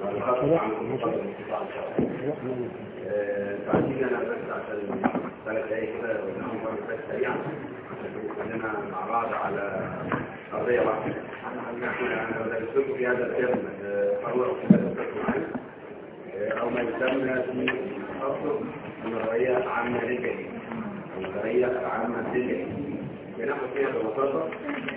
فعايزين انا بس عشان ثلاث دقايق كده ونعمل مرة بس سريعا عشان كلنا مع بعض على قضية واحدة احنا بدرس لكم في هذا الترم قانون عقوبات الطفل العام او ما يسمى في تخصص النظرية العامة للجريمة النظرية العامة للجريمة بناخد فيها ببساطة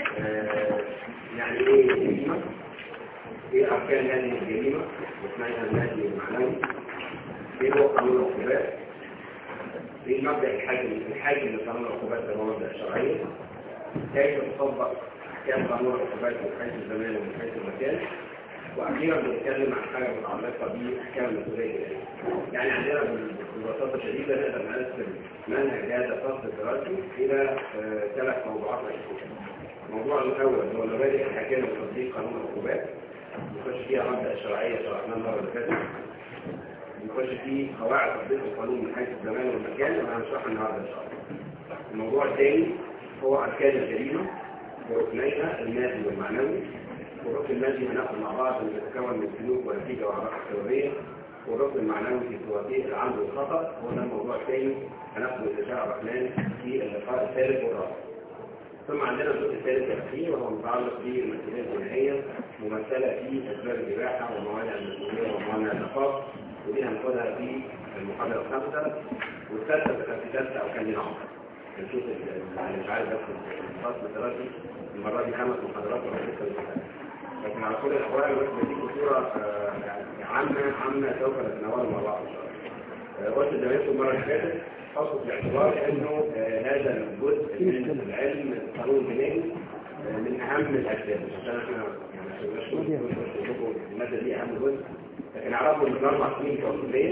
يعني ايه جريمة ايه اركان هذه الجريمة واسمها النادي المعنوي ايه هو قانون العقوبات ايه مبدأ الحاكم الحاكم لقانون العقوبات ده هو مبدأ شرعي كيف تطبق احكام قانون العقوبات من حيث الزمان ومن حيث المكان واخيرا بنتكلم عن حاجه متعلقه باحكام المسؤوليه الجنائيه. يعني عندنا ببساطه شديده نقدر نقسم منهج هذا الفصل الدراسي الى ثلاث موضوعات رئيسيه. الموضوع الاول هو مبادئ الحكام وتطبيق قانون العقوبات. نخش فيها مبدا الشرعيه شرحناه المره اللي فاتت. نخش فيه قواعد تطبيق القانون من حيث الزمان والمكان وانا هنشرحها النهارده ان شاء الله. الموضوع الثاني هو اركان الجريمه وركنيها المادي والمعنوي والركن المادي هناخد مع بعض اللي بيتكون من سلوك ونتيجه وعلاقه سببيه والركن المعنوي في ثلاثيه العمد والخطا هو ده الموضوع الثاني هناخده الاشاعه الرحمن في اللقاء الثالث والرابع ثم عندنا الجزء الثالث والاخير وهو متعلق بالمسؤوليه الجنائيه ممثله في اسباب الاباحه وموانع المسؤوليه وموانع العقاب ودي هناخدها في المحاضره الخامسه والثالثه كان في ثالثه او كان لنا عمر نشوف اللي مش عارف بس الفصل الدراسي المره دي خمس محاضرات ولا سته لكن على كل الاحوال بس بديكم صوره عامه عامه سوف نتناولها مع بعض ان شاء الله. قلت زمايلكم المره اللي فاتت حطوا في اعتبار انه هذا الجزء من العلم القانون الجنائي من اهم الاسباب عشان احنا يعني عشان لكم الماده دي اهم جزء لكن اعرفوا ان الاربع سنين بتوع الكليه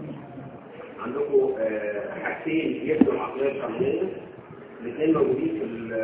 عندكم حاجتين يبدوا العقليه القانونيه الاثنين موجودين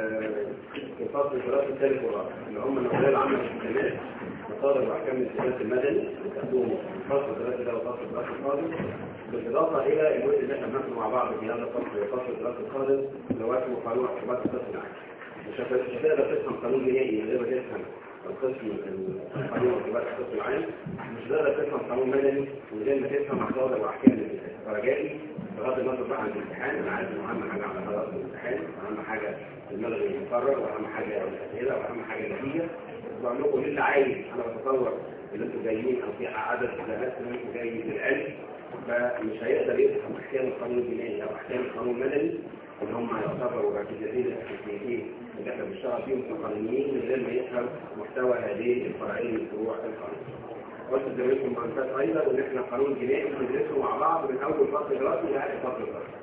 في في فصل الدراسه الثالث والرابع اللي هم النظريه العامه للحكامات مصادر واحكام الالتزام المدني بتاخدوهم فصل الدراسه ده وفصل الدراسه القادم بالاضافه الى الجزء اللي احنا بناخده مع بعض في هذا الفصل فصل الدراسه القادم اللي هو اسمه قانون عقوبات الطفل العام مش هتقدر تفهم قانون جنائي من غير ما تفهم القسم قانون عقوبات الطفل العام مش هتقدر تفهم قانون مدني من غير ما تفهم مصادر واحكام الالتزام فرجائي بغض النظر بقى عن الامتحان انا عارف انه اهم حاجه على هذا الامتحان واهم حاجه الملغي المقرر واهم حاجه الاسئله واهم حاجه النتيجه بقول لكم اللي عايز انا بتصور ان انتوا جايين او في عدد ناس منكم جاي للعلم فمش هيقدر يفهم احكام القانون الجنائي او احكام القانون المدني اللي هم يعتبروا الركيزتين الاساسيتين اللي احنا بنشتغل فيهم كقانونيين من غير ما يفهم محتوى هذه الفرعين من فروع القانون. قلت زميلكم مهندسات ايضا ان احنا قانون جنائي بندرسه مع بعض من اول فصل دراسي لآخر فصل دراسي.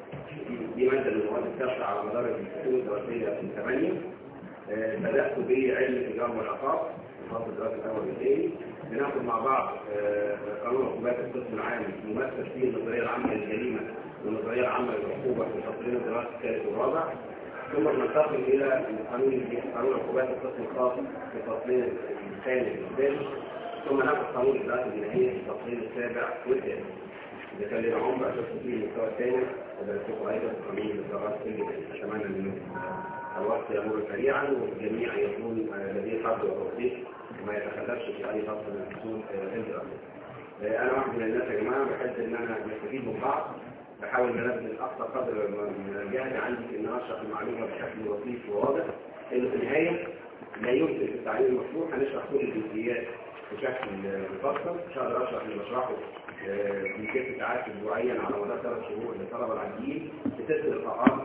دي ماده من المواد الثابته على مدار السنين الدراسيه من ثمانيه. آه بدات بعلم التجاره والعقاب الفصل الدراسي الاول والثاني. بناخد مع بعض آه قانون عقوبات القسم العام ممثل فيه النظريه العامه للجريمه والنظريه العامه للعقوبه في فصلين الدراسي الثالث والرابع. ثم ننتقل الى قانون قانون عقوبات القسم الخاص في فصلين الثاني والثالث ثم ناخد قانون الإجراءات الجنائية في التفصيل السابع والثامن. إذا كان لنا عمر أشوف فيه المستوى الثاني ودرسته أيضا في قانون الإجراءات الجنائية. أتمنى أن الوقت يمر سريعا والجميع يكون لديه حظ وتوفيق وما يتخلفش في أي فصل من فصول الدراسة. أنا واحد من الناس يا جماعة بحب إن أنا نستفيد من بعض بحاول ان انبذل اقصى قدر من الجهد عندي في ان اشرح المعلومه بشكل لطيف وواضح لانه في النهايه لا يمكن في التعليم المفتوح هنشرح كل الجزئيات بشكل مفصل مش هقدر اشرح اللي بشرحه في ست ساعات اسبوعيا على مدار ثلاث شهور للطلبه العاديين بست لقاءات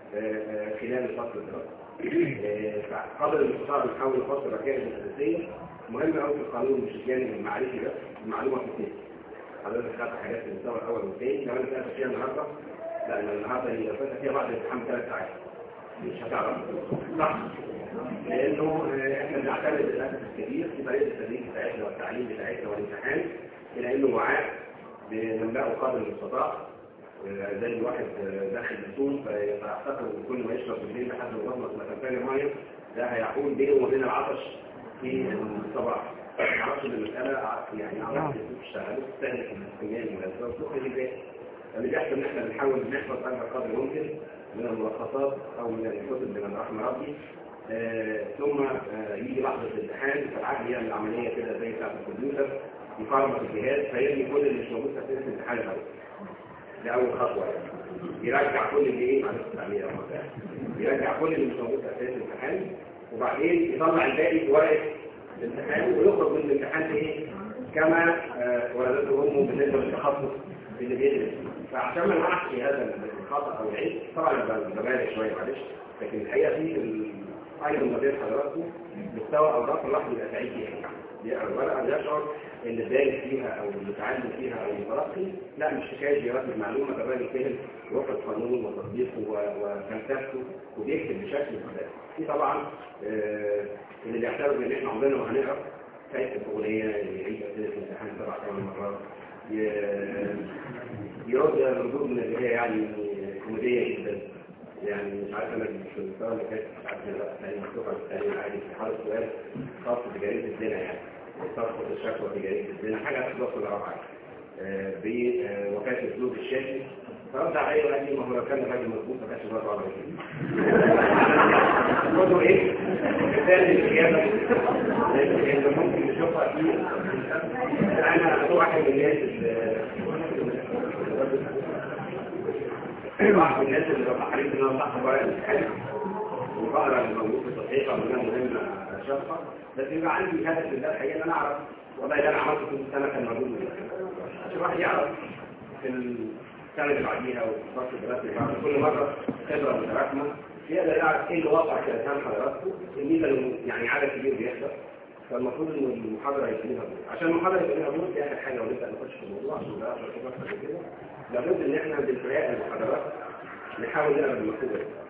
خلال الفصل الدراسي. قدر المستطاع بنحاول نفصل الركائز الاساسيه مهم قوي في القانون مش الجانب المعرفي بس المعلومه في التاني. حضرتك خدت حاجات في المستوى الاول والثاني لو انا سالت فيها النهارده لا انا النهارده هي لو فاتت فيها بعد الامتحان ثلاث ساعات مش هتعرف صح لانه احنا بنعتمد للاسف الكبير في طريقه التدريس بتاعتنا والتعليم بتاعتنا والامتحان الى انه وعاء بنملاه قدر المستطاع زي الواحد داخل الصوم فيعتقد ان كل ما يشرب بالليل لحد ما يخلص مثلا ميه ده هيحول بينه وبين العطش في الصباح ما اعرفش ان المساله يعني عملت تشتغل تستهلك الكميه المناسبه وتخرج الباقي اللي بيحصل ان احنا بنحاول نحفظ اكبر قدر ممكن من الملخصات او من الكتب من رحم ربي آه ثم آه يجي لحظه الامتحان فالعقل يعمل عمليه كده زي بتاعت الكمبيوتر يفرمط الجهاز فيرمي كل اللي مش موجود في اساس الامتحان الاول ده اول خطوه يعني يرجع كل اللي ايه معلش التعليق يرجع كل اللي مش موجود في اساس الامتحان وبعدين يطلع الباقي في ورقه الامتحان ويخرج من الامتحان ايه كما آه، ولدته امه بالنسبه للتخصص اللي بيدرس فعشان ما نوقعش هذا الخطا او العيب طبعا أنا ببالغ شويه معلش لكن الحقيقه في ال- ايضا ما بين حضراتكم مستوى اوراق الواحد بيبقى سعيد فيها بيقرا الورقه بيشعر ان الدارس فيها او المتعلم فيها او المتلقي لا مش حكايه جيرات المعلومه ده الراجل فهم وفق القانون وتطبيقه و- وفلسفته وبيكتب بشكل مختلف في طبعا آه، اللي بيعتبر ان احنا عمرنا ما هنقرا كيف الاغنيه يعيد اسئله الامتحان سبع ثمان مرات ي- يرد ردود من البدايه يعني كوميديه جدا يعني مش عارف انا في المستوى اللي كانت مش عارف انا بقى تاني مفتوحه الثاني عادي في حاله سؤال خاص بجريمه الزنا يعني ترفض الشكوى في جريمه الزنا حاجه هتضاف للرابعه بوفاه الزوج الشافي فرد عليه وقال لي ما هو لو كان الراجل مظبوط ما كانش برضه على برضه ايه؟ مثال الاجابه اللي ممكن نشوفها في انا واحد من الناس اللي بعض الناس اللي ببقى حريص ان انا صح ورقه الامتحان وبقرا الموجود في الصحيفه وانها مهمه شاقه بس يبقى عندي هدف لله الحقيقه ان انا اعرف والله اللي انا عملته طول السنه كان موجود ولا لا. عشان الواحد يعرف في السنه اللي بعديها وفي الفصل الدراسي اللي بعده كل مره خبره متراكمه يقدر يعرف ايه اللي وقع في اذهان حضراتكم الميزه اللي يعني عدد كبير بيحصل فالمفروض ان المحاضره يبقى لها دور عشان المحاضره يبقى لها دور دي اخر حاجه ونبدا نخش في الموضوع عشان ده اخر حاجه بعد كده لابد ان احنا بالقراءه المحاضرات نحاول نقرا المكتوب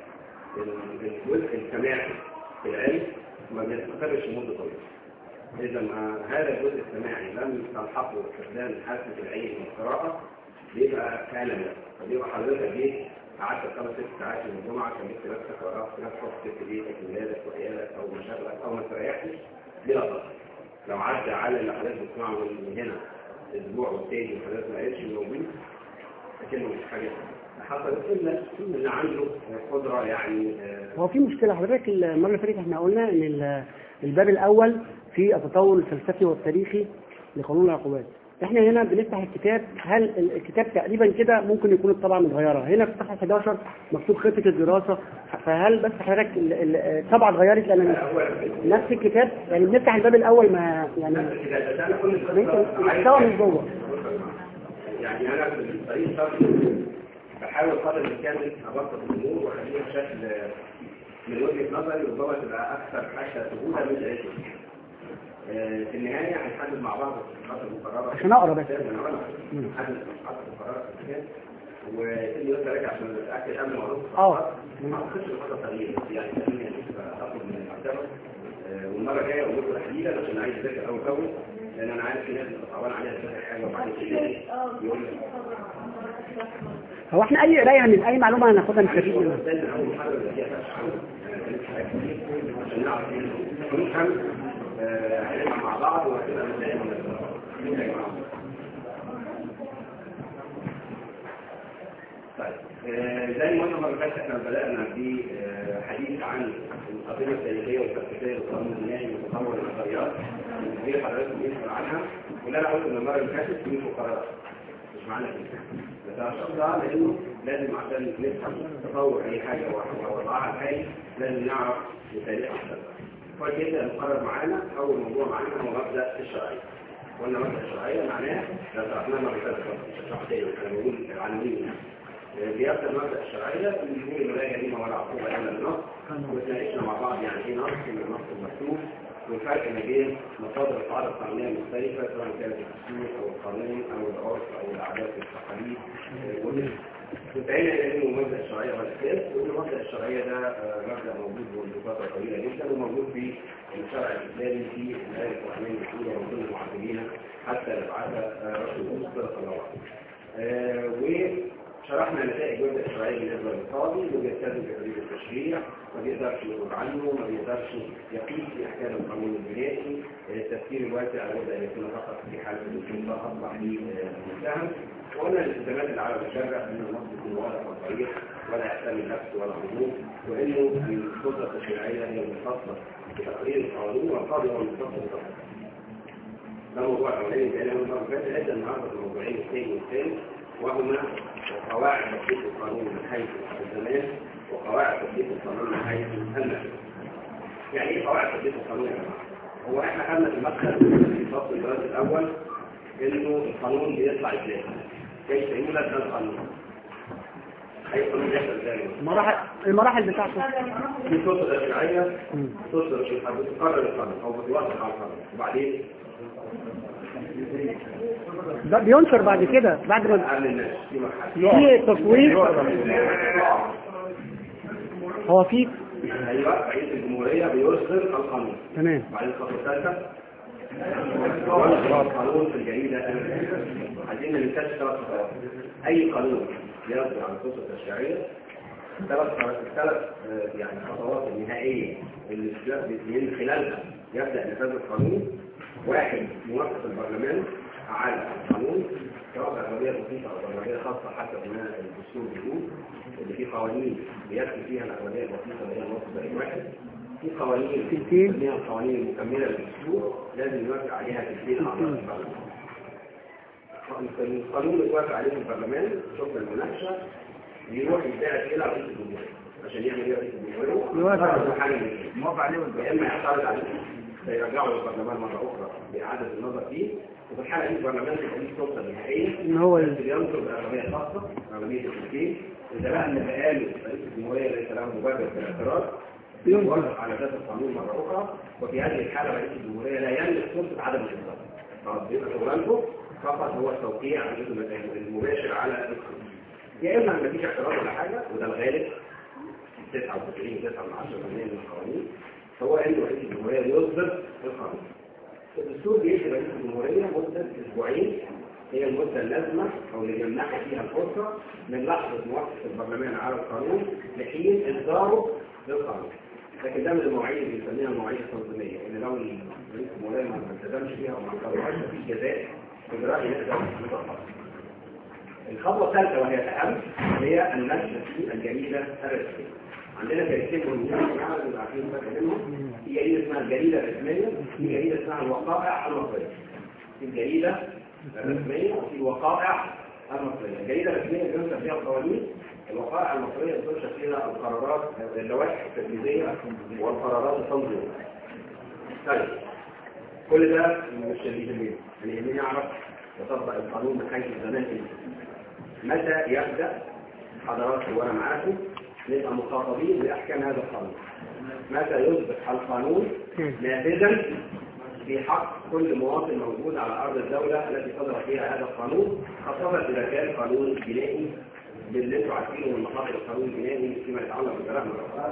الجزء السماعي في العلم ما بيستقرش لمده طويله اذا ما هذا الجزء السماعي لم تلحقه استخدام حاسه العين والقراءه بيبقى كلام فبيبقى حضرتك جيت قعدت خمس ست ساعات من الجمعه كلمت نفسك وراك نفسك سبت بيتك ولادك وعيالك او مشاغلك او ما تريحش بلا ضغط لو عدى على اللي حضرتك بتسمعه من هنا اسبوع والتاني وحضرتك ما قالش موجود لكنه مش حاجه حصلت الا اللي عنده قدره يعني آه، هو في مشكلة حضرتك المرة اللي فاتت احنا قلنا ان ال- الباب الأول في التطور الفلسفي والتاريخي لقانون العقوبات. احنا هنا بنفتح الكتاب هل ال- الكتاب تقريبا كده ممكن يكون الطبعة متغيرة هنا في صفحة 11 مكتوب خطة الدراسة فهل بس حضرتك ال- ال- الطبعة اتغيرت لأن نفس الكتاب يعني بنفتح الباب الأول ما يعني إذا أنا كل ممكن المحتوى من جوه يعني انا في الطريق الشرعي بحاول قدر الامكان ابسط الامور واخليها بشكل من وجهه نظري ربما تبقى اكثر حاجه سهوله من الاسم في النهايه هنحدد مع بعض الصفحات المقرره عشان أقرأ بس. نحدد الصفحات المقرره في الكتاب واللي يقدر راجع عشان اتاكد قبل ما اروح اه ما اعتقدش الخطه تغيير بس يعني خليني اخد من المكتبه آه، والمره الجايه اقول لكم تحديدا عشان عايز اذاكر اول باول لان انا عارف في ناس بتتعاون عليها تذاكر حاجه وبعدين كده يقول لي هو احنا أي قراية من أي معلومة هناخدها نستفيد منها ده اللي اول محاضره اللي فيها فتح عنه كانت حاجات كتير عشان نعرف نفهم آه، هنبقى مع بعض وهتبقى مسائل من يا جماعه طيب آه، زي ما قلنا المره اللي فاتت احنا بدانا بحديث عن القضيه التاريخيه والفلسفيه للقانون الجنائي وتطور النظريات اللي حضراتكم يسال عنها واللي انا قلت ان المره اللي فاتت في مقررات مش معنى كده بس انا شخص ده لانه لازم عشان نفهم تطور اي حاجه ووضعها الحالي لازم نعرف التاريخ احسن فكده المقرر معانا اول موضوع معانا هو مبدا الشرعيه قلنا مبدا الشرعيه معناه لو شرحناه مره فاتت مش هشرح تاني انا بقول العناوين بيبدا مبدا الشرعيه اللي بيقول انه لا جريمه ولا عقوبه الا النص واتناقشنا مع بعض يعني ايه نص من النص المكتوب والفرق ما بين مصادر القاعده القانونيه المختلفه سواء كانت الدستور او القانون او العرف او العادات والتقاليد آه، وانتهينا الى انه مبدا الشرعيه هو الاساس وان مبدا الشرعيه ده آه، مبدا موجود منذ فتره طويله جدا وموجود في الشرع الاسلامي في الايه القرانيه الاولى وكل المعلمين حتى نبعث رسول الله صلى الله عليه وسلم آه، وشرحنا نتائج مبدا الشرعيه بالنسبه للقاضي اللي بيلتزم بحدود التشريع ما بيقدرش يخرج عنه ما بيقدرش يقيس في احكام القانون الجنائي آه، التفكير الواسع لابد ان يكون فقط في حاله الوجود اصبح ليه متهم وقلنا الالتزامات اللي على المشرع ان النص يكون واضح وصريح ولا يحتمل نفس ولا غموض وانه السلطه التشريعيه هي المختصه بتقرير القانون والقاضي هو المختص بتقرير ده موضوع الاولاني اللي قاله المره اللي فاتت ادى النهارده في الموضوعين الثاني والثالث وهما قواعد تطبيق القانون من حيث الزمان وقواعد تطبيق القانون من حيث المكان يعني ايه قواعد تطبيق القانون يا جماعه؟ هو احنا خدنا في المدخل في الفصل الدراسي الاول انه القانون بيطلع ازاي؟ كيف يولد ده القانون؟ اي قانون بيحصل ازاي؟ المراحل المراحل بتاعته في سلطه تشريعيه مم. تصدر بتقرر القانون او بتوافق على القانون وبعدين ده بينشر بعد كده بعد ما قبل الناس في مرحله في تصوير هو في ايوه رئيس الجمهوريه بيصدر القانون تمام بعدين الخطوه الثالثه يصدر القانون في الجريده عايزين ننتج ثلاث خطوات اي قانون يصدر عن السلطه التشريعيه ثلاث ثلاث آه، يعني خطوات النهائيه اللي من خلالها يبدا نفاذ القانون واحد موافقه البرلمان على القانون سواء بأغلبية بسيطة أو بأغلبية خاصة حسب ما الدستور بيقول اللي في قوانين بيكفي فيها الأغلبية البسيطة اللي هي النص بقى واحد في قوانين تلتين. بنسميها القوانين المكملة للدستور لازم يوافق عليها تلتين أعضاء تلتين. البرلمان القانون اللي اتوافق عليه المبرلمان شكرا المناقشة يروح يبتعد إلى رئيس الجمهورية عشان يعمل ايه رئيس الجمهورية؟ يوافق. حاجة من الاثنين. موافق عليه يا اما يعترض عليه فيرجعوا للبرلمان مره اخرى باعاده النظر فيه وفي الحاله دي البرلمان تبقى ليه سلطه نهائيه ان هو بس بينظر باغلبيه خاصه اغلبيه الاثنين اذا بقى ان بقاله رئيس الجمهوريه ليس له مبرر في الاعتراض يوافق على ذات القانون مره اخرى وفي هذه الحاله رئيس الجمهوريه لا يملك سلطه عدم الاصدار خلاص بيبقى شغلانته فقط هو التوقيع المباشر على القانون يا اما ما فيش اعتراض ولا حاجه وده الغالب 99 9 من 10 من القوانين هو ان رئيس الجمهوريه يصدر القانون الدستور بيدي رئيس الجمهوريه مده اسبوعين هي المده اللازمه او اللي يمنحه فيها الفرصه من لحظه موافقه البرلمان على القانون لحين اصداره للقانون لكن ده من المواعيد اللي بنسميها المواعيد التنظيميه ان لو رئيس الجمهوريه ما التزمش فيها او ما اقررهاش مفيش جزاء اجراء يقدر يطبق الخطوة الثالثة وهي الأهم هي النشر في الجريدة الرسمية. عندنا جريدتين مهمين يا جماعة اللي عارفين الفرق بينهم في جريدة اسمها الجريدة الرسمية في جريدة اسمها الوقائع المصرية. في الجريدة الرسمية وفي الوقائع المصرية. الجريدة الرسمية بينشر فيها القوانين الوقائع المصرية بتنشر فيها القرارات اللوائح التنفيذية والقرارات التنظيمية. طيب كل ده مش اللي يهمني، اللي يهمني اعرف يطبق القانون من حيث الزمان متى يبدأ حضرات وانا معاكم نبقى مخاطبين بأحكام هذا القانون متى يصبح القانون نافذا في حق كل مواطن موجود على أرض الدولة التي صدر فيها هذا القانون خاصة إذا كان قانون جنائي باللي انتوا عارفينه من مخاطر القانون الجنائي فيما يتعلق بالجرائم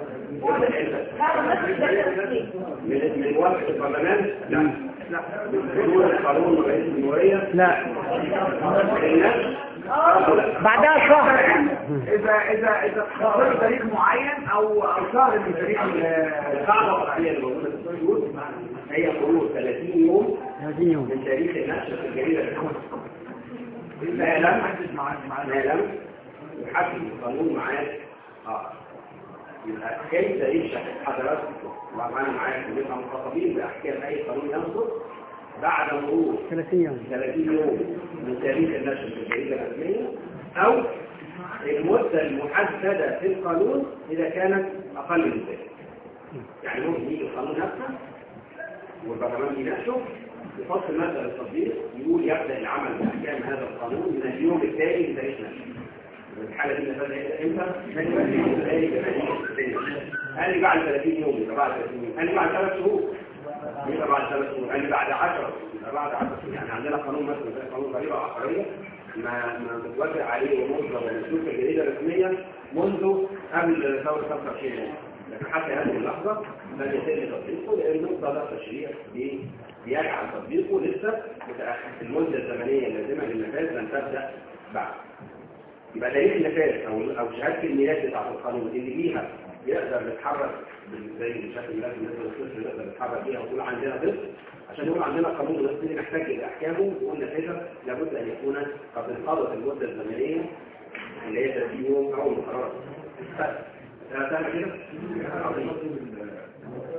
من من موافقة البرلمان؟ لا لا بدون القانون ورئيس الجمهورية لا الناس بعدها شهر اذا اذا اذا اختار تاريخ معين او او شهر من تاريخ ال- القاعدة الرئيسية اللي موجودة في الدستور هي خروج 30 يوم 30 يوم من تاريخ النشر في الجريدة ما لم ما لم يحدد القانون معاد آخر يبقى كيف يشرح حضراتكم وأنا معاكم نبقى مخاطبين بأحكام أي قانون ينصر بعد مرور 30 يوم 30 يوم من تاريخ النشر في الجريدة الرسمية أو المدة المحددة في القانون إذا كانت أقل من ذلك. يعني ممكن يجي القانون نفسه والبرلمان يناقشه يفصل مسألة التطبيق يقول يبدأ العمل بأحكام هذا القانون من اليوم التالي لتاريخ نشره. الحالة دي نفذها امتى؟ من اليوم التالي لتاريخ نشره. قال لي بعد 30 يوم يبقى بعد 30 يوم، قال لي بعد ثلاث شهور يبقى بعد ثلاث شهور قال لي بعد 10 يبقى بعد 10 شهور يعني عندنا قانون مثلا زي قانون ضريبه عقاريه ما ما بتوزع عليه ومصدر ومنشور في الجريده الرسميه منذ قبل ثوره 25 يوم لكن حتى هذه اللحظه لم يتم تطبيقه لانه صدر تشريع بي- بيجعل تطبيقه لسه متاخر المده الزمنيه اللازمه للنفاذ لن تبدا بعد يبقى تاريخ النفاذ او او شهاده الميلاد بتاعت القانون اللي بيها يقدر يتحرك بال- زي شهاده الميلاد بالنسبه للطفل يقدر يتحرك بيها ويقول عندنا طفل عشان يقول عندنا قانون الطفل نحتاج الى احكامه ويقول نفاذها لابد ان يكون قد انقضت المده الزمنيه اللي هي 30 يوم او المقرره. سهل سهل كده؟ عظيم.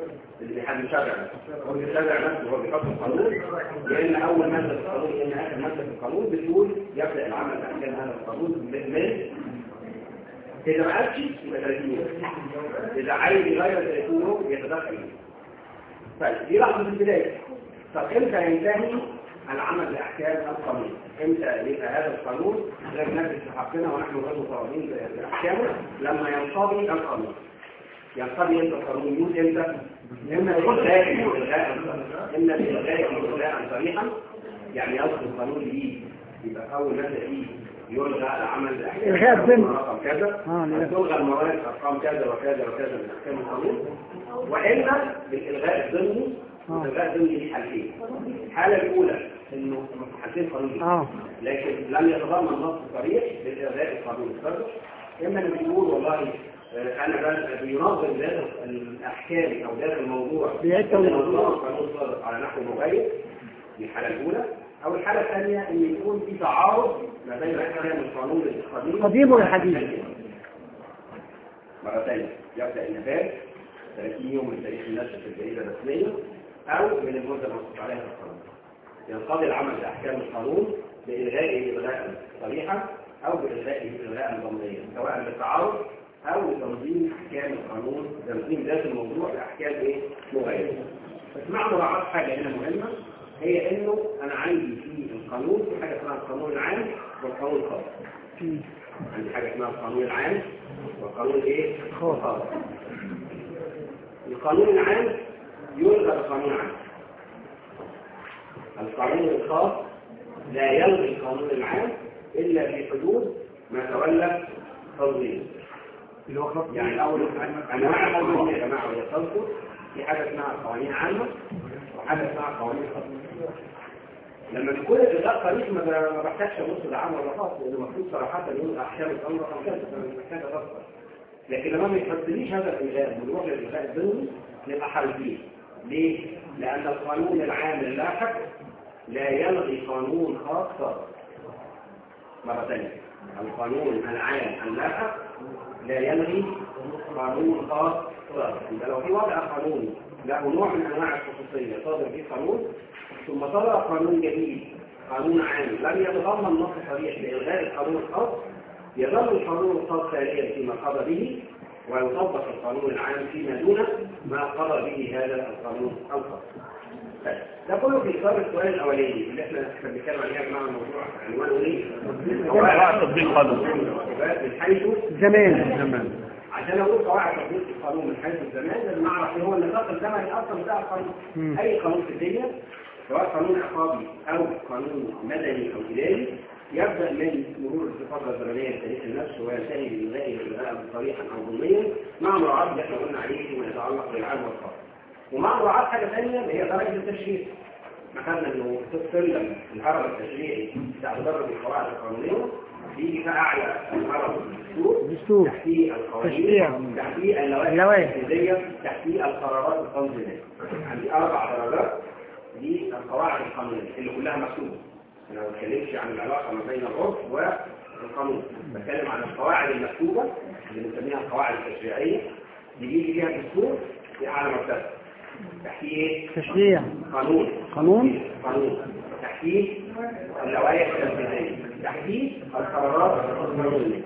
اللي بيحد المشرع نفسه هو المشرع نفسه هو بيحط القانون لان اول ماده في القانون لان اخر ماده في القانون بتقول يبدا العمل باحكام هذا القانون من من اذا ما قالش يبقى 30 يوم اذا عايز يغير 30 يوم يتدخل طيب دي لحظه البدايه طب امتى ينتهي العمل باحكام القانون امتى يبقى هذا القانون غير نفذ في حقنا ونحن غير مطالبين باحكامه لما ينقضي القانون ينقضي امتى القانون يوجد امتى اما بالغاء بالغاء اما بالغاء بالغاء صريحا يعني يصل القانون ليه يبقى اول ماده فيه يلغى العمل باحكام إلغاء الذمة. رقم كذا آه، لا. تلغى المواد ارقام كذا وكذا وكذا من احكام القانون واما بالالغاء الضمني آه. الالغاء الضمني ليه حالتين الحاله الاولى انه حالتين قانونيين اه لكن لم يتضمن نص صريح لإلغاء القانون السابق إما أن بيقول والله آه، أنا بل بينظم ذات الأحكام أو ذات الموضوع بيعيد توضيح. الموضوع القانون السابق على نحو مغير دي الحالة الأولى أو الحالة الثانية أن يكون في تعارض ما بين أحكام القانون القديم القديم والحديث. مرة ثانية يبدأ النفاذ 30 يوم من تاريخ النشر في الجريدة الرسمية أو من المدة المنصوص عليها في القانون ينقضي العمل بأحكام القانون بإلغائه إلغاء صريحا أو بإلغائه إلغاء ضمنيا سواء بالتعارض أو لتنظيم أحكام القانون تنظيم ذات الموضوع بأحكام إيه مغايرة بس مع مراعاة حاجة هنا مهمة هي إنه أنا عندي في القانون في حاجة اسمها القانون العام والقانون الخاص عندي حاجة اسمها القانون العام والقانون إيه الخاص القانون العام يلغى القانون العام القانون الخاص لا يلغي القانون العام إلا في حدود ما تولى تنظيمه اللي هو خط يعني الأول أنواع القوانين يا جماعة وهي تذكر في حاجة اسمها قوانين عامة وحاجة اسمها قوانين خاصة لما بيكون الإلغاء صريح ما ب- ما بحتاجش أبص ده عام ولا خاص لأنه المفروض صراحة يقول أحكام الأمر رقم كذا فأنا مش محتاج أفكر لكن لما ما يحطليش هذا الإلغاء ونروح للإلغاء الضمني نبقى حالتين ليه؟ لأن القانون العام اللاحق لا يلغي قانون خاص سابق مرة ثانية القانون العام اللاحق لا يلغي قانون خاص سابق يبقى لو في وضع قانوني له نوع من انواع الخصوصيه صادر فيه قانون ثم صدر قانون جديد قانون عام لم يتضمن نص صريح لالغاء القانون الخاص يظل القانون الخاص ساريا فيما قضى به ويطبق القانون العام فيما دونه ما قضى به هذا القانون الخاص طيب، ده كله في اطار السؤال الاولاني اللي احنا احنا بنتكلم عليه يا جماعه الموضوع عنوانه ايه؟ قواعد تطبيق قانون. من حيث زمان عشان اقول قواعد تطبيق القانون من حيث الزمان لازم نعرف ايه هو النطاق الزمني اصلا بتاع القانون مم. اي قانون في الدنيا سواء قانون عقابي او قانون مدني او اداري يبدا من مرور الفتره الزمنيه لتاريخ النفس وينتهي بالغاء الغاء صريحا او ضمنيا مع مراعاه اللي احنا قلنا عليه فيما يتعلق بالعام والخاص ومع مراعاه حاجه ثانيه اللي هي درجه التشريع ما خدنا انه سلم الهرم التشريعي بتاع تدرج القواعد القانونيه بيجي في اعلى الهرم الدستور الدستور. تحتيه تشريع. القوانين تحتيه اللوائح اللوائح. التنفيذيه تحتيه القرارات التنظيميه عندي اربع درجات للقواعد القانونيه اللي كلها مكتوبه انا ما بتكلمش عن العلاقه ما بين العرف والقانون بتكلم عن القواعد المكتوبه اللي بنسميها القواعد التشريعيه اللي بيجي فيها الدستور في اعلى مرتبه تحتيه ايه؟ تشريع قانون قانون قانون تحتيه اللوائح التنفيذيه تحتيه القرارات القانونيه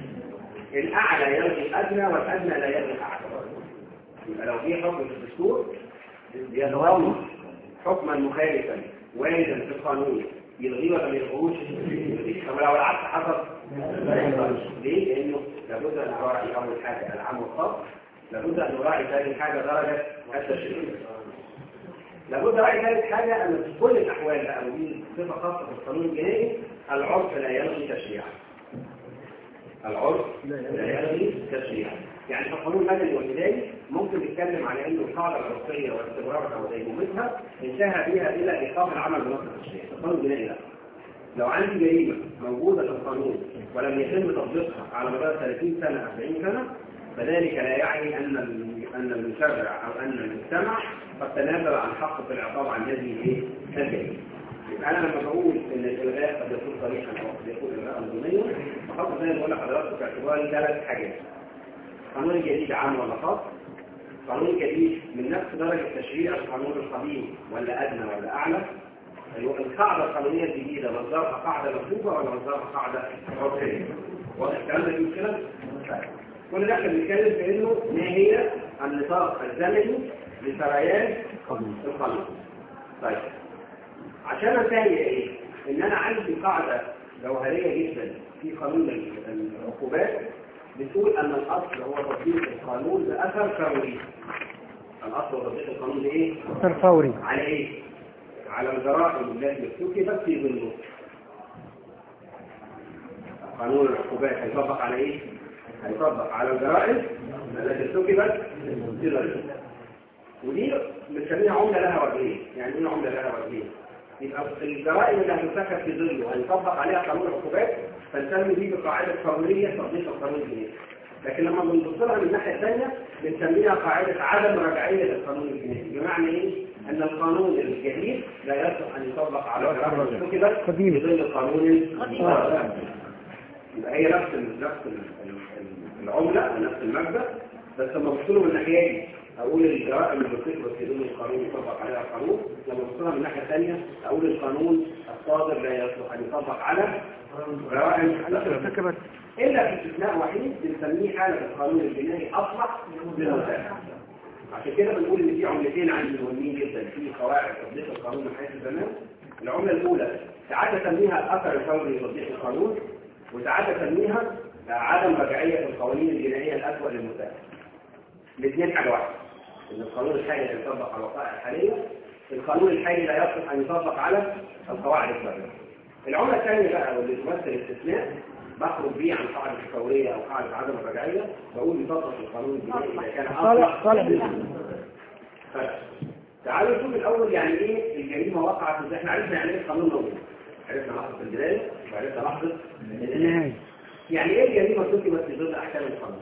الاعلى يلغي الادنى والادنى لا يلغي الاعلى يبقى لو في حكم في الدستور بيتضمن حكما مخالفا واردا في القانون يلغيه ولا ما يلغوش؟ يلغيه. طب لو العكس حصل لا يقدرش ليه؟ لانه لابد ان نراعي اول حاجه العام والخاص لابد ان نراعي ثاني حاجه درجه التشريع لابد راعي ثالث حاجه ان في كل الاحوال بقى ودي صفه خاصه في القانون الجنائي العرف لا يلغي تشريعا العرف لا يلغي تشريعا يعني في القانون المدني والاداري ممكن نتكلم على انه القاعده العرفيه واستمرارها وديمومتها انتهى بها الى ايقاف العمل بنص التشريع في القانون الجنائي لا لو عندي جريمه موجوده في القانون ولم يتم تطبيقها على مدار 30 سنه 40 سنه فذلك لا يعني ان ال- ان المشرع او ان المجتمع قد تنازل عن حقه في العقاب عن هذه الايه؟ الجريمه. يبقى انا لما بقول ان الالغاء قد يكون صريحا او قد يكون الغاء ضمنيا بحط زي ما بقول لحضراتكم في اعتبار ثلاث حاجات. القانون الجديد عام ولا خاص؟ قانون جديد من نفس درجة تشريع القانون القديم ولا أدنى ولا أعلى أيوة، القاعدة القانونية الجديدة مصدرها قاعدة مكتوبة ولا مصدرها قاعدة عرفية واضح الكلام ده في كده؟ كل ده احنا بنتكلم في انه ما هي النطاق الزمني لسريان القانون طيب عشان انتهي ايه؟ ان انا عندي قاعدة جوهرية جدا في قانون ال- العقوبات بتقول ان الاصل هو تطبيق القانون باثر كوني الاصل هو تطبيق القانون بايه؟ أثر فوري على ايه؟ على الجرائم التي ارتكبت في ظله قانون العقوبات هيطبق على ايه؟ هيطبق على الجرائم التي ارتكبت في ظله ودي بنسميها عملة لها وجهين يعني ايه عملة لها وجهين يبقى الجرائم اللي هترتكب في ظله هيطبق عليها قانون العقوبات فنسمي دي بقاعدة قانونية تطبيق القانون الجديد لكن لما بنبص لها من الناحية الثانية بنسميها قاعدة عدم رجعية للقانون الجديد بمعنى ايه؟ أن القانون الجديد لا يصلح أن يطبق على الجرائم اللي ارتكبت قديم. في ظل القانون القديم يبقى هي نفس ال- نفس ال- ال- العملة نفس المبدأ بس لما بص له من الناحية دي أقول الجرائم اللي بتثبت في ضمن القانون يطبق عليها القانون لما بص لها من الناحية الثانية أقول القانون الصادر لا يصلح أن يطبق على جرائم التي ارتكبت إلا في استثناء وحيد بنسميه حالة القانون الجنائي أصلح من المساعدة عشان كده بنقول إن في عملتين عندي مهمين جدا في قواعد تطبيق القانون من حيث الزمان العملة الأولى ساعات تسميها الأثر الفوري لتطبيق القانون وساعات تسميها عدم رجعية القوانين الجنائية الأسوأ للمساعدة الاثنين حاجة واحدة إن القانون الحالي لا يطبق على الوقائع الحالية القانون الحالي لا يصلح أن يطبق على القواعد السابقة العملة الثانية بقى واللي تمثل استثناء بخرج بيه عن قاعدة الفورية أو قاعدة عدم الرجعية بقول يطبق القانون الجديد إذا كان صالح صالح طيب. تعالوا نشوف الأول يعني إيه الجريمة وقعت إزاي إحنا عرفنا يعني إيه القانون موجود عرفنا لحظة البداية وعرفنا لحظة النهاية النهاية يعني إيه الجريمة تثبت في ظل أحكام القانون؟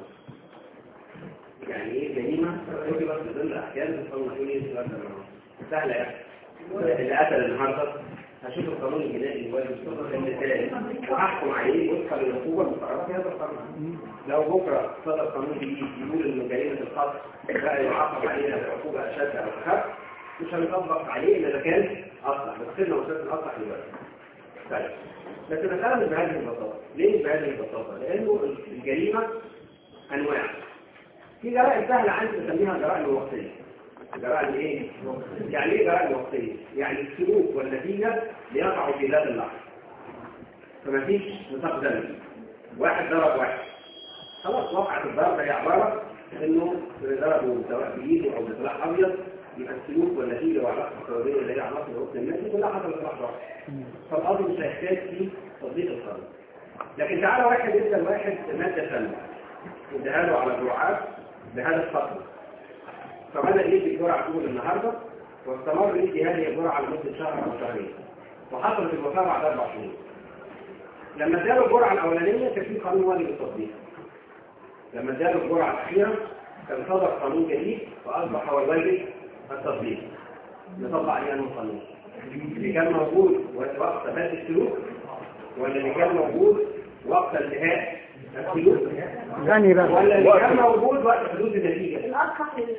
يعني إيه الجريمة تثبت في ظل أحكام القانون؟ هتقول إيه السؤال ده النهاردة؟ سهلة يعني اللي قتل النهارده هشوف القانون الجنائي اللي هو المثال وهحكم عليه وفقا للعقوبه المقرره في هذا القانون لو بكره صدر قانون جديد يقول ان جريمه القتل بقى يعاقب عليها بعقوبه اشد او اخف مش هنطبق عليه الا اذا كان اصلح بس خدنا وصلت الاصلح دلوقتي طيب بس المساله مش بهذه البساطه ليه مش بهذه البساطه؟ لانه الجريمه انواع في جرائم سهله عندي نسميها الجرائم الوقتيه جرائم ايه؟ يعني ايه جرائم وقتيه؟ يعني السلوك والنتيجه بيقعوا في ذات اللحظه فما فيش نطاق زمني واحد ضرب واحد خلاص وقعت الضربه هي عباره انه ضربه سواء بايده او بسلاح ابيض يبقى السلوك والنتيجه والعلاقه السببيه اللي هي علاقه الركن النفسي كلها حصلت في لحظه واحده فالقاضي مش هيحتاج في تطبيق القانون لكن تعالى واحد يدى واحد ماده ثانيه اديها له على جرعات بهدف خطر فبدأ يدي الجرعة طول النهاردة واستمر يدي هذه الجرعة لمدة شهر أو شهرين وحصلت الوفاة بعد أربع شهور لما اداله الجرعة الأولانية كان في قانون واجب التطبيق لما اداله الجرعة الأخيرة كان صدر قانون جديد وأصبح هو الواجب التطبيق نطبق عليه أنه قانون اللي كان موجود وقت ثبات السلوك ولا اللي كان موجود وقت انتهاء السلوك غني بقى ولا اللي كان موجود وقت حدوث النتيجة الأصح لل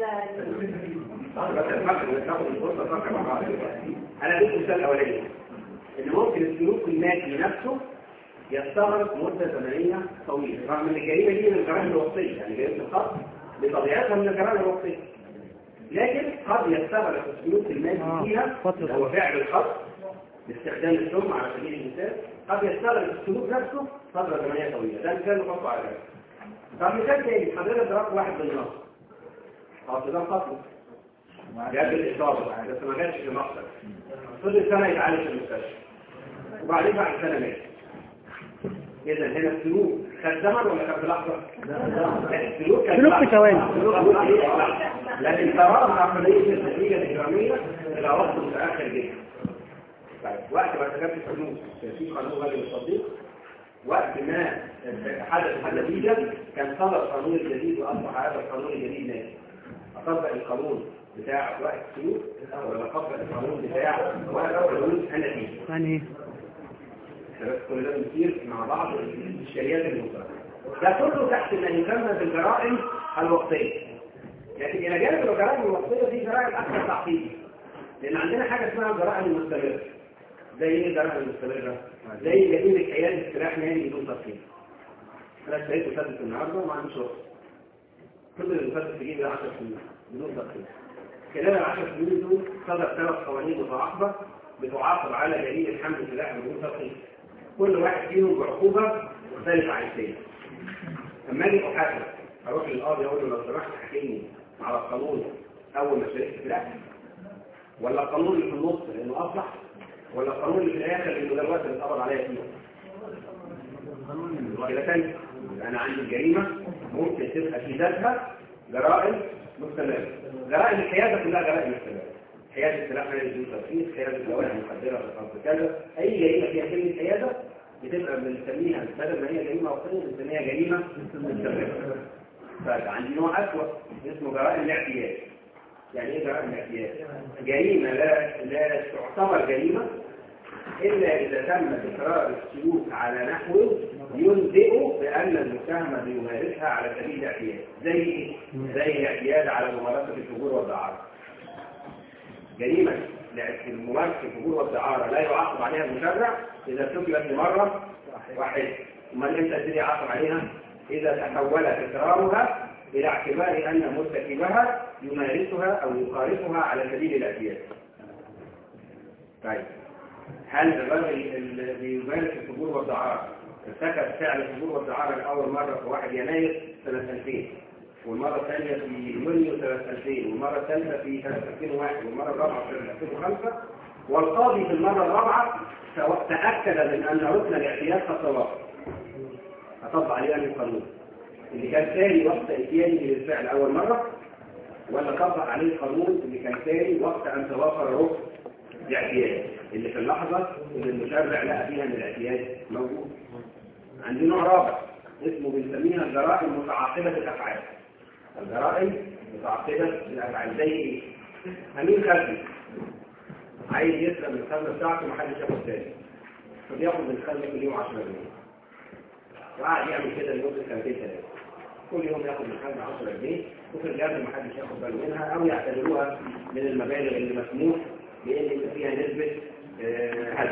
بس الفرق ناخد الفرصه نفكر مع بعض انا اديك مثال اولاني ان ممكن السلوك المادي نفسه يستغرق مده زمنيه طويله رغم ان الجريمه دي من الجرائم الوقتيه يعني جريمه القتل بطبيعتها من الجرائم الوقتيه لكن قد يستغرق السلوك المادي آه، فيها فترة. اللي هو فعل القتل باستخدام السم على سبيل المثال قد يستغرق السلوك نفسه فتره زمنيه طويله ده مثال نحطه على جنب طب مثال تاني حضرتك ضربت واحد بالنص خلاص ده قتل جاب الإصابة بس ما جاتش في مقصد فضل سنة يتعالج في المستشفى وبعدين بعد سنة مات إذا هنا السلوك خد زمن ولا كان في لحظة؟ لا، السلوك كان سلوك في لحظة. ثواني. السلوك في لحظة. لكن قرار عقلية النتيجة الإجرامية إلى وقت متأخر جدا طيب وقت ما ارتكبت السلوك كان في قانون واجب التطبيق وقت ما حدث النتيجة كان صدر القانون الجديد وأصبح هذا القانون الجديد نافذ أطبق القانون بتاع وقت السلوك ولا أطبق القانون بتاع وقت القانون النتيجة يعني بس كل ده بنصير مع بعض الشريات المشتركة ده كله تحت ما يسمى بالجرائم الوقتية لكن الى جانب الجرائم الوصفيه في جرائم اكثر تعقيدا لان عندنا حاجه اسمها الجرائم المستمره زي ايه الجرائم المستمره؟ زي جريمه عيال استراح مالي بدون ترخيص انا اشتريت مسدس النهارده وما عنديش رخصه كل المسدس تجيب لي 10 سنين بدون ترخيص خلال ال 10 سنين دول صدر ثلاث قوانين متعاقبه بتعاقب على جريمه حمل سلاح بدون ترخيص كل واحد فيهم بعقوبه مختلفه عن الثاني لما اجي احاسب اروح للقاضي اقول له لو سمحت حكمني على القانون اول ما اشتريت سلاح ولا القانون اللي في النص لانه اصلح ولا القانون اللي في الاخر لانه ده الوقت اللي اتقبض عليا فيه كده تاني انا عندي الجريمه ممكن تبقى في ذاتها جرائم مستمره جرائم الحياده كلها جرائم مستمره حياده السلاح من بدون ترخيص حياده الجوارح المخدره بقصد كذا اي جريمه فيها كلمه حياده بتبقى بنسميها بدل ما هي جريمه وطنيه بنسميها جريمه مستمره فعندي نوع اسوء اسمه جرائم الاعتياد يعني ايه جرائم الاعتياد جريمه لا لا تعتبر جريمه إلا إذا تم تكرار السلوك على نحو ينبئ بأن المتهم بيمارسها على سبيل الاعتياد زي إيه؟ زي الاعتياد على ممارسة الفجور والدعارة جريمة ممارسة الفجور والدعارة لا يعاقب عليها المشرع إذا ارتكبت مرة واحدة أمال إمتى تبتدي يعاقب عليها؟ إذا تحول تكرارها إلى اعتبار أن مرتكبها يمارسها أو يقارفها على سبيل الاعتياد. طيب هل الرجل اللي بيمارس الفجور والدعارة ارتكب فعل الفجور والدعارة لأول مرة في 1 يناير سنة 2000 والمرة الثانية في يونيو سنة 2000 والمرة الثالثة في سنة 2001 والمرة الرابعة في سنة 2005 والقاضي في المرة الرابعة تأكد من أن ركن الاعتياد قد توافق أطبق عليه أن القانون اللي كان ساري وقت اتيانه للفعل أول مرة ولا طبق عليه القانون اللي كان ساري وقت أن توافر ركن الاعتياد اللي في اللحظة اللي المشرع لقى فيها ان الاعتياد موجود عندنا نوع رابع اسمه بنسميها الجرائم متعاقبة الأفعال الجرائم متعاقبة الأفعال زي ايه؟ أمين خلفي عايز يسرق من الخزنة بتاعته محدش ياخد تاني فبياخد من الخزنة كل يوم 10 جنيه وقعد يعمل كده لمدة سنتين ثلاثة كل يوم ياخد من الخزنة 10 جنيه وفي الآخر محدش ياخد باله منها أو يعتبروها من المبالغ اللي مسموح بان فيها نسبة هدف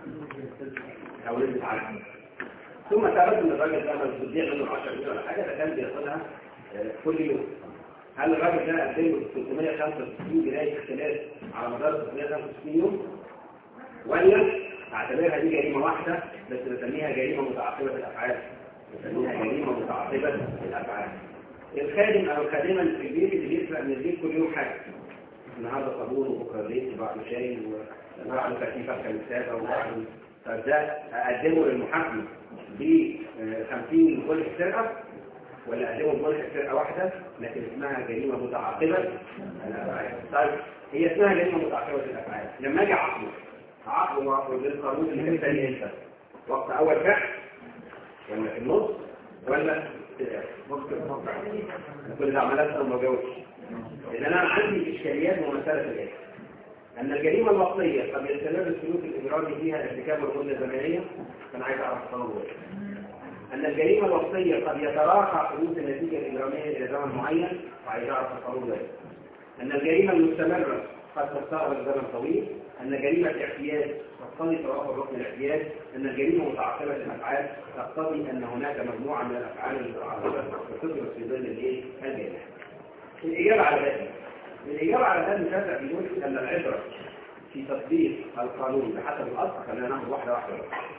او نسبة عدد ثم ثبت ان الراجل ده لما بتضيع منه 10 جنيه ولا حاجه ده كان بياخدها كل يوم هل الراجل ده قدم له 365 جنيه اختلاف على مدار 365 يوم ولا اعتبرها دي جريمه واحده بس بسميها جريمه متعاقبه الافعال بسميها جريمه متعاقبه الافعال الخادم او الخادمه اللي في البيت اللي بيسرق من البيت كل يوم حاجه النهارده صابون وبكره زيت وبعده شاي وبعده تكييف كنسابه وبعده فده اقدمه للمحاكمه ب 50 كل سرقه ولا اقدمه كل سرقه واحده لكن اسمها جريمه متعاقبه الافعال طيب هي اسمها جريمه متعاقبه الافعال لما اجي اعاقبه اعاقبه بالقانون اللي كان ثاني امتى وقت اول فعل ولا في النص ولا في الاخر كل ده عملات او ما جاوبش لأن أنا عندي إشكاليات ممثلة في الآخر أن الجريمة الوصية قد يستمر السلوك الإجرامي فيها ارتكاب الغنة الزمنية فأنا عايز أعرف التصور أن الجريمة الوصية قد يتراخى حدوث النتيجة الإجرامية إلى زمن معين وعايز أعرف التصور ذلك أن الجريمة المستمرة قد تستغرق زمن طويل أن جريمة الاعتياد تقتضي توافر ركن الاعتياد أن الجريمة متعاقبة الأفعال تقتضي أن هناك مجموعة من الأفعال المتعاقبة تدرس في ظل الإيه؟ الجريمة الإجابة على ذلك الإجابة على ذلك مشرع بيقول أن العبرة في تطبيق القانون بحسب الأصل خلينا ناخد واحدة واحدة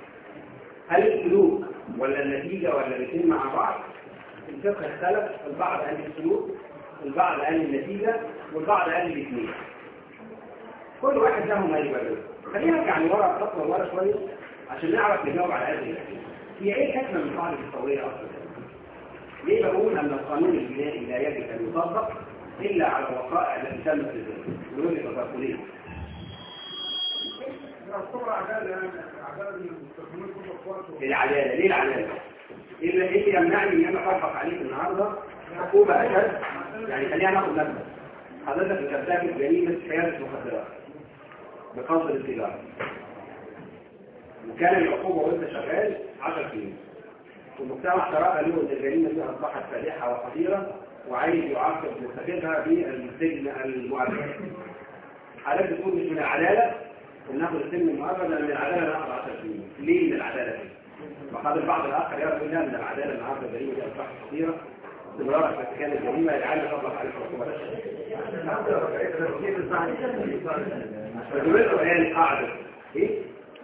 هل السلوك ولا النتيجة ولا الاثنين مع بعض الفقه اختلف البعض قال السلوك البعض قال النتيجة والبعض قال الاثنين كل واحد له ما يبرر خلينا نرجع لورا خطوة ورا شوية عشان نعرف نجاوب على هذه الأسئلة هي ايه الحكمة من قاعدة التطورية أصلا ليه بقول أن القانون الجنائي لا يجب أن يطبق إلا على الوقائع التي تمت في الذهن وجهة تدخلية العدالة ليه العدالة؟ إيه اللي إيه اللي يمنعني إن أنا أطبق عليك النهاردة عقوبة أشد يعني خلينا ناخد نبذة حضرتك بترتكب جريمة حيادة مخدرات بقصد التجارة وكان العقوبة وانت شغال 10 سنين والمجتمع ترى له ان الجريمة دي اصبحت فادحة وخطيرة وعايز يعاقب مستفيدها بالسجن المؤبد حضرتك بتقول مش من العدالة ان ناخد السجن المؤبد لان من العدالة ناخد 10 سنين ليه من العدالة دي؟ وقد البعض الاخر يقول لا من العدالة النهارده الجريمة دي اصبحت خطيرة استمرارك في ارتكاب الجريمة يجعل يطلق عليك عقوبات فدول هي القاعدة ايه؟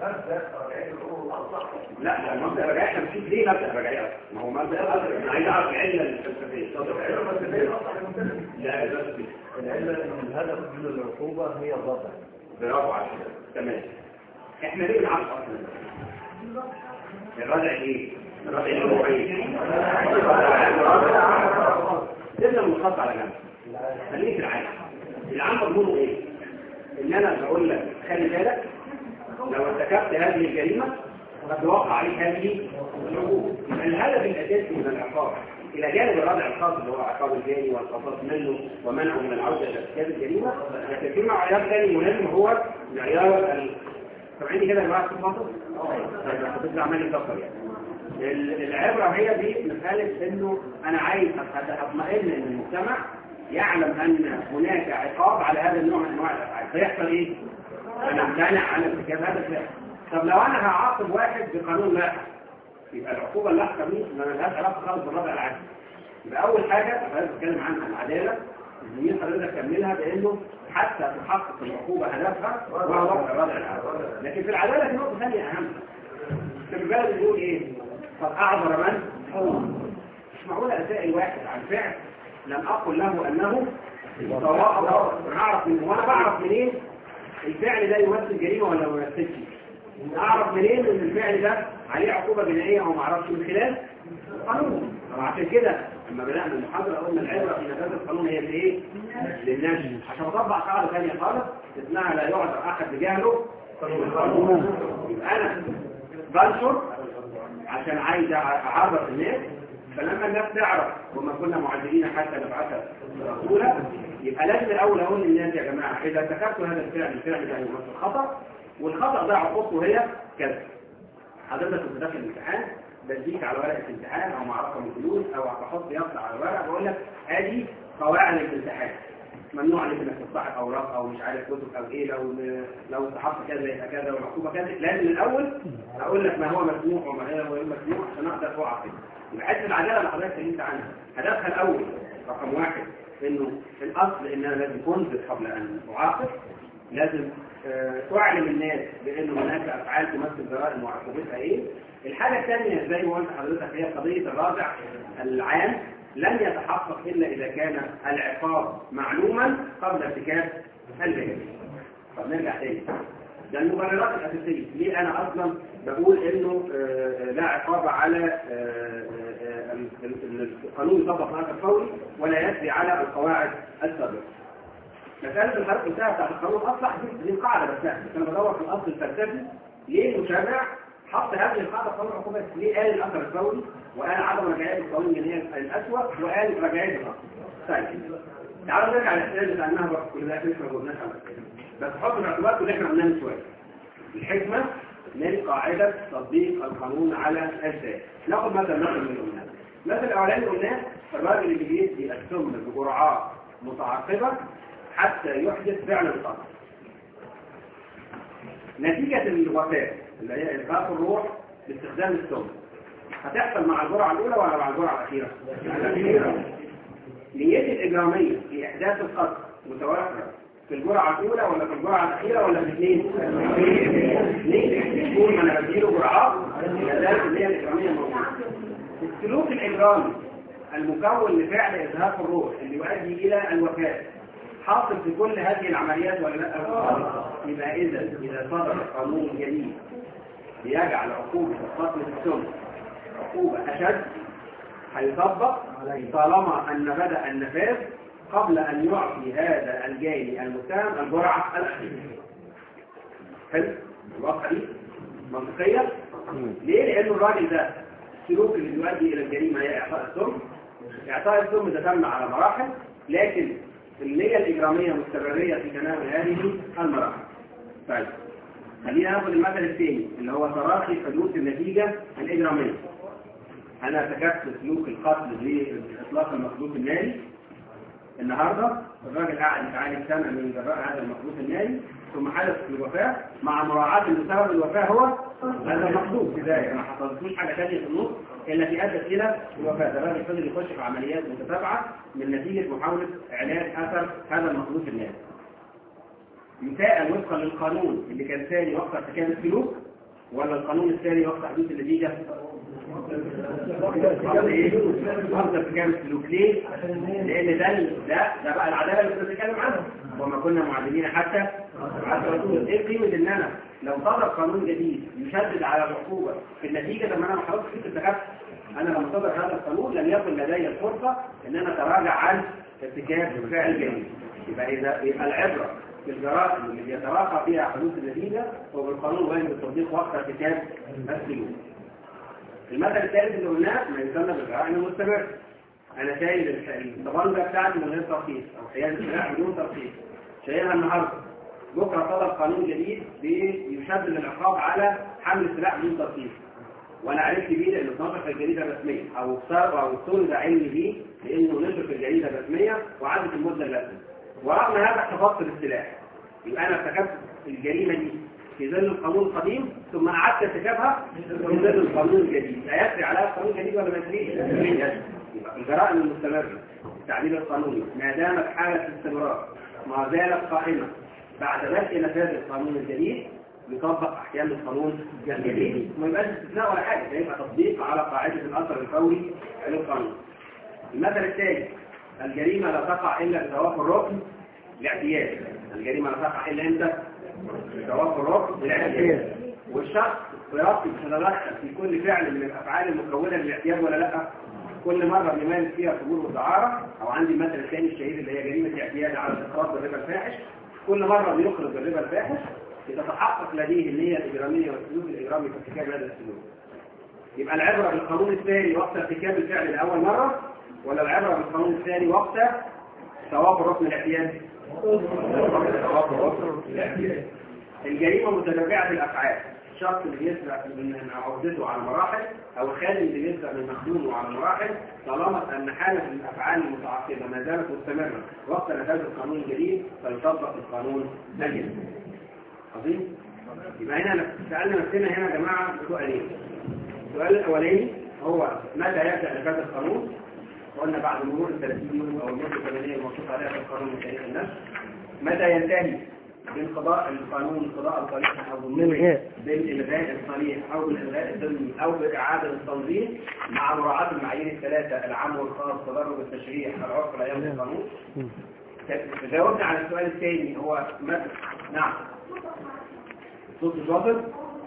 لا لا المبدأ الرجعي احنا بنشوف ليه مبدأ الرجعي اصلا ما هو مبدأ اصلا انا عايز اعرف العلة الفلسفية لا بس العلة ان الهدف من العقوبة هي الضبط برافو عليك تمام احنا ليه بنعرف اصلا الردع ايه الردع ايه هو ايه سيبنا من الخط على جنب خليني في العام العام مضمونه ايه ان انا بقول لك خلي بالك لو ارتكبت هذه الجريمه قد وقع عليك هذه العقوبه يبقى الهدف الاساسي من العقاب الى جانب الردع الخاص اللي هو عقاب الجاني والقصاص منه ومنعه من العوده الى ارتكاب الجريمه لكن في معيار ثاني مهم هو معيار ال... سامعيني كده يا جماعه في مصر؟ طيب بس عمال يكفر يعني ال- العبره هي دي مساله انه انا عايز أت- اطمئن ان المجتمع يعلم ان هناك عقاب على هذا النوع من انواع الافعال فيحصل ايه؟ انا امتنع عن ارتكاب هذا الفعل طب لو انا هعاقب واحد بقانون لاحق يبقى العقوبه اللاحقه دي ما لهاش علاقه خالص بالوضع العادي يبقى اول حاجه حضرتك بتتكلم عنها العداله الزميل حضرتك كملها بانه حتى تحقق العقوبه هدفها وهو وضع الوضع العادي لكن في العداله في نقطه ثانيه اهم في البلد بيقول ايه؟ قد اعذر من؟ مش معقول اسائل واحد عن فعل لم اقل له انه سواء اعرف منه وانا بعرف منين الفعل ده يمثل جريمه ولا ما يمثلش اعرف منين ان الفعل ده عليه عقوبه جنائيه او ما اعرفش من خلال القانون طب عشان كده لما بدانا المحاضره قلنا العبره في نفاذ القانون هي الايه؟ للناس عشان اطبق قاعده ثانيه خالص اسمها لا يعذر احد بجهله القانون يبقى انا بنشر عشان عايز اعرف الناس فلما الناس تعرف وما كنا معدلين حتى نبعثها رسولا يبقى لازم الاول اقول للناس يا جماعه اذا ارتكبتوا هذا الفعل الفعل ده يمثل خطا والخطا ده عقوبته هي كذا حضرتك كنت داخل الامتحان بديك على ورقه امتحان او مع رقم الفلوس او بحط يافطه على ورقه بقول لك ادي قواعد الامتحان ممنوع عليك انك تصحح اوراق او مش عارف كتب او ايه لو لو صححت كذا يبقى كذا والعقوبه كذا لازم الاول اقول لك ما هو مسموح وما هو غير مسموح عشان اقدر اوعى كده يبقى حته العداله اللي حضرتك اتكلمت عنها هدفها الاول رقم واحد انه الاصل ان انا لازم انذر قبل ان اعاقب لازم آه، تعلم الناس بانه هناك افعال تمثل جرائم وعقوبتها ايه الحاجه الثانيه زي ما قلت حضرتك هي قضيه الرادع العام لن يتحقق الا اذا كان العقاب معلوما قبل ارتكاب الجريمه طب نرجع تاني ده المبررات الأساسية ليه أنا أصلا بقول إنه آه، لا عقاب على آه، آه، ال- ال- القانون يطبق هذا الفوري ولا يسري على القواعد السابقة مسألة الفرق بتاعها بتاعت القانون أصلا دي دي قاعدة بس بس أنا بدور في الأصل الفلسفي ليه المشرع حط هذه القاعدة في قانون العقوبات ليه قال الأثر الفوري وقال عدم رجعية القانون الجنائي الأسوأ وقال رجعية الأصل طيب تعالوا نرجع للأسئلة بتاع النهضة كل ده لسه ما جبناش على الأسئلة بس حط الاعتبار اللي احنا قلناه من شويه الحكمة من قاعدة تطبيق القانون على الذات ناخد مثلا مثلا من قلناه مثل الاولاني قلناه الراجل اللي بيدي السم بجرعات متعاقبة حتى يحدث فعل القتل نتيجة الوفاة اللي هي إلقاء الروح باستخدام السم هتحصل مع الجرعة الأولى ولا مع الجرعة الأخيرة؟ الأخيرة نيتي الإجرامية في إحداث القتل متوفرة في الجرعة الأولى ولا في الجرعة الأخيرة ولا في الاثنين؟ الاثنين طول ما أنا بديله جرعات الأداة اللي هي الإجرامية موجودة السلوك الإجرامي المكون لفعل إزهاق الروح اللي يؤدي إلى الوفاة حاصل في كل هذه العمليات ولا لا؟ يبقى إذا إذا صدر قانون جديد بيجعل عقوبة القتل في السم عقوبة أشد هيطبق طالما أن بدأ النفاذ قبل أن يعطي هذا الجاني المتهم الجرعة الأخيرة حلو الواقع دي منطقية ليه؟ لأنه الراجل ده السلوك اللي بيؤدي إلى الجريمة هي إعطاء السم إعطاء السم ده تم على مراحل لكن النية الإجرامية مستمرية في تناول هذه المراحل طيب خلينا ناخد المثل الثاني اللي هو تراخي حدوث النتيجة الإجرامية انا ارتكبت سلوك القتل باطلاق المخلوق الناري النهارده الراجل قاعد يتعالج سنه من جراء هذا المخلوق الناري ثم حدث الوفاه مع مراعاه ان سبب الوفاه هو هذا المخلوق في ذلك ما حصلتوش حاجه ثانيه في النص الا في ادت الى الوفاه ده الراجل فضل يخش في عمليات متتابعه من نتيجه محاوله علاج اثر هذا المخلوق الناري مثاء وفقا للقانون اللي كان ثاني وقت ارتكاب السلوك ولا القانون الثاني وقت حدوث النتيجه؟ قصد ايه؟ قصد ارتكاب السلوك ليه؟ لان ده ده ده بقى العداله اللي كنا بنتكلم عنها وما كنا معدلين حتى حتى رسول ايه قيمه ان انا لو صدر قانون جديد يشدد على العقوبه في النتيجه لما انا ما حضرتش فيه اتخذت انا لما صدر هذا القانون لم يكن لدي الفرصه ان انا اتراجع عن ارتكاب فعل جديد يبقى اذا يبقى العبره بالجرائم اللي يتراخى فيها حدوث النتيجه وبالقانون واجب التطبيق وقت ارتكاب السلوك المثل الثالث اللي قلناه ما يسمى بالجرائم المستمره انا شايل الطبنجه بتاعتي من غير ترخيص او حيال السلاح بدون ترخيص شايلها النهارده بكره صدر قانون جديد بيشدد العقاب على حمل السلاح بدون ترخيص وانا عرفت بيه لانه اتنشر في الجريده الرسميه او صار او طلب علمي بيه لانه نشر في الجريده الرسميه وعدت المده اللازمه ورغم هذا احتفظت بالسلاح يبقى انا ارتكبت الجريمه دي في ظل القانون القديم ثم قعدت ارتكابها في ظل القانون الجديد لا يسري عليها القانون الجديد ولا ما يسريش؟ يبقى الجرائم المستمره التعديل القانوني ما دامت حاله استمرار ما زالت قائمه بعد بدء نفاذ القانون الجديد يطبق احكام القانون الجديد وما يبقاش استثناء ولا حاجه ده يبقى تطبيق على قاعده الاثر الفوري للقانون المثل الثاني الجريمه لا تقع الا بتوافر ركن الاعتياد الجريمه لا تقع الا امتى بتوافر ركن الاعتياد والشخص سيقف يتدخل في كل فعل من الافعال المكونه للاعتياد ولا لا كل مره بيمارس فيها قبول والدعاره او عندي المثل الثاني الشهير اللي هي جريمه الاعتياد على الاقراض بالربا الفاحش كل مره بيقرض بالربا الفاحش يتحقق لديه النيه الاجراميه والسلوك الاجرامي في ارتكاب هذا السلوك يبقى العبره بالقانون الثاني وقت ارتكاب الفعل لاول مره ولا العبره بالقانون الثاني وقت توافر ركن الاعتياد توافر ركن الاعتياد الجريمه متتابعه الافعال الشخص اللي بيسرق من عقدته على مراحل او الخادم اللي بيسرق من مخدومه على مراحل طالما ان حاله الافعال المتعاقبه ما زالت مستمره وقت نفاذ القانون الجديد فيطبق القانون الجديد عظيم يبقى هنا سالنا نفسنا هنا يا جماعه سؤالين السؤال الاولاني هو متى يبدا نفاذ القانون قلنا بعد مرور ال 30 يوم او المده الزمنيه الموصوف عليها في القانون من تاريخ النشر متى ينتهي بانقضاء القانون انقضاء الصريح او بالإلغاء. بالالغاء الصريح او بالالغاء الضمني او باعاده التنظيم مع مراعاه المعايير الثلاثه العام والخاص تضرب التشريع العرف لا يملك القانون جاوبنا على السؤال الثاني هو متى نعم صوت الواصل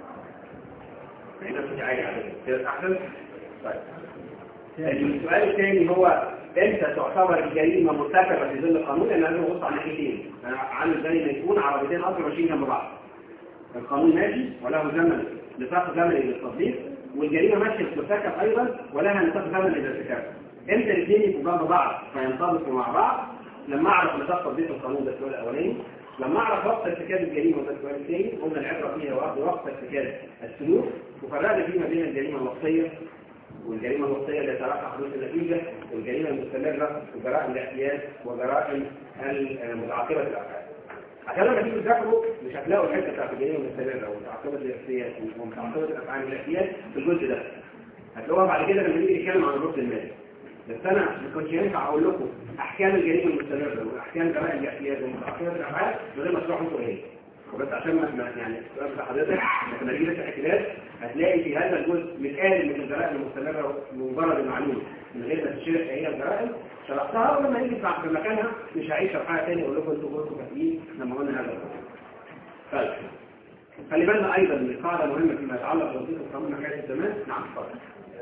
هنا في عالي على كده احسن طيب السؤال الثاني هو امتى تعتبر الجريمه مرتكبه في ظل القانون لان لازم ابص على ناحيتين انا عامل زي ما يكون عربيتين قطر ماشيين جنب بعض القانون ماشي وله زمن نطاق زمني للتطبيق والجريمه ماشيه بترتكب ايضا ولها نطاق زمني للارتكاب امتى الاثنين يبقوا جنب بعض فينطبقوا مع بعض لما اعرف نطاق تطبيق القانون ده السؤال الاولاني لما اعرف وقت ارتكاب الجريمه ده السؤال الثاني قلنا العبره فيها وقت وقت ارتكاب السلوك وفرقنا فيه ما بين الجريمه الوصيه والجريمه الوصيه اللي يتراقى حدوث النتيجه والجريمه المستمره وجرائم الاعتياد وجرائم متعاقبه الافعال عشان لما تيجي تذاكروا مش هتلاقوا الحته بتاعت الجريمه المستمره ومتعاقبه الاعتياد ومتعاقبه الافعال والاعتياد في الجزء ده هتلاقوها بعد كده لما نيجي نتكلم عن الركن المالي بس انا ما كنتش ينفع اقول لكم احكام الجريمه المستمره واحكام جرائم الاعتياد ومتعاقبه الافعال من غير ما اشرحهم انتوا ايه وبس عشان ما ما- يعني السؤال بتاع حضرتك لما نيجي نفتح الكتاب هتلاقي في هذا الجزء مثال من الجرائم المستمره بمجرد المعلومه من غير ما تشرح ايه هي الجرائم شرحتها ولما نيجي في في مكانها مش هعيش شرحها تاني اقول لكم انتوا كنتوا فاكرين لما قلنا هذا الجزء. طيب خلي بالنا ايضا من قاعده مهمه فيما يتعلق بوظيفه القانون حكايه الزمان نعم اتفضل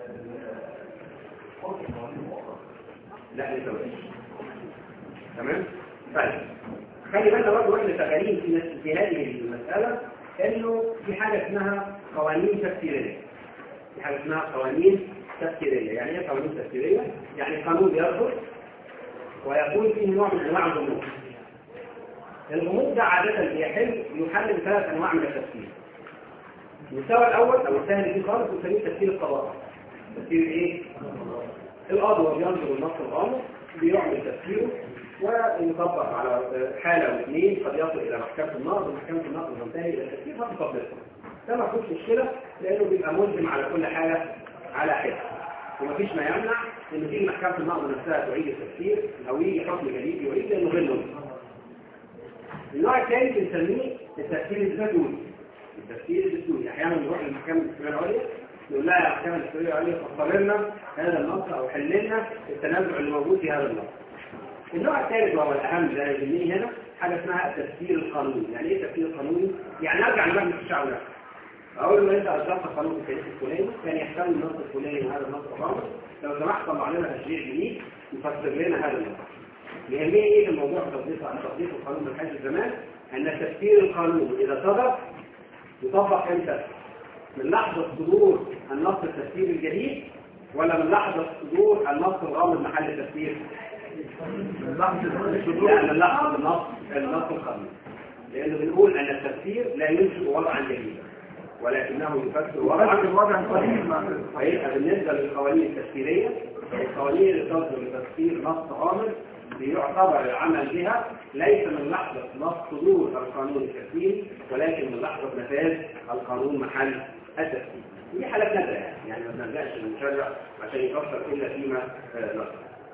لا لسه مفيش تمام طيب خلي بالنا برضه واحنا شغالين في نفس- في هذه المساله انه في حاجه اسمها قوانين تفسيريه في حاجه اسمها قوانين تفسيريه يعني ايه قوانين تفسيريه يعني قانون بيصدر ويكون فيه نوع من انواع الغموض الغموض ده عاده بيحل يحل بثلاث انواع من التفسير المستوى الاول او السهل فيه خالص بنسميه تفسير القضاء تفسير ايه؟ القاضي وهو بينظر النص الغامض بيعمل تفسيره ويطبق على حالة او اثنين قد يصل الى محكمة النقض ومحكمة النقض تنتهي الى التفسير فتطبقه ده ما فيهوش مشكلة لانه بيبقى ملزم على كل حالة على حالة ومفيش ما يمنع ان تيجي محكمة النقض نفسها تعيد التفسير او يجي حكم جديد يعيد لانه غير ملزم النوع الثاني بنسميه التفسير الدستوري التفسير الدستوري احيانا نروح للمحكمة الدستورية العليا نقول لها يا محكمة الدستورية العليا فسر لنا هذا النص او حل لنا التنازع اللي موجود في هذا النص النوع الثالث وهو الاهم ده يهمني هنا حاجه اسمها التفسير القانوني يعني ايه التفسير القانوني يعني ارجع لمجلس الشعب نفسه اقول له انت اصدرت قانون في التاريخ الفلاني كان يحتوي النص الفلاني وهذا النص الغامض لو سمحت طلع لنا تشريع جديد يفسر لنا هذا النص يهمني ايه في الموضوع في تطبيق عن تطبيق القانون من حيث الزمان ان التفسير القانوني اذا صدر يطبق امتى من لحظه صدور النص التفسيري الجديد ولا من لحظه صدور النص الغامض محل التفسير لا من لحظه النص النص القانوني لانه بنقول ان التفسير لا ينشئ وضعا جديدا ولكنه يفسر وضعا وضع قديم فيبقى بالنسبة للقوانين التفسيرية القوانين اللي تصدر لتفسير نص غامض بيعتبر العمل بها ليس من لحظة نص صدور القانون التفسيري ولكن من لحظة نفاذ القانون محل التفسير دي حالات نادرة يعني يعني ما بنلجأش للمشرع عشان يفسر إلا فيما آه، نص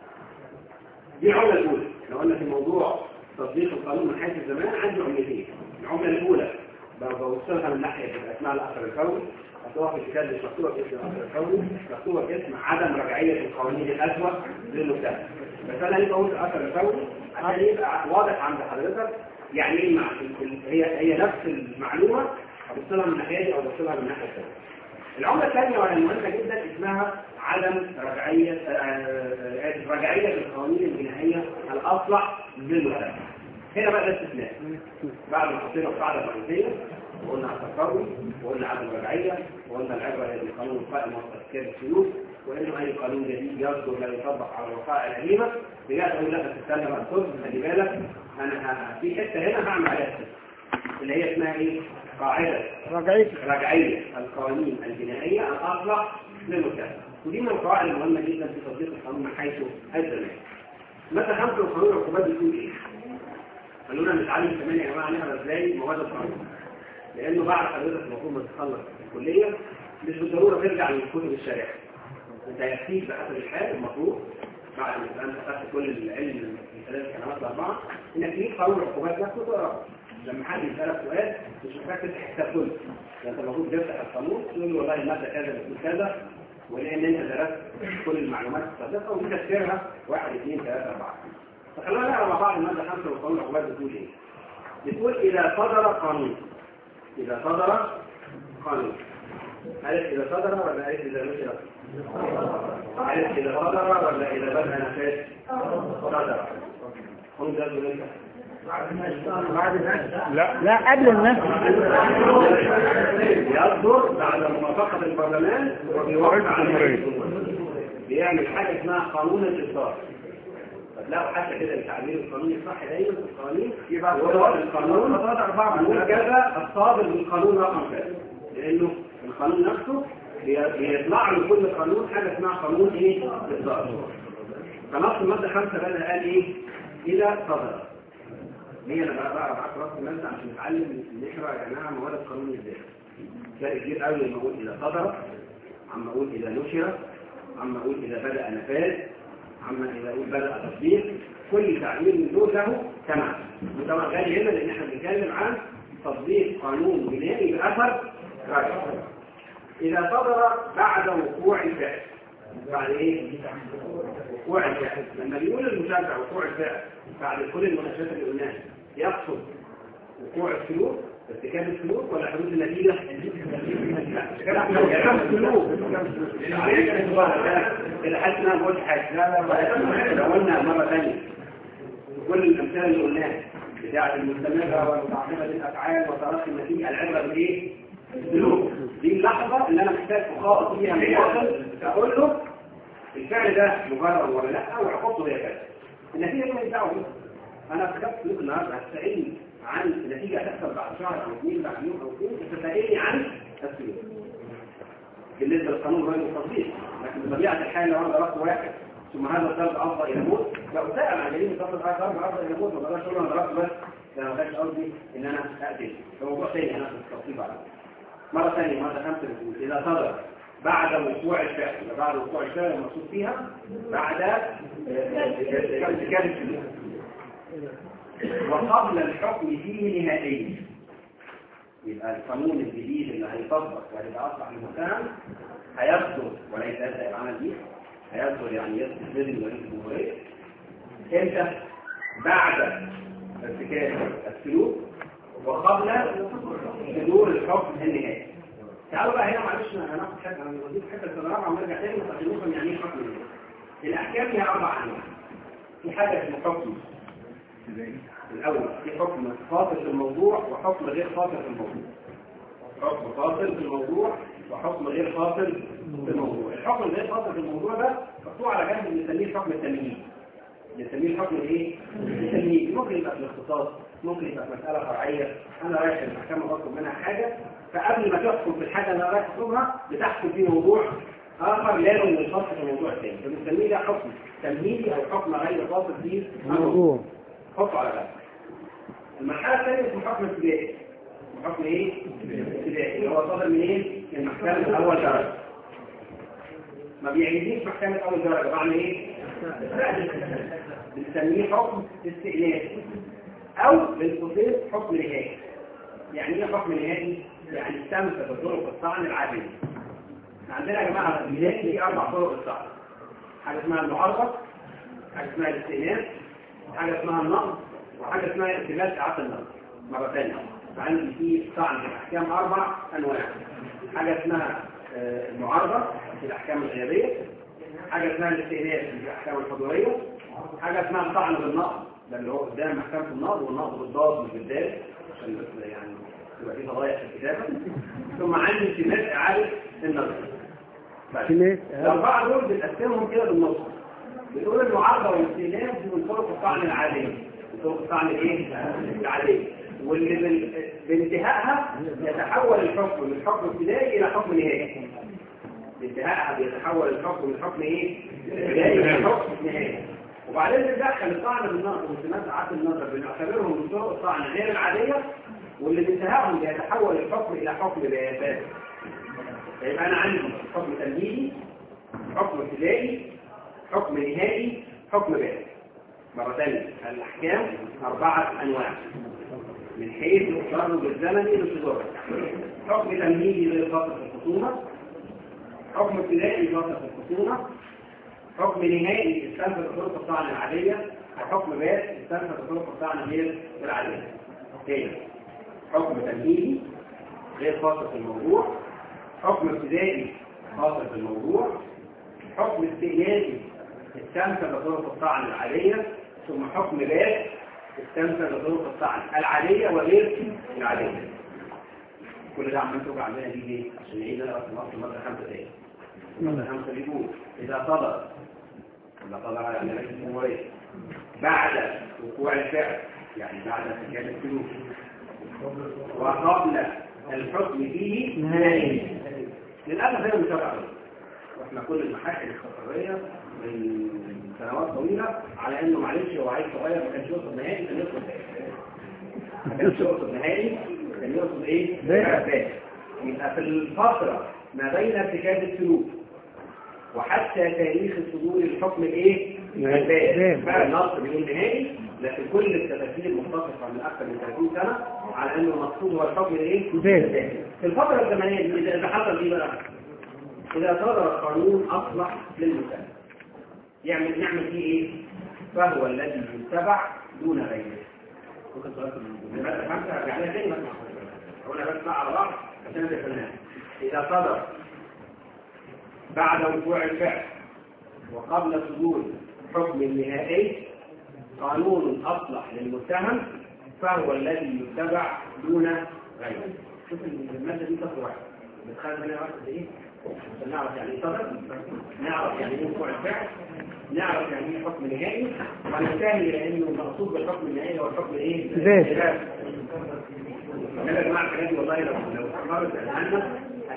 دي العملة الأولى احنا قلنا في موضوع تطبيق القانون من حيث الزمان عندي عملتين العملة الأولى بوصلها من ناحية اسمها الأثر الكوني مكتوبة في الكتاب مش مكتوبة باسم الأثر الكوني مكتوبة باسم عدم رجعية القوانين الأسوأ للمجتمع بس أنا ليه بقول الأثر الكوني عشان يبقى واضح عند حضرتك يعني ايه مع هي هي نفس المعلومة أبصلها من الناحية دي أو أبصلها من الناحية الثانية العملة الثانية وهي مهمة جدا اسمها عدم رجعية آه، آه، آسف، رجعية القوانين الجنائية الأصلح للمجتمع هنا بقى ده استثناء بعد ما حطينا القاعدة الرئيسية وقلنا على التقوي وقلنا عدم الرجعية وقلنا العبرة هي القانون القائم وتذكير السلوك وانه اي قانون جديد يصدر لا يطبق على الوقائع القديمة رجعت اقول لا بس استنى بقى خد خلي بالك انا ه- في حتة هنا هعمل عليها استثناء اللي هي اسمها ايه؟ قاعدة رجعية رجعية القوانين الجنائية الأصلح للمجتمع ودي من القواعد المهمة جدا في تطبيق القانون من حيث الزمان مثلا خمسة القانون العقوبات بتقول ايه؟ قالوا لنا نتعلم كمان يا جماعة نقرا ازاي مواد القانون لأنه بعد حضرتك المفروض ما تخلص الكلية مش بالضرورة ترجع لكتب الشريعة انت يكفيك بحسب الحال المفروض بعد ما تبقى انت خدت كل العلم في ثلاث سنوات الأربعة انك تجيب قانون العقوبات نفسه تقراه لما حد يسألك سؤال مش محتاج تفتح الكتاب كله يعني انت المفروض تفتح القانون تقول له والله المادة كذا بتقول كذا ولان انت درست كل المعلومات السابقة وتفسيرها واحد اثنين ثلاثة أربعة فخلونا نقرا مع بعض المادة خمسة والقانون العقوبات بتقول ايه؟ بتقول إذا صدر قانون إذا صدر قانون عارف إذا صدر ولا عارف إذا نشر؟ عارف إذا صدر ولا إذا بدأ نفاذ؟ صدر قانون ده بيقول إمتى؟ لا لا قبل الناس يصدر بعد موافقة البرلمان وبيوقع عليه بيعمل حاجة اسمها قانون الإصدار فتلاقوا حتى كده التعبير القانوني الصح دايما في القوانين يبقى هو القانون قانون كذا الصادر من قانون رقم كذا لأنه القانون نفسه بي- بيطلع له كل قانون حاجة اسمها قانون ايه؟ إصدار فنص المادة خمسة بقى قال ايه؟ إذا صدر ليه انا بقى بقى بعد راس المادة عشان نتعلم نقرا يا جماعه مواد القانون ازاي تلاقي كتير قوي لما اقول اذا صدر عم اقول اذا نشر عم اقول اذا بدا نفاذ عم اذا اقول بدا تطبيق كل تعبير من دول له تمام وطبعا غالي هنا لان احنا بنتكلم عن تطبيق قانون بنائي باثر رجعي اذا صدر بعد وقوع الفعل بعد ايه؟ وقوع الفعل لما بيقول المشجع وقوع الفعل بعد كل المناقشات اللي قلناها يقصد وقوع السلوك ارتكاب السلوك ولا حدوث النتيجة؟ لا ارتكاب السلوك إذا حاسس إن أنا بقول حاجة لا لا لو قلنا مرة ثانية كل الأمثلة اللي قلناها بتاعة المستمرة ومتعاقبة الأفعال وترقي النتيجة العبرة بإيه؟ السلوك دي اللحظة اللي أنا محتاج أخاطب فيها المواطن أقول له الفعل ده مجرد ولا لا وعقوبته هي كذا النتيجة دي مش دعوة بيها. انا ارتكبت سلوك النهارده هتسالني عن النتيجة هتحصل بعد شهر او اثنين بعد يوم او اثنين تسالني عن السلوك بالنسبة للقانون غير التطبيق لكن بطبيعه الحال لو انا ضربت واحد ثم هذا الضرب افضل الى موت لو سال عن دليل الضرب ضرب افضل الى موت ما بقدرش اقول انا ضربت بس ده ما كانش قصدي ان انا اقتل ده موضوع ثاني انا في التفصيل بعد مره ثانيه مره خمسه بتقول اذا صدر بعد وقوع الفعل يبقى بعد وقوع الفعل المقصود فيها بعد ارتكاب السلوك وقبل الحكم فيه نهائيا يبقى القانون الجديد اللي هيطبق وهيبقى اصبح المتهم هيصدر وليس يبدا العمل به هيصدر يعني يصدر بدل وليس جمهوريه امتى؟ بعد ارتكاب السلوك وقبل صدور الحكم النهائي تعالوا بقى هنا معلش انا هناخد حاجه انا بضيف حته الرابعه ونرجع تاني نفهم يعني ايه حكم النهائي الاحكام هي اربع انواع في حاجه اسمها حكم الأول في حكم فاصل في الموضوع وحكم غير فاصل في الموضوع حكم فاصل في الموضوع وحكم غير فاصل في الموضوع الحكم الغير فاصل في الموضوع ده مقطوع على جنب بنسميه الحكم التمهيدي بنسميه الحكم الايه؟ التمهيدي ممكن يبقى في الاختصاص ممكن يبقى في مسألة فرعية أنا رايح المحكمة بطلب منها حاجة فقبل ما تحكم في الحاجة اللي أنا رايح أطلبها بتحكم في موضوع آخر لا من الفصل في موضوع ثاني فبنسميه ده حكم تمهيدي أو حكم غير فاصل في موضوع حطه على بالك المرحلة الثانية اسمه حكم ابتدائي حكم ايه؟ ابتدائي هو صادر من ايه؟ من محكمة أول درجة ما بيعيدنيش محكمة أول درجة بعمل ايه؟ بنسميه حكم استئناف أو بالقصير حكم نهائي يعني ايه حكم نهائي؟ يعني استمسك بطرق الطعن العادية عندنا يا جماعة البداية في أربع طرق الطعن حاجة اسمها المعارضة حاجة اسمها الاستئناف حاجة اسمها النقض وحاجة اسمها اختلاف إعادة النقض مرة ثانية فعندي في طعن في الأحكام أربع أنواع حاجة اسمها آه، المعارضة في الأحكام الغيابية حاجة اسمها الاستئناف في الأحكام الحضورية حاجة اسمها الطعن بالنقض ده اللي هو قدام محكمة النقض والنقض بالضاد مش بالدال عشان بس يعني تبقى في فضايح في الكتابة ثم عندي التماس إعادة النظر بس. التماس إعادة. الأربعة دول بنقسمهم كده بالنص بنقول المعارضة والاستئناف دي من طرق الطعن العادية من طرق الطعن الايه؟ العادية واللي بال- بانتهائها يتحول الحكم من حكم ابتدائي إلى حكم نهائي بانتهائها بيتحول الحكم من حكم ايه؟ ابتدائي إلى حكم نهائي وبعدين ندخل الطعن بالنظر والتماس إعادة النظر بنعتبرهم من طرق الطعن غير العادية واللي بانتهائهم بيتحول الحكم إلى حكم بيانات فيبقى أنا عندي حكم تمهيدي حكم ابتدائي حكم نهائي حكم بارد مرة ثانية الأحكام أربعة أنواع من حيث التدرج الزمني للصدور حكم تمهيدي غير فاصل في الخصومة حكم ابتدائي فاصل في الخصومة حكم نهائي استنفذ طرق الطعن العادية وحكم بارد استنفذ طرق الطعن غير العادية تاني حكم تمهيدي غير فاصل في الموضوع حكم ابتدائي فاصل في الموضوع حكم استئنافي استنفذ طرق الطعن العادية ثم حكم باب استنفذ طرق الطعن العادية وغير العادية كل ده عمال توقع عندنا دي ليه؟ عشان نعيد انا بس نقص المادة خمسة تاني المادة خمسة بيقول إذا صدر ولا صدر على رئيس الجمهورية بعد وقوع الفعل يعني بعد ارتكاب السلوك وقبل الحكم فيه نهائي للأسف هي متابعة واحنا كل المحاكم الخطرية من سنوات طويلة على انه معلش هو عيل صغير ما كانش يقصد نهائي كان يقصد ما كانش يقصد نهائي كان يقصد ايه؟ باب. باب. يبقى في الفترة ما بين ارتكاب السلوك وحتى تاريخ صدور الحكم الايه؟ نهائي. الباب باب. بقى النص بيقول نهائي لكن كل التفاسير متفقة من اكثر من 30 سنة على انه المقصود هو الحكم الايه؟ باب. الباب. في الفترة الزمنية دي اذا إذا حصل ايه بقى؟ إذا صدر قانون أصلح للمسلم يعمل نعمل فيه إيه؟ فهو الذي يتبع دون غيره ممكن سؤال لماذا خمسة أرجع لها تاني ما اسمع أقولها بس بقى على بعض عشان تفهمها إذا صدر بعد وقوع الفعل وقبل صدور حكم نهائي قانون أصلح للمتهم فهو الذي يتبع دون غيره شوف المادة دي سطر واحد بتخيل منها واحد ايه عشان نعرف يعني ايه صدر نعرف يعني ايه وقوع الفعل نعرف يعني ايه حكم نهائي وننتهي الى انه المقصود بالحكم النهائي هو الحكم الايه؟ ذات. الذات. يا جماعه الحاجات دي والله لو لو استمرت الان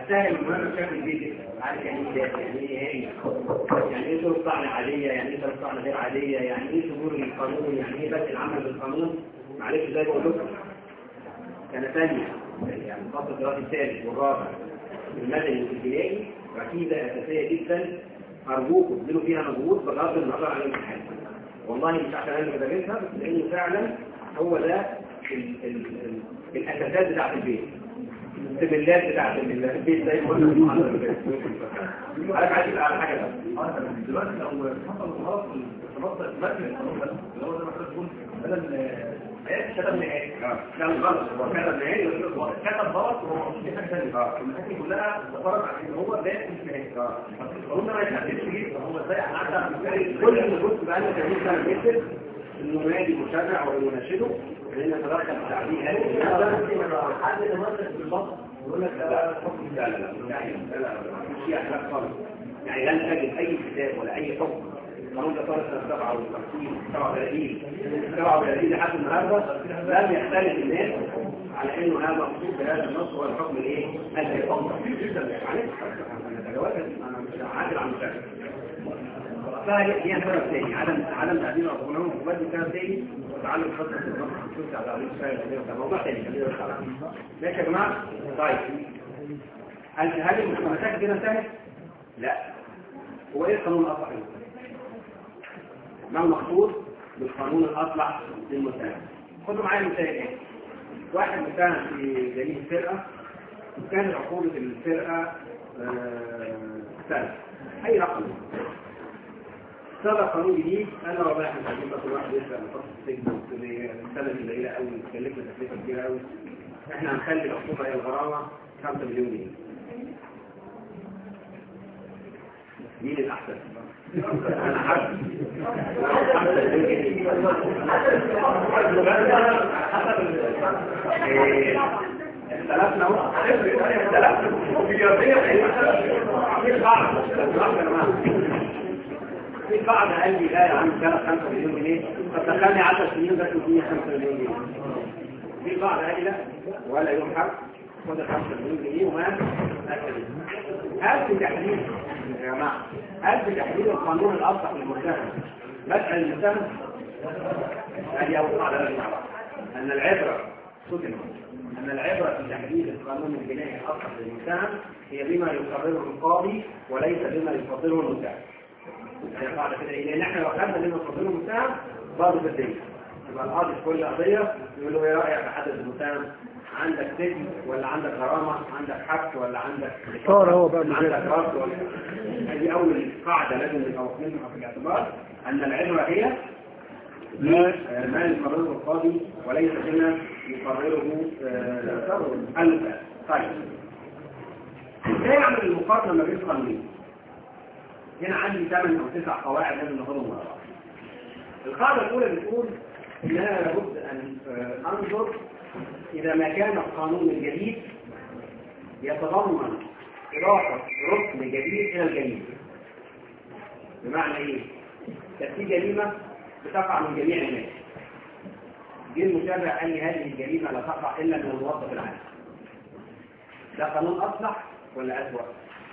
هتسهل المهمة بشكل كبير جدا عارف يعني ايه ده؟ يعني ايه هي يعني ايه طرق طعن عادية يعني ايه طرق طعن غير عادية يعني ايه ثبور القانون يعني ايه بدء العمل بالقانون معلش زي ما قلت لكم سنة ثانية يعني الفصل الدراسي الثالث والرابع المدني والابتدائي ركيزة أساسية جدا أرجوكم ابذلوا فيها مجهود بغض النظر عن الامتحان والله مش عشان أنا بدرسها بس لأنه فعلا هو ده ال ال ال الأساسات بتاعت البيت السبلات بتاعت البيت زي ما قلنا في المحاضرة اللي فاتت. عارف عايز على حاجة بس دلوقتي لو حصل غلط في نص المتن القانون ده اللي هو زي ما حضرتك بتقول بدل كتب نهائي كان غلط هو فعلا نهائي هو كتب غلط وهو مقصود بيه حاجه ثانيه المشاكل كلها تفرج على ان هو ده مش نهائي القانون ده ما يتحددش ليه هو ازاي هنعدى كل اللي كنت بقى لنا 30 سنه بيكتب انه ينادي المشرع ويناشده ان نتدخل في تعديل هذه هذا حد يتمسك بالبطل ويقول لك ده حكم لا لا لا لا لا مش في اخلاق خالص يعني لن تجد اي كتاب ولا اي حكم القانون ده صار سنه 57 37 37 لحد النهارده لم يختلف الناس على انه هذا مقصود بهذا النص هو الحكم الايه؟ الحكم كتير جدا معلش انا تجاوزت انا مش عادل عن المشاكل فهي هي سبب تاني عدم عدم تعديل القانون وبدي سبب تاني وتعلم خطه النظام الخصوصي على عليه الشيء ده موضوع تاني خلينا ندخل عليه ماشي يا جماعه طيب هل هل المشاكل كده انتهت؟ لا هو ايه القانون الاصلح ما المقصود بالقانون الاصلح للمتهم خدوا معايا مثال ايه واحد متهم في جريمه فرقه وكانت عقوبه الفرقه آه، سنه اي رقم صدر قانون جديد قال له والله احنا مش عايزين بقى كل واحد يسرق من فتره السجن السنه قليله قوي تكلفنا تكلفه كبيره قوي احنا هنخلي العقوبه هي الغرامه 5 مليون جنيه مين الاحسن؟ انا حاسس اختلفنا اهو اختلفنا في بعض في بعض قال لي لا يا عم كانت 5 مليون جنيه طب دخلني 10 سنين بس اديني 5 مليون جنيه في بعض قال لي لا ولا يوم حق خد 5 مليون جنيه وما هل في تحديد يا جماعه هل في تحديد القانون الاصلح للمتهم مسألة المتهم هذه أول قاعدة لازم نعرفها أن العبرة سكن أن العبرة في تحديد القانون الجنائي الأصلح للمتهم هي بما يقرره القاضي وليس بما يفضله المتهم هي قاعدة كده إيه؟ لأن احنا لو خدنا بما يفضله المتهم برضه في الدنيا يبقى القاضي في كل قضية يقول له ايه رأيك في حدث المتهم عندك سجن ولا عندك غرامة عندك حبس ولا عندك صار هو بقى عندك رفض ولا هذه أول قاعدة لازم نبقى واخدينها في الاعتبار أن العبرة هي ما يقرره القاضي وليس بما يقرره آه، المتهم طيب ازاي اعمل المقارنة ما بين قانونين هنا عندي ثمان او تسع قواعد لازم ناخدهم مع بعض القاعدة الأولى بتقول إن أنا لابد أن آه، أنظر إذا ما كان القانون الجديد يتضمن إضافة ركن جديد إلى الجريمة بمعنى إيه؟ كانت في جريمة بتقع من جميع الناس جه المشرع قال لي هذه الجريمة لا تقع إلا من الموظف العام ده قانون أصلح ولا أسوأ؟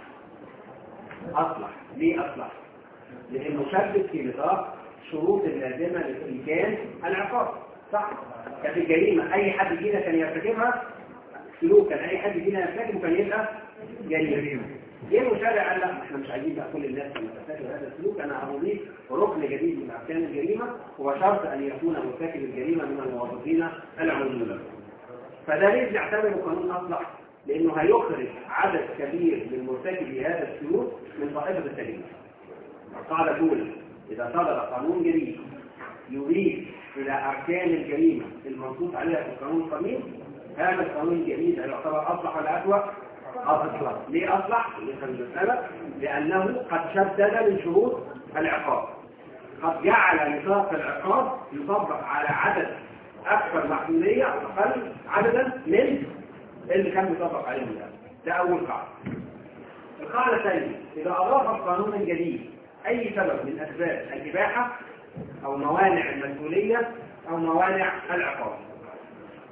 أصلح ليه أصلح؟ لأنه شدد في نطاق شروط اللازمة لإمكان العقاب صح؟ كانت الجريمة أي حد فينا كان يرتكبها سلوكا أي حد فينا يرتكبه كان يبقى جريمة ليه المشرع قال لا احنا مش عايزين بقى كل الناس لما ترتكب هذا السلوك انا هضيف ركن جديد من اركان الجريمه هو شرط ان يكون مرتكب الجريمه من الموظفين العموميين فده ليه بنعتبره قانون اصلح لانه هيخرج عدد كبير من مرتكبي هذا السلوك من طائفه الجريمه القاعده الاولى اذا صدر قانون جديد يضيف الى اركان الجريمه المنصوص عليها في القانون القديم هذا القانون الجديد يعتبر اصلح ولا اسوء أصلح ليه أصلح؟ لسبب لأنه قد شدد من شروط العقاب قد جعل نطاق العقاب يطبق على عدد أكثر محدودية أو أقل عددا من اللي كان يطبق عليهم ده ده أول قاعدة القاعدة الثانية إذا أضاف القانون الجديد أي سبب من أسباب الإباحة أو موانع المسؤولية أو موانع العقاب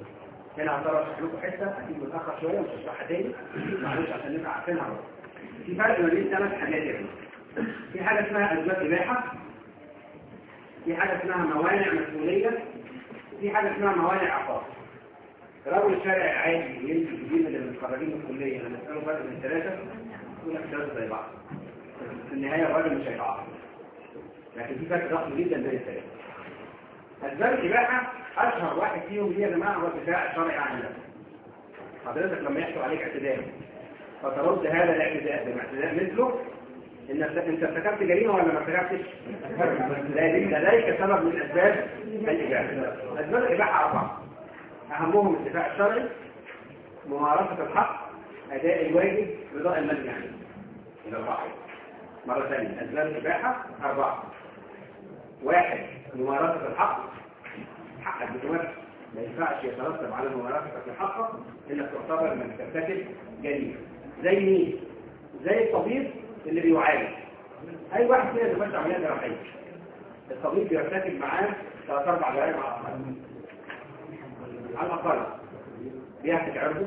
هنا هضطر اشرح لكم حته اكيد متاخر شويه مش هشرحها تاني معلش عشان نبقى عارفينها برضه. في فرق ما بين ثلاث حاجات يعني في حاجه اسمها اسباب اباحه في حاجه اسمها موانع مسؤوليه وفي حاجه اسمها موانع عقاب رجل الشارع العادي يمشي الجديد اللي متخرجين من الكليه انا اساله فرق من ثلاثه يقول لك ثلاثه زي بعض في النهايه الراجل مش هيتعاقب لكن في فرق ضخم جدا بين الثلاثه اسباب الاباحه اشهر واحد فيهم هي يا جماعه هو الدفاع الشرعي عن النفس حضرتك لما يحصل عليك اعتداء فترد هذا الاعتداء باعتداء مثله ان انت ارتكبت جريمه ولا ما ارتكبتش؟ ذلك لديك سبب من اسباب الاباحه. اسباب الاباحه اربعه. اهمهم الدفاع الشرعي، ممارسه الحق، اداء الواجب، رضاء المنهي عنه. الاربعه. مره ثانيه اسباب الاباحه اربعه. واحد ممارسه الحق حقك بتمارس ما ينفعش يترتب على ممارستك لحقك انك تعتبر انك ترتكب جريمه. زي مين؟ زي الطبيب اللي بيعالج اي واحد فينا بيخش عمليه جراحيه الطبيب بيرتكب معاه ثلاث اربع جرائم على الاقل على الاقل بيهتك عرضه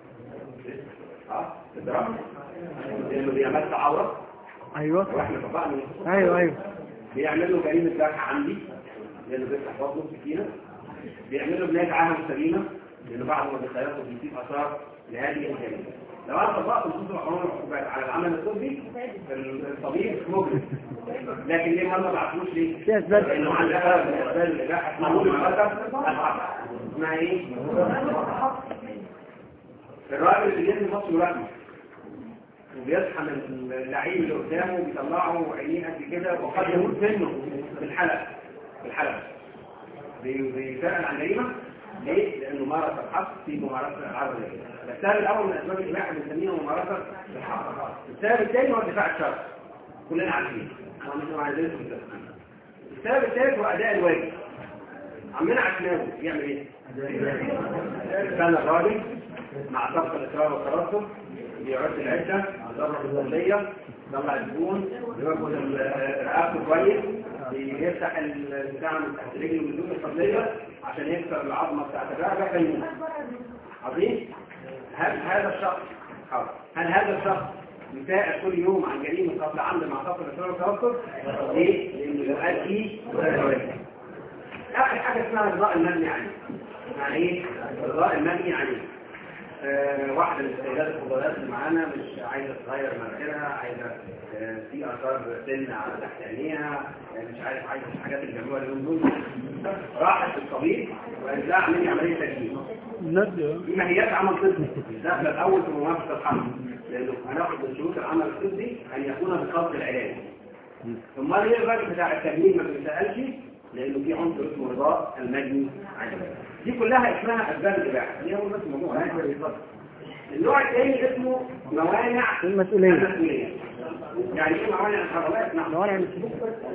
اه الدراسه لانه بيمس عوره ايوه واحنا طبقنا ايوه ايوه بيعمل له جريمه جرح عندي لانه بيفتح بطنه سكينه بيعمل له بنايه عاهه سليمه لانه بعد ما بيخيطه بيسيب اثار لهذه الجريمه لو انا طبقت نصوص القانون العقوبات على العمل الطبي الطبيب مجرم لكن ليه ما بعتوش ليه؟ في اسباب لانه عنده سبب من اسباب الاباحه اسمها وجود الخطر الحق اسمها ايه؟ الراجل اللي بيبني مصر ورقمه وبيصحى من اللعيب اللي قدامه بيطلعه عينيه قد كده وقد يموت منه في الحلقه في الحلقه بي- بيسأل عن جريمه ليه؟ لانه مارس الحق في ممارسه العرض السبب الاول من اسباب الاباحه بنسميها ممارسه الحق السبب الثاني هو الدفاع الشرعي كلنا عارفين وانا عايزين السبب الثالث هو اداء الواجب عمنا عشناوي يعمل ايه؟ كان الراجل مع سبق الاصرار والترصد بيعد العده يدرب الظليه يطلع الزبون يربط ال- رقبته كويس بيفتح البتاع من تحت رجله بدون الفضليه عشان يكسر العظمه بتاعت الرقبه فيموت عظيم هل هذا الشخص حاضر. هل هذا الشخص يساعد كل يوم عن جريمه قتل عمد مع سبق الاصرار والترصد؟ ليه؟ لانه يؤدي الواجب آخر حاجة اسمها رضاء المبني عليه يعني ايه؟ رضاء المبني عليه آه واحدة من السيدات الفضلات اللي معانا مش عايزة تغير مناخيرها عايزة آه في آثار سن على تحت عينيها آه مش عارف عايزة الحاجات اللي بيعملوها اليومين دول راحت للطبيب وقالت لها اعملي عملية تجميل دي ماهيات عمل طبي داخله الاول في ممارسه الحمل لانه هناخد من شروط العمل الطبي ان يكون بقصد العلاج ثم ليه الراجل بتاع التجميل ما بيسالش لانه في عنصر اسمه رضاء المجني عليه دي كلها اسمها اسباب الاباحه دي اول بس موضوع النوع الثاني اسمه موانع المسؤولية. المسؤوليه يعني ايه موانع الحركات نعم لو انا عملت كده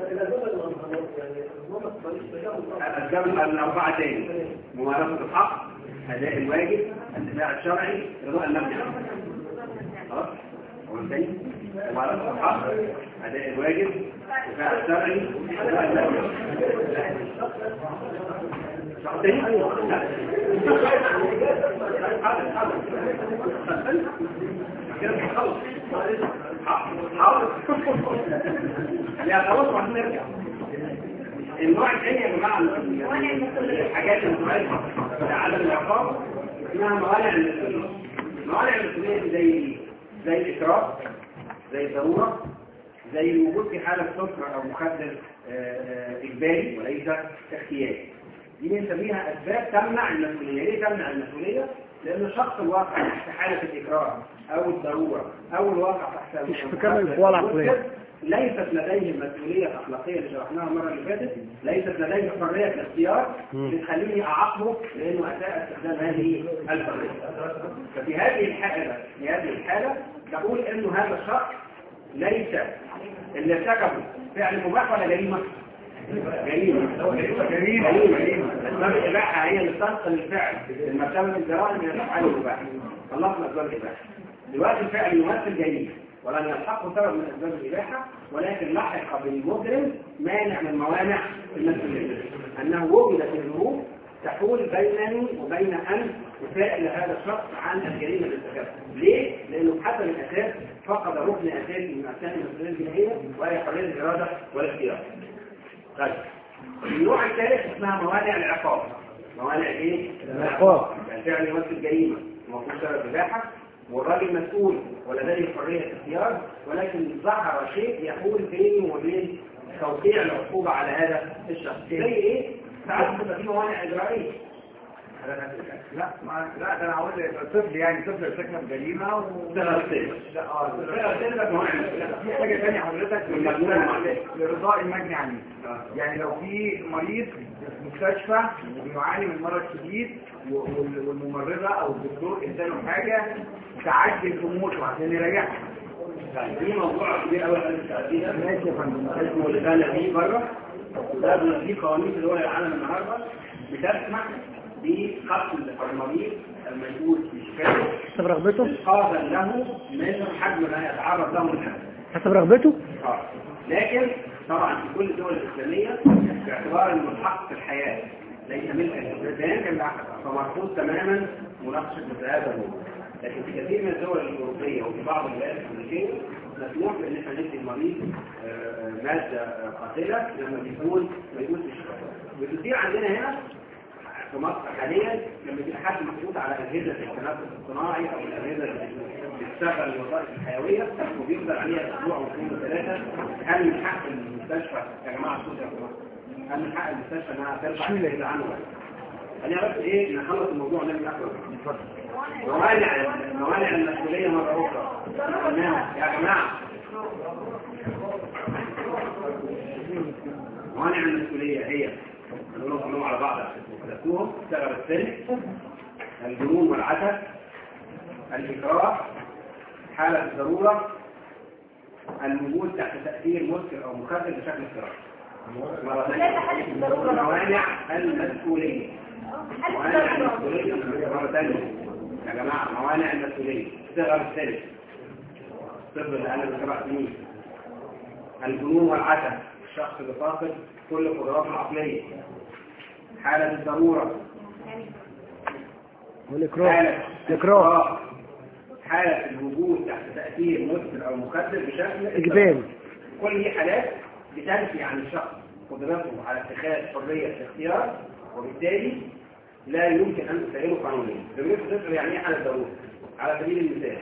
الأسباب الأربعة تاني ممارسة الحق أداء الواجب الدفاع الشرعي رضاء المبني خلاص؟ قول تاني ممارسة الحق أداء الواجب الدفاع الشرعي رضاء المبني صح تاني؟ لا. حاضر حاضر كده مش هخلص. حاضر يا خلاص وبعدين نرجع النوع الثاني يا جماعه الحاجات المتعلقه بعدم العقاب اسمها موانع المسؤوليه موانع المسؤوليه دي زي ايه؟ زي الاكراه زي الضروره زي الوجود في حاله سكر او مخدر آه، آه، اجباري وليس اختياري دي بنسميها اسباب تمنع المسؤوليه ليه تمنع المسؤوليه لان الشخص الواقع تحت حاله الاكراه او الضروره او الواقع تحت مش في كامل القوى العقلية. ليست لديه المسؤولية الأخلاقية اللي شرحناها المرة اللي فاتت ليست لديه حرية الاختيار بتخليني أعاقبه لأنه أساء استخدام هذه الحرية ففي هذه الحالة في هذه الحالة تقول إنه هذا الشخص ليس اللي ارتكبه فعل مباح ولا جريمة؟ جريمة جريمة جريمة أسباب الإباحة هي اللي تنقل الفعل من مرتبة الجرائم إلى الأفعال المباحة خلصنا أسباب الإباحة دلوقتي الفعل يمثل جريمة ولن يلحقه سبب من أسباب الإباحة ولكن لحق بالمجرم مانع من موانع المسؤولية أنه وجدت الظروف تحول بينني وبين أن وسائل هذا الشخص عن الجريمة الارتكاب ليه؟ لأنه حسب الأساس فقد ركن أساسي من أركان المسؤولية الجنائية وهي حرية الإرادة والاختيار. طيب النوع الثالث اسمها موانع العقاب موانع ايه؟ العقاب. الفعل يمثل جريمة المفروض سبب إباحة والراجل مسؤول ولديه حرية اختيار ولكن ظهر شيء يحول بينه وبين توقيع العقوبة على هذا الشخص زي ايه؟ ساعات بتبقى في موانع إجرائية لا ما لا ده انا عاوز طفل يعني طفل ارتكب جريمه و ده السلم لا اه ده السلم موانع في حاجه ثانيه حضرتك والمجنون معاه. لرضاء المجني عليه يعني لو في مريض في مستشفى وبيعاني من مرض شديد و- وال- والممرضه او الدكتور اداله حاجه تعجل في موته عشان يريحه دي موضوع كبير قوي انا مش ماشي يا فندم اسمه اللي كان فيه بره ده في قوانين في دول العالم النهارده بتسمح بقتل المريض الموجود في شفاته حسب رغبته انقاذا له من حجم ما يتعرض له من هذا حسب رغبته آه. لكن طبعا في كل الدول الاسلاميه باعتبار انه الحق في الحياه ليس ملكا للانسان فمرفوض تماما مناقشه مثل هذا الموضوع لكن في كثير من الدول الاوروبيه وفي بعض الولايات الامريكيه مسموح بان احنا ندي المريض آه، ماده آه، قاتله لما بيكون موجود في الشفاء بتصير عندنا هنا في مصر حاليا لما يبقى حد محطوط على اجهزه التنفس الصناعي او الاجهزه اللي بتشتغل الوظائف الحيويه وبيقدر عليها اسبوع واثنين وثلاثه هل من حق المستشفى يا جماعه الصوت يا جماعه هل من حق المستشفى انها ترفع الاجهزه عنه خلينا بس ايه نخلص الموضوع ونرجع اخر موانع موانع المسؤوليه مره اخرى قلناها يا جماعه موانع المسؤوليه هي نقولهم كلهم على بعض عشان تكتبوهم سبب السن الجنون والعسل الإكراه حالة الضرورة الوجود تحت تأثير مسكر أو مخدر بشكل اضطراري مرة ثانية موانع المسؤولية موانع المسؤولية مرة ثانية يا جماعة موانع المسؤولية صغر السن طفل اللي أقل من سبع سنين الجنون والعسل الشخص اللي فاقد كل قدراته العقلية حالة الضرورة والإكراه حالة الإكراه الإكراه. حالة الوجود تحت تأثير مسكر أو مخدر بشكل إجباري كل دي حالات بتنفي عن الشخص قدرته على اتخاذ حرية الاختيار وبالتالي لا يمكن أن تسأله قانونيا بمثل ذكر يعني إيه حالة ضرورة على سبيل المثال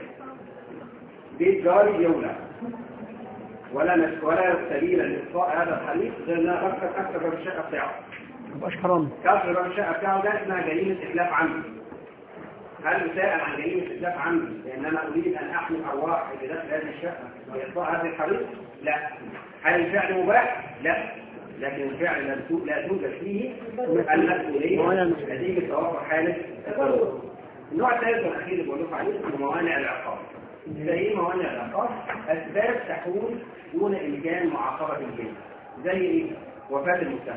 بيت جاري بيولع ولا مس- ولا سبيل لإطفاء هذا الحريق غير أنها أكثر أكثر باب الشقة بتاعه مبقاش حرام كسر باب الشقة بتاعه ده اسمها جريمة إتلاف عمد هل يسأل عن جريمة إتلاف عمد لأن أنا أريد أن أحمي أرواح اللي داخل هذه الشقة وإطفاء هذه الحريق؟ لا هل الفعل مباح؟ لا لكن الفعل لا تو- لا توجد فيه المسؤولية نتيجة توفر حالة الضرورة. النوع الثالث والأخير اللي بقول لكم عليه اسمه موانع العقاب. زي ايه موانع العقاب؟ أسباب تحول دون إمكان معاقبة الجريمة. زي إيه؟ وفاة المتهم.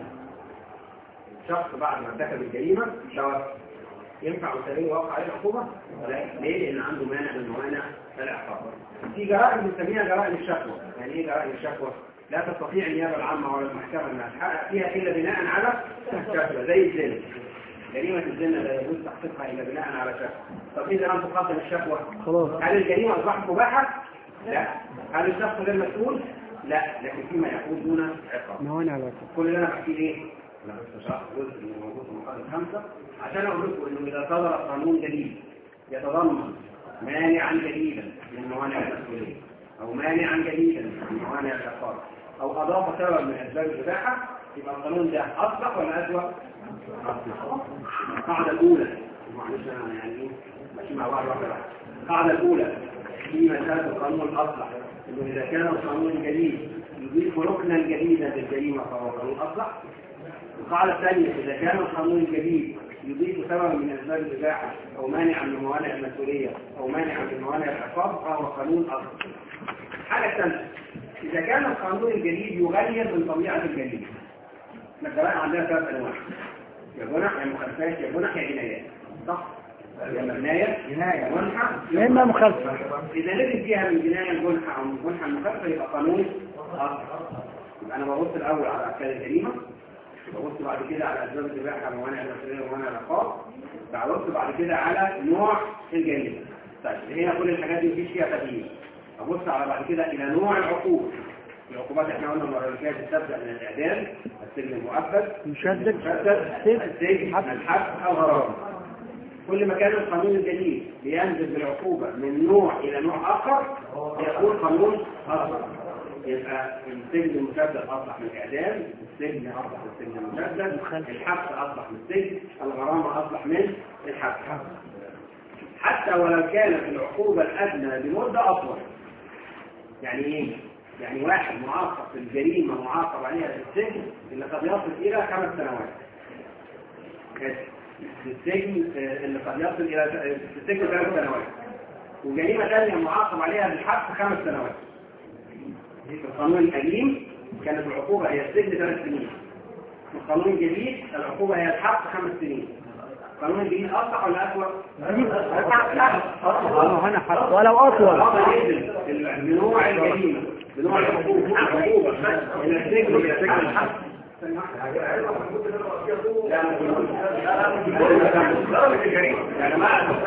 شخص بعد ما ارتكب الجريمة توفى. ينفع مسؤولين يوقع عليه العقوبة؟ لا ليه؟ لأن عنده مانع من موانع العقاب. في جرائم بنسميها جرائم الشكوى، يعني إيه جرائم الشكوى؟ لا تستطيع النيابة العامة ولا المحكمة أنها تحقق فيها إلا بناء على شكوى زي الزنا. جريمة الزنا لا يجوز تحقيقها إلا بناء على شكوى. طب إذا لم تقدم الشكوى خلاص هل الجريمة أصبحت مباحة؟ لا. هل الشخص غير مسؤول؟ لا، لكن فيما يقول دون عقاب. موانع العقاب كل اللي انا بحكيه ليه؟ انا بس شرحت جزء من موجود في المحاضره الخامسه عشان اقول لكم انه اذا صدر قانون جديد يتضمن مانعا جديدا من موانع المسؤوليه او مانعا جديدا من موانع العقاب او اضاف سبب من اسباب الاباحه يبقى القانون ده اصلح ولا اسوء؟ اصلح القاعده الاولى معلش انا يعني ايه ماشي مع بعض واحده واحده القاعده الاولى في مساله القانون الاصلح انه اذا كان القانون الجديد يضيف ركنا جديدا للجريمه فهو قانون اصلح القاعده الثانيه اذا كان القانون الجديد يضيف سببا من اسباب الاباحه او مانعا من موانع المسؤوليه او مانعا من موانع العقاب فهو قانون اصلح الحاجه الثالثه اذا كان القانون الجديد يغير من طبيعه الجريمه احنا الجرائم عندنا ثلاث انواع يا جنح يا مخالفات يا جنح يا جنايات صح يا جناية جناية جنحة يا إما مخالفة إذا نزل فيها من جناية الجنحة أو من جنحة المخالفة يبقى قانون أصل يبقى أنا ببص الأول على أركان الجريمة ببص بعد كده على اسباب الاباحه موانع المسؤوليه وموانع العقاب ببص بعد كده على نوع الجريمه طيب هنا كل الحاجات دي مفيش فيها تغيير ابص على بعد كده الى نوع العقوبه العقوبات احنا قلنا المره اللي فاتت تبدا من الاعدام السجن المؤبد مشدد المشدد السجن الحبس او غرامه كل ما كان القانون الجديد بينزل بالعقوبة من نوع إلى نوع آخر يكون قانون أصلح يبقى السجن المشدد أصلح من الإعدام السجن أصلح من السجن المشدد الحبس أصلح من السجن الغرامة أصلح من الحبس حتى ولو كانت العقوبة الأدنى بمدة أطول يعني إيه؟ يعني واحد معاقب في الجريمة معاقب عليها في السجن اللي قد يصل إلى خمس سنوات في السجن آه، اللي قد يصل إلى في السجن ثلاث سنوات وجريمة ثانية معاقب عليها بالحبس خمس سنوات في القانون القديم كانت العقوبة هي السجن ثلاث سنين في القانون الجديد العقوبة هي الحبس خمس سنين القانون الجديد أصح ولا أسوأ؟ اه هنا حق ولو اطول بنوع الجريمة بنوع العقوبة عقوبة من السجن إلى سجن الحبس لا يا جماعة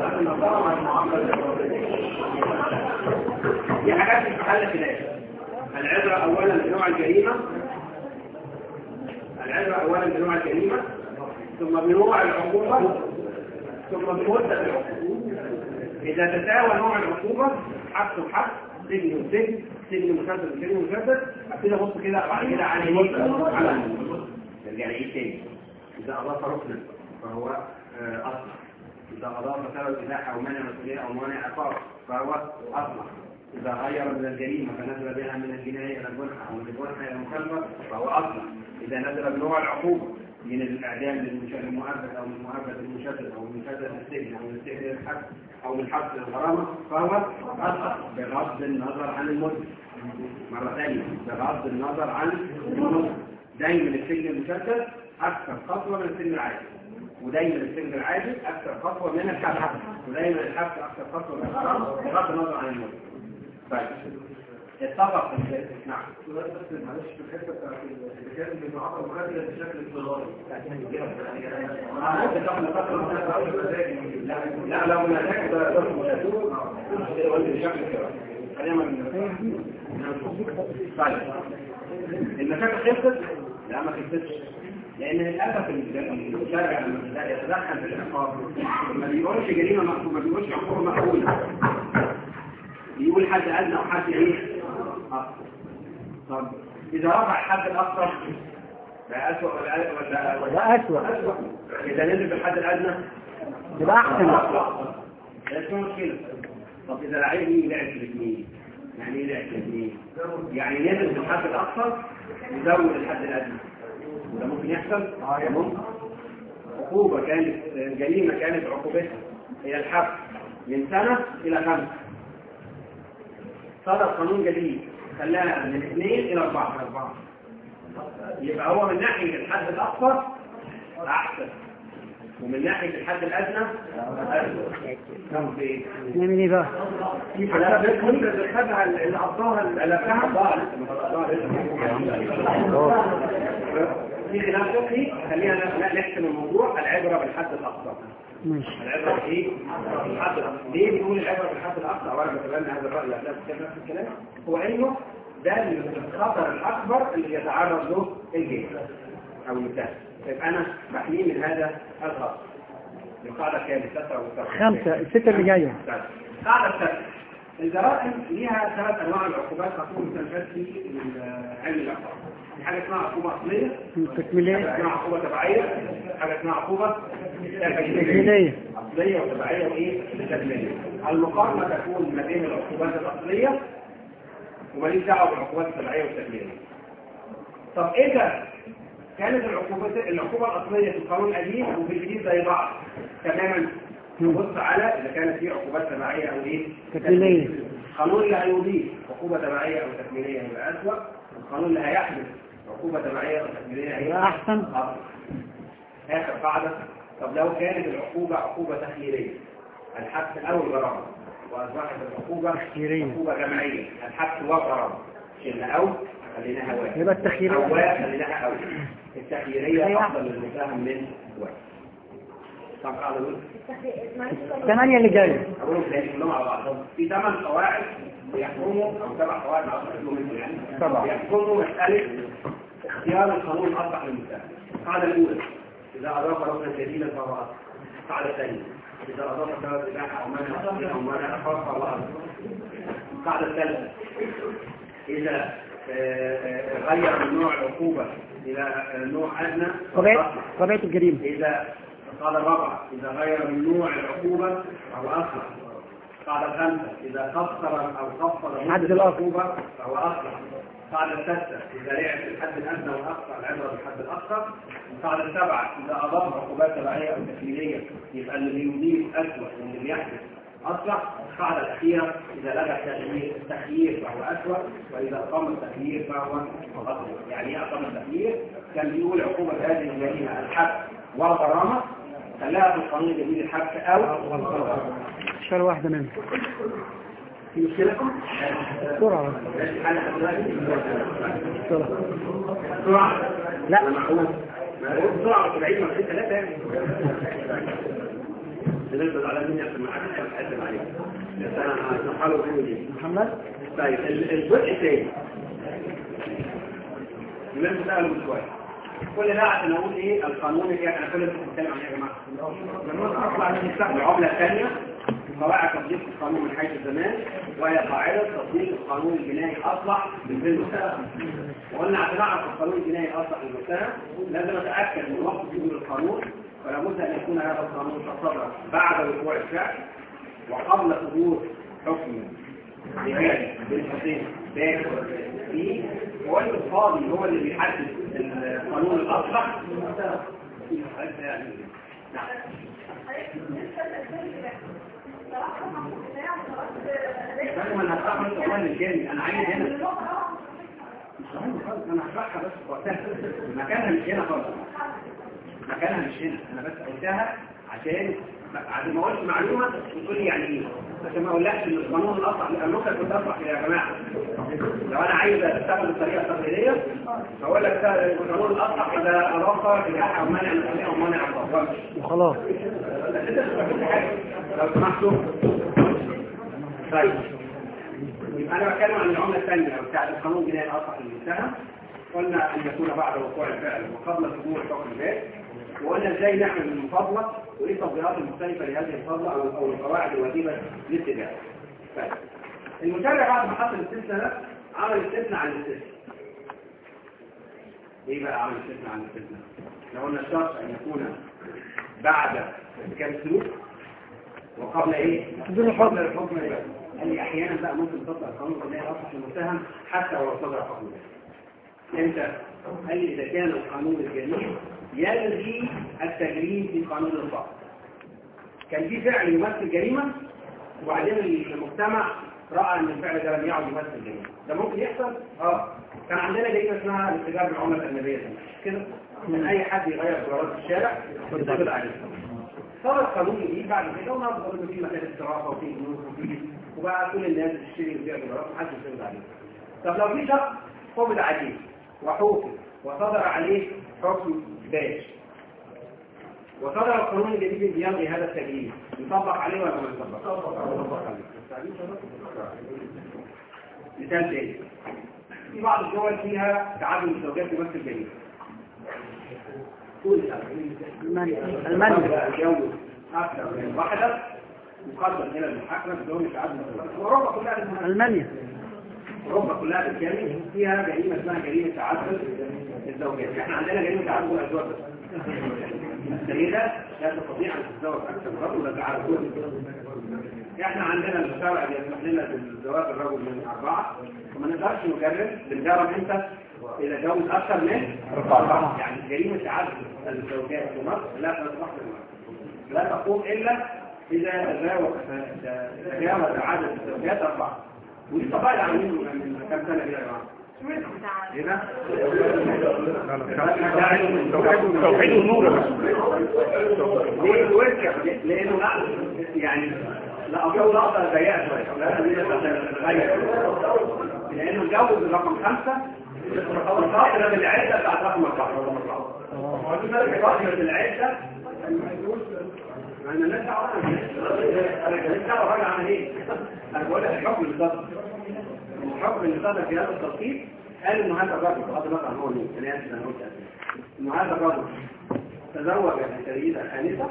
دي حاجات مش محل خلاف العبرة أولا بنوع الجريمة العبرة أولا بنوع الجريمة ثم بنوع العقوبة ثم بمدة العقوبة إذا تساوى نوع العقوبة حبس وحبس سجن وسجن سجن مسدد وسجن مسدد ابتدي ابص كده بعد كده على ايه؟ على المدة. نرجع نعيد تاني إذا أضاف ركنا فهو آه، أصلح إذا أضاف سبب إباحة أو مانع مسؤولية أو مانع عقاب فهو أصلح إذا غير من الجريمة فنزل بها من الجناية إلى الجنحة أو من الجنحة إلى المخالفة فهو أصلح إذا نزل بنوع العقوبة من الإعدام للمشدد المؤبد أو من المؤبد للمشدد أو من المشدد للسجن أو من السجن للحبس أو من الحبس للغرامة فهو أصلح بغض النظر عن المدة مرة ثانية بغض النظر عن المدة دايما السجن المشدد أكثر خطوة من السجن العادي ودايما السجن العادي أكثر خطوة من الحبس ودايما الحبس أكثر خطوة من الغرامة بغض النظر عن المدة طيب اتفق نعم بس معلش في الحته بتاعت اللي كان بيتعاطى مخدر بشكل اضطراري لا لا من هناك ده ده كده قلت بشكل كده خلينا من طيب المشاكل خلصت لا ما خلصتش لان للاسف الشارع لما بدأ يتدخل في العقاب ما بيقولش جريمه مقبوله ما بيقولش عقوبه مقبوله بيقول حد ادنى وحد ايه اقصى طب اذا رفع الحد الاقصى بقى اسوء ولا ولا ولا ده اسوأ أسوأ. إذا نزل بالحد الأدنى يبقى احسن لا اسمه مشكلة طب إذا لعيب مين لعب في الاثنين يعني إيه لعب في الاثنين يعني نزل بالحد الأقصى يزود الحد الأدنى وده ممكن يحصل اه ممكن عقوبة كانت جريمة كانت عقوبتها هي الحبس من سنة إلى خمسة صدر قانون جديد خلاها من اثنين إلى أربعة يبقى هو من ناحية الحد الأقصى أحسن ومن ناحية الحد الأدنى أسوأ كم في إيه؟ نعمل ايه بقى؟ في حاجات اللي خدها اللي قضاها اللي قضاها في خلاف فقهي خلينا ن- نحسم الموضوع العبرة بالحد الأقصى ماشي العبرة ايه؟ بالحد الأقصى ليه بنقول العبرة بالحد الأقصى أولا بتبنى هذا الرأي لا تتكلم نفس الكلام هو إنه ده الخطر الأكبر اللي يتعرض له الجيش أو المثال طيب أنا بحميه من هذا الخطر القاعدة كام؟ الستة أو السبعة؟ خمسة الستة اللي جاية قاعدة السبعة الجرائم ليها ثلاث أنواع العقوبات مفهوم مثال في علم العقاب في حاجة اسمها عقوبة أصلية حاجة تكميلية اسمها عقوبة تبعية حاجة اسمها عقوبة تكميلية تكميلية أصلية وتبعية وإيه؟ تكميلية المقارنة تكون ما بين العقوبات الأصلية وماليش دعوة بالعقوبات التبعية والتكميلية طب إذا كانت العقوبة العقوبة الأصلية في القانون القديم وفي الجديد زي بعض تماما نبص على إذا كانت في عقوبات تبعية أو إيه؟ تكميلية. القانون اللي هيضيف عقوبة تبعية أو تكميلية هيبقى أسوأ القانون اللي هيحدث عقوبة تبعية أو تكميلية هيبقى يبقى أحسن. أفضل. آخر قاعدة طب لو كانت العقوبة عقوبة تخييرية الحبس أو الغرامة وأصبحت العقوبة تخييرية. عقوبة جماعية الحبس والغرامة شلنا أو خليناها واحد يبقى التخييرية. أو واحد خليناها أو التخييرية أفضل للمساهم من واحد طب قاعدة أقول الثمانية اللي جاية أقولهم تاني كلهم على بعض في ثمان قواعد بيحكموا أو سبع قواعد مع منهم يعني سبعة. بيحكموا مسألة اختيار القانون الأصلح للمساهم القاعدة الأولى إذا أضاف ركنا جديدا فهو أصلح القاعدة الثانية إذا أضاف سبب إباحة أو منع أصلح أو منع خاص فهو أصلح القاعدة الثالثة إذا آه، آه، غير من نوع العقوبة إلى آه، نوع أدنى فهو طبيعة أصلح. طبيعة الجريمة إذا قال الرابع إذا غير من نوع العقوبة فهو أصلح قال الخامسة إذا قصر أو قصر حد مدة الأصل. العقوبة فهو أصلح قال السادسة إذا لعب في الحد الأدنى والأقصى العبرة بالحد الأقصى قال السبعة إذا أضاف عقوبات تبعية أو تكميلية يبقى اللي بيضيف أسوأ من اللي بيحدث أصلح القاعدة الأخيرة إذا لغى التغيير التخيير فهو أسوأ وإذا أقام التخيير فهو أصلح يعني إيه أقام التخيير كان بيقول عقوبة هذه الجريمة الحبس والغرامة خلاها في القانون الجديد الحبس أو الغرامة شال واحدة منهم في مشكلة؟ بسرعة ماشي حالة دلوقتي؟ بسرعة بسرعة لا. أنا معقول ما هو بسرعة وتبعيد مرتين ثلاثة يعني بنفضل على مين يحصل معاك هتحاسب عليه بس أنا هنحاول أقول إيه محمد طيب ال- الجزء الثاني اللي انتوا سألوا من شوية كل ده عشان اقول ايه القانون اللي احنا كل اللي بنتكلم عليه يا جماعه القانون اطلع من السحب العمله الثانيه قواعد تطبيق القانون من حيث الزمان وهي قاعده تطبيق القانون الجنائي اصلح من غير المتهم وقلنا عشان اعرف القانون الجنائي اصلح من المتهم لازم اتاكد من وقت صدور القانون فلا بد ان يكون هذا القانون تصدر بعد وقوع الفعل وقبل صدور حكم نهائي بالحسين باكر فيه هو القاضي هو اللي بيحدد القانون الاصلح نعم فاهم انا هشرح لك القانون الجامي انا عايز هنا مش مهم خالص انا هشرحها بس في وقتها مكانها مش هنا خالص مكانها مش هنا انا بس قلتها عشان بعد ما قلت معلومه تقول لي يعني ايه عشان ما اقولكش ان القانون الاصح انا ممكن كنت اصح يا جماعه لو انا عايز اشتغل بالطريقه التقليديه هقول لك ده القانون الاصح اذا اضاف اباحه او منع من او منع الضرر وخلاص لو سمحتوا طيب يبقى انا بتكلم عن العمله الثانيه او بتاعت القانون الجنائي الاصح للمتهم قلنا ان يكون بعد وقوع الفعل وقبل صدور حكم ذلك وقلنا ازاي نعمل المفاضله وايه التطبيقات المختلفه لهذه المفاضله او او القواعد الواجبه للاتباع. طيب المتابع بعد ما حصل الاستثناء ده عمل استثناء عن الاستثناء. ايه بقى عمل استثناء عن الاستثناء؟ لو قلنا الشرط ان يكون بعد ارتكاب السلوك وقبل ايه؟ صدور الحكم. قبل الحكم ده. قال لي احيانا بقى ممكن تطلع القانون الجنائي الاصح للمتهم حتى ولو صدر حكم ده. امتى؟ قال لي اذا كان القانون الجديد يلغي التجريم في قانون الفقر كان في فعل يمثل جريمه وبعدين المجتمع راى ان الفعل ده لم يعد يمثل جريمه ده ممكن يحصل اه كان عندنا جريمه اسمها الاتجار بالعمله الاجنبيه دي مش كده من اي حد يغير قرارات في الشارع يتقبض عليه صار القانون جديد بعد كده ونظر انه في مكان استراحه وفي بنوك وفي وبقى كل الناس بتشتري وتبيع دولارات محدش يتقبض عليه طب لو في شخص قبض عليه وحوكم وصدر عليه حكم باش وصدر القانون الجديد اللي يلغي هذا التجريم يطبق عليه ولا ما يطبق؟ يطبق عليه مثال تاني في بعض الدول فيها تعدد الزوجات يمثل جريمه قول المانيا المانيا الجوز اكثر من واحده مقدم الى المحاكمه بدون تعدد الزوجات واوروبا كلها بالمناسبة. المانيا اوروبا كلها بالكامل فيها جريمه اسمها جريمه تعدد الزوجات احنا عندنا جريمه تعدد الازواج بس السيده لا تستطيع ان تتزوج اكثر من رجل ولا تعدد احنا عندنا الشرع يسمح لنا بالزواج الرجل من اربعه وما نقدرش نجرب بنجرب امتى اذا جوز اكثر من اربعه يعني جريمه تعدد الزوجات في مصر لا تصبح في مصر لا تقوم الا اذا تجاوز تجاوز عدد الزوجات اربعه ودي طبعا عاملين من كام سنه كده يا جماعه ايه ده؟ توحيد النور يا باشا. ليه الوركة؟ لانه لا يعني لا اقول لقطه ضيقه شويه لا خلينا نغير لانه جوز الرقم خمسة الفترة العدة بتاعت رقم أربعة فترة العدة انا لا دعوه انا كان دعوه راجع عن ايه انا بقول لك الحكم اللي صدر الحكم اللي صدر في هذا التوقيت قال انه هذا الرجل بغض النظر عن هو مين انا اسف انا قلت اسف انه هذا الرجل تزوج بسيدة خانسة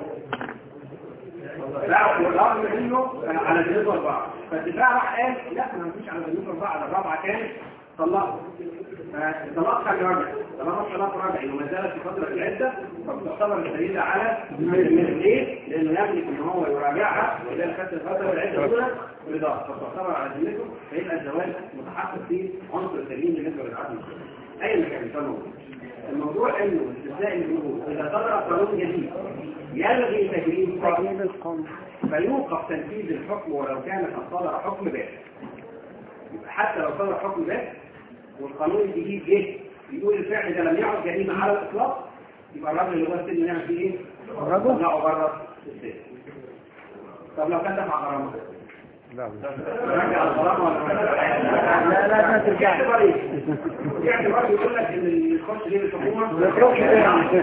لا والرغم انه على جنوب اربعة فالدفاع راح قال لا انا مفيش على جنوب اربعة ده الرابعة كانت طلقوا فالطلاق كان راجع طالما الطلاق راجع انه ما زالت في فترة العدة فبتعتبر السيدة على ليه؟ لانه يملك ان هو يراجعها واذا كانت الفترة العدة الاولى رضا فبتعتبر على ذمته فيبقى الزواج متحقق في عنصر سليم بالنسبة للعدل ايا ما كان الفرق الموضوع انه استثناء الجمهور اذا صدر قانون جديد يلغي تجريد تجريد القانون فيوقف تنفيذ الحكم ولو كان قد صدر حكم بات يبقى حتى لو صدر حكم بات والقانون الجديد جه يقول الفعل ده لم يعد جريمه على الاطلاق يبقى الراجل اللي هو السجن يعمل فيه ايه؟ الرجل؟ يطلعه بره السجن طب لو كان دفع غرامه رجع الغرامه ولا ما رجعش؟ لا لا ما ترجعش اعتبار ايه؟ اعتبار يقول لك ان اللي يخش ليه الحكومه ما تروحش تاني.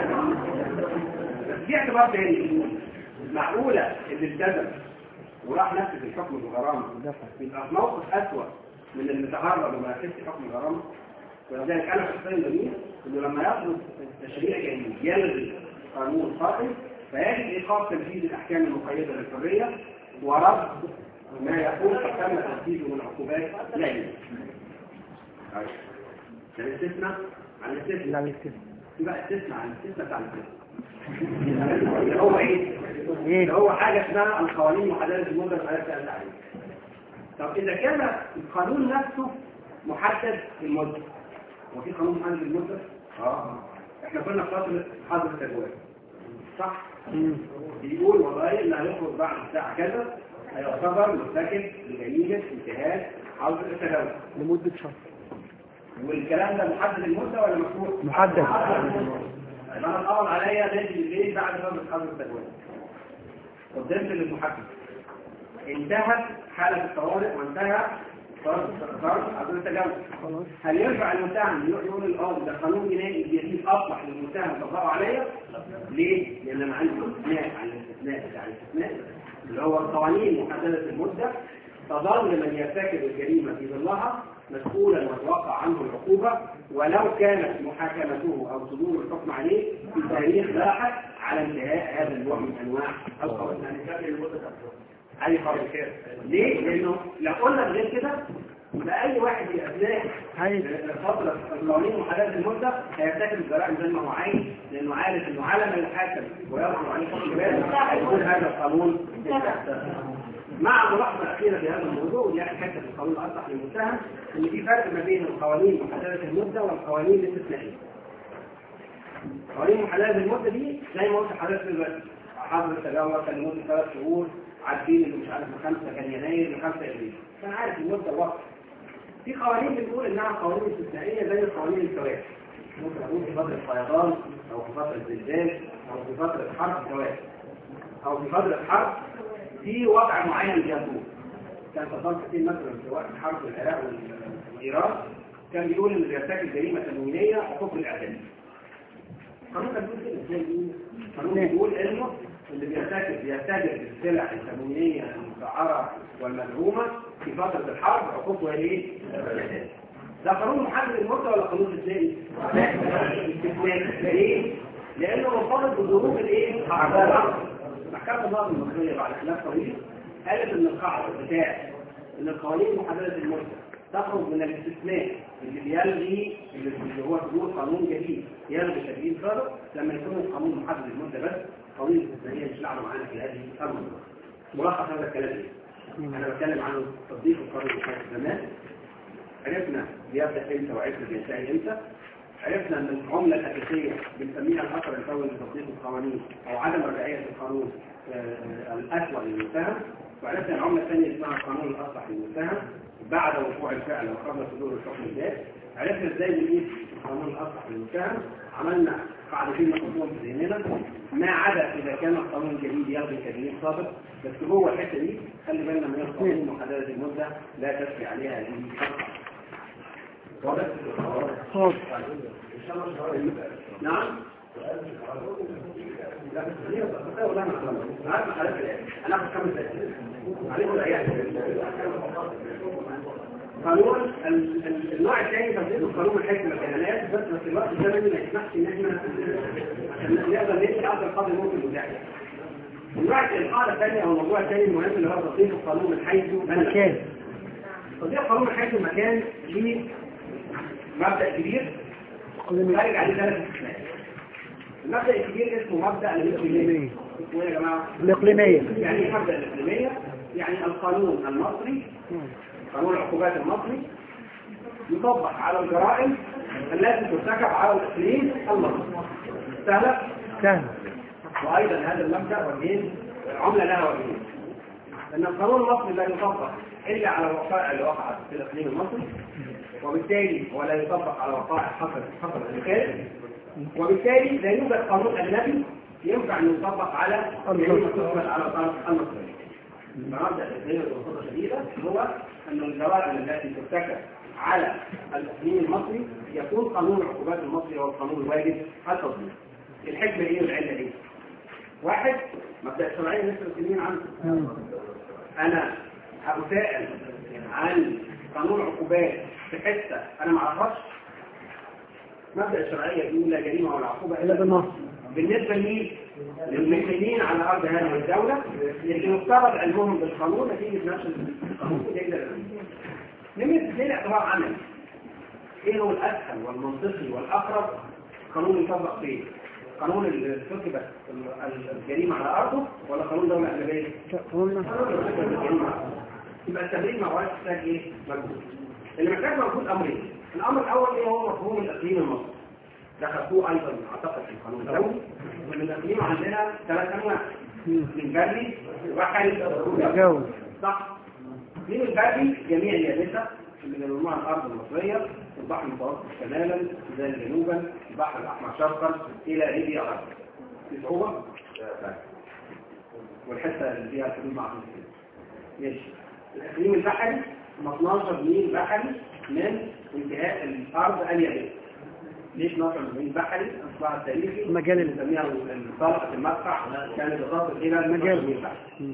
بس دي اعتبار تاني معقولة اللي التزم وراح نفذ الحكم بالغرامة يبقى في موقف أسوأ من اللي تهرب وما نفذش حكم الغرامة ولذلك أنا شخصيا بميل إنه لما يطلب تشريع جديد يلغي قانون قائم فيجب إيقاف تنفيذ الأحكام المقيدة للحرية ورد ما يكون قد تم تنفيذه من عقوبات لا يجب. طيب. ده الاستثناء عن الاستثناء لا الاستثناء يبقى استثناء عن الاستثناء بتاع الاستثناء اللي هو ايه؟ ايه اللي هو حاجة اسمها القوانين محددة المدة اللي حضرتك سألت عليها. طب إذا كان القانون نفسه محدد المدة وفي قانون محدد المدة؟ اه احنا كنا في فترة حظر التجوال صح؟ مم. بيقول والله اللي هيخرج بعد الساعة كذا هيعتبر مرتكب لجريمة انتهاك حظر التجاوز لمدة شهر والكلام ده محدد المدة ولا مفتوح؟ محدد. انا القبض عليا نادي بالليل بعد فترة حظر التجوال قدمت للمحكم انتهت حالة الطوارئ وانتهى صار حظر التجاوز خلاص هل ينفع المتهم يروح يقول القاضي ده قانون جنائي جديد اصبح للمتهم تطبقه عليا ليه؟ لان انا عندي استثناء على الاستثناء بتاع الاستثناء اللي هو القوانين محدده المده تظل من يرتكب الجريمه في ظلها مسؤولا وتوقع عنه العقوبه ولو كانت محاكمته او صدور الحكم عليه في تاريخ لاحق على انتهاء هذا النوع من انواع القوانين اي فرق ليه؟ لانه لو قلنا غير كده يبقى اي واحد في اثناء هاي فترة القوانين محددة المدة هيرتكب الجرائم زي ما هو عايز لأنه عارف إنه على ما يحاكم ويصدر عليه حكم جبال هيكون هذا القانون مع ملاحظة أخيرة في هذا الموضوع ودي آخر حتة في القانون الأصح للمتهم إن في فرق ما بين القوانين محددة المدة والقوانين الاستثنائية. قوانين محددة المدة دي زي ما قلت لحضرتك دلوقتي حظر التجاوز كان لمدة ثلاث شهور عارفين إنه مش عارف من خمسة كان يناير ل 5 ابريل كان عارف المدة الوقت في قوانين بتقول انها قوانين استثنائيه زي قوانين الكوارث ممكن اقول في فتره فيضان او في فتره زلزال او في فتره حرب كوارث او في فتره حرب في وضع معين بيكون كان صدام حسين مثلا في وقت حرب العراق وايران كان بيقول ان اللي يرتكب جريمه تموينيه حكم الاعدام القانون كان بيقول كده ازاي بيقول؟ القانون بيقول انه اللي بيرتكب بيتاجر بالسلع التموينيه المسعره والمدعومه في فتره الحرب حقوقه ايه؟ ده قانون محدد المده ولا قانون استثنائي؟ استثنائي ليه؟ لانه مرتبط بظروف الايه؟ الحرب محكمه النظام المصريه بعد خلاف طويل قالت ان القاعده بتاع ان القوانين محدده المده تخرج من الاستثناء اللي بيلغي اللي هو صدور قانون جديد يلغي تجديد سابق لما يكون القانون محدد المده بس قوانين الاستثنائيه مش لعبه معانا في هذه المده ملخص هذا الكلام ايه؟ انا بتكلم عن تطبيق القانون بتاع زمان عرفنا بيبدا امتى وعرفنا بينتهي امتى عرفنا ان العمله الاساسيه بنسميها الاثر الفوري لتطبيق القوانين او عدم رجعيه القانون آه، الاسوأ للمتهم وعرفنا العمله الثانيه اسمها القانون الاصلح للمتهم بعد وقوع الفعل وقبل صدور الحكم الذات عرفنا ازاي نقيس القانون الاصلح للمتهم عملنا قاعدتين نحطهم في ذهننا ما عدا اذا كان القانون الجديد يلغي تجديد سابق بس جوه الحته دي خلي بالنا من القوانين محدده المده لا تسري عليها هذه الحلقه واضح؟ خلاص نعم لا بس هي بس والله ما أعلم. عارف حالات الآن. انا اخذ خمس دقائق عليه ولا يعني قانون ال- ال- النوع الثاني تنفيذ قانون الحكم البيانات بس في الوقت الزمني ما يسمحش ان احنا عشان نقدر نمشي افضل قدر ممكن متاح النوع القاعده الثانيه او الموضوع الثاني المهم اللي هو تطبيق القانون من حيث مكان تطبيق القانون من حيث المكان ليه مبدا كبير خارج عليه ثلاث استثناءات المبدا الكبير اسمه مبدا الاقليميه اسمه ايه يا جماعه؟ الإقليمية يعني ايه مبدا الاقليميه؟ يعني القانون المصري قانون العقوبات المصري يطبق على الجرائم التي ترتكب على الاقليم المصري سهله سهل وايضا هذا المبدا وجهين العمله لها وجهين ان القانون المصري لا يطبق الا على الوقائع اللي وقعت في الاقليم المصري وبالتالي هو لا يطبق على وقائع حصلت حصلت في الخارج وبالتالي لا يوجد قانون اجنبي ينفع ان يطبق على جريمه تحمل على الارض المصريه فمبدا الاقليم ببساطه شديده هو ان الجرائم التي ترتكب على الاقليم المصري يكون قانون العقوبات المصري هو القانون الواجب التطبيق الحكمه ايه والعله ايه؟ واحد مبدا الشرعيه لسه مسلمين عنه انا هسائل عن قانون عقوبات في حته انا ما اعرفهاش مبدا الشرعيه بيقول لا جريمه ولا عقوبه إلا بالنص بالنسبه لمين؟ للمسلمين على ارض هذه الدوله اللي مفترض علمهم بالقانون نتيجه نفس القانون ده يقدر نمرة اثنين اعتبار عملي ايه هو الاسهل والمنطقي والاقرب قانون يطبق فيه؟ قانون اللي ارتكبت الجريمه على ارضه ولا قانون دوله اجنبيه؟ قلنا يبقى التمرين مع واحد محتاج ايه؟ مجهود. اللي محتاج مجهود امرين. الامر الاول ايه هو مفهوم الاقليم المصري. ده خدوه ايضا اعتقد في القانون الدولي. من الاقليم عندنا ثلاث انواع. من بري وبحري جو صح؟ من البري جميع اليابسه اللي بينورموها الارض المصريه البحر المتوسط شمالا السودان جنوبا البحر الاحمر شرقا الى ليبيا غربا. في صعوبه؟ لا. والحته اللي فيها الحدود مع فلسطين. ماشي الاقليم البحري 12 ميل بحري من انتهاء الارض اليابسه ليش 12 ميل بحري اصبح التاريخي مجال ال- بنسميها الطاقه المدفع كانت تصل الى 12 ميل بحري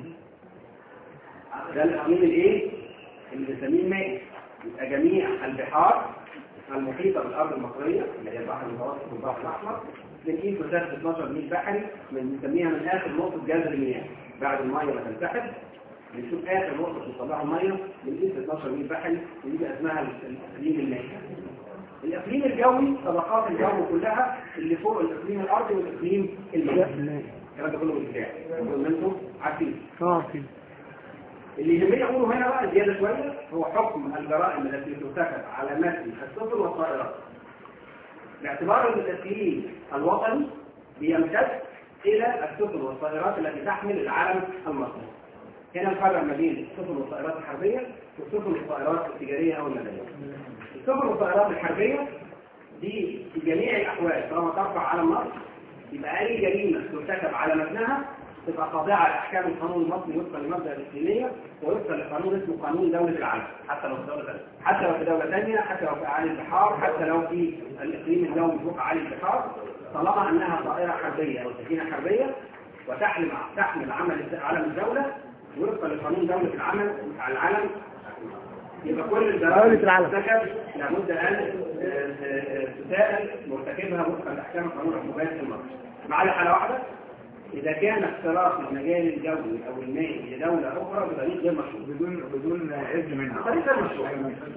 ده الاقليم الايه اللي بنسميه المائي يبقى جميع البحار المحيطه بالارض المصريه اللي هي البحر المتوسط والبحر الاحمر بنقيس مسافه 12 ميل بحري من بنسميها من اخر نقطه جذر المياه بعد الميه ما تنسحب بنشوف اخر نقطه توصل لها الميه بنقيس 12 ميل بحري ودي بقى اسمها الاقليم المائي الاقليم الجوي طبقات الجو كلها اللي فوق الاقليم الارضي والاقليم المائي الكلام ده كله بالفعل كل انتم عارفين اه في اللي يهمني اقوله هنا بقى زياده شويه هو حكم الجرائم التي ترتكب على متن السفن والطائرات باعتبار ان التسليم الوطني بيمتد الى السفن والطائرات التي تحمل العلم المصري هنا نفرق ما بين السفن والطائرات الحربيه والسفن والطائرات التجاريه او المدنيه السفن والطائرات الحربيه دي في جميع الاحوال طالما ترفع علم مصر يبقى اي جريمه ترتكب على متنها تبقى خاضعه لاحكام القانون المصري وفقا لمبدا الاقليميه ووفقا لقانون اسمه قانون دوله العالم حتى لو في دوله ثانيه حتى لو في دوله ثانيه حتى لو في اعالي البحار حتى لو في الاقليم الجوي فوق اعالي البحار طالما انها طائره حربيه او سفينه حربيه وتحمل تحمل عمل علم الدوله وفقا لقانون دوله العمل العالم يبقى كل الجرائم دولة العالم. ترتكب لابد ان آه، آه، تسائل مرتكبها وفقا لاحكام قانون العقوبات المصري ما عدا حاله واحده اذا كان اختراق المجال الجوي او المائي لدوله اخرى بطريق غير مشروع بدون بدون اذن منها بطريق غير مشروع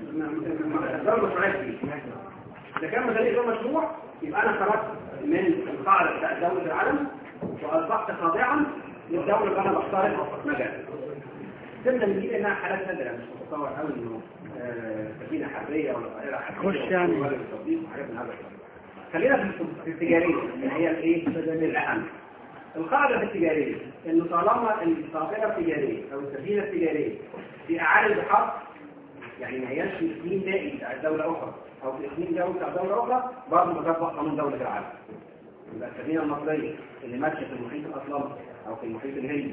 غير مشروع فيه اذا كان بطريق غير مشروع يبقى انا خرجت من القاعده بتاعت دوله العالم واصبحت خاضعا للدوله اللي انا بختار مجال سيبنا نجيب انها حالات نادره مش متصور قوي انه آه، سفينه حربيه ولا طائره حربيه خش يعني. ولا بالتطبيق وحاجات من هذا القبيل. خلينا في في التجاريه اللي هي الايه الاهم القاعده في التجاريه ان طالما الطائره التجاريه او السفينه التجاريه في اعالي البحار يعني ما هياش في اقليم نائي بتاع دوله اخرى او في اقليم جوي بتاع دوله اخرى برضه بتطبق قانون دوله العالم يبقى السفينه المصريه اللي ماشيه في المحيط الاطلنطي او في المحيط الهندي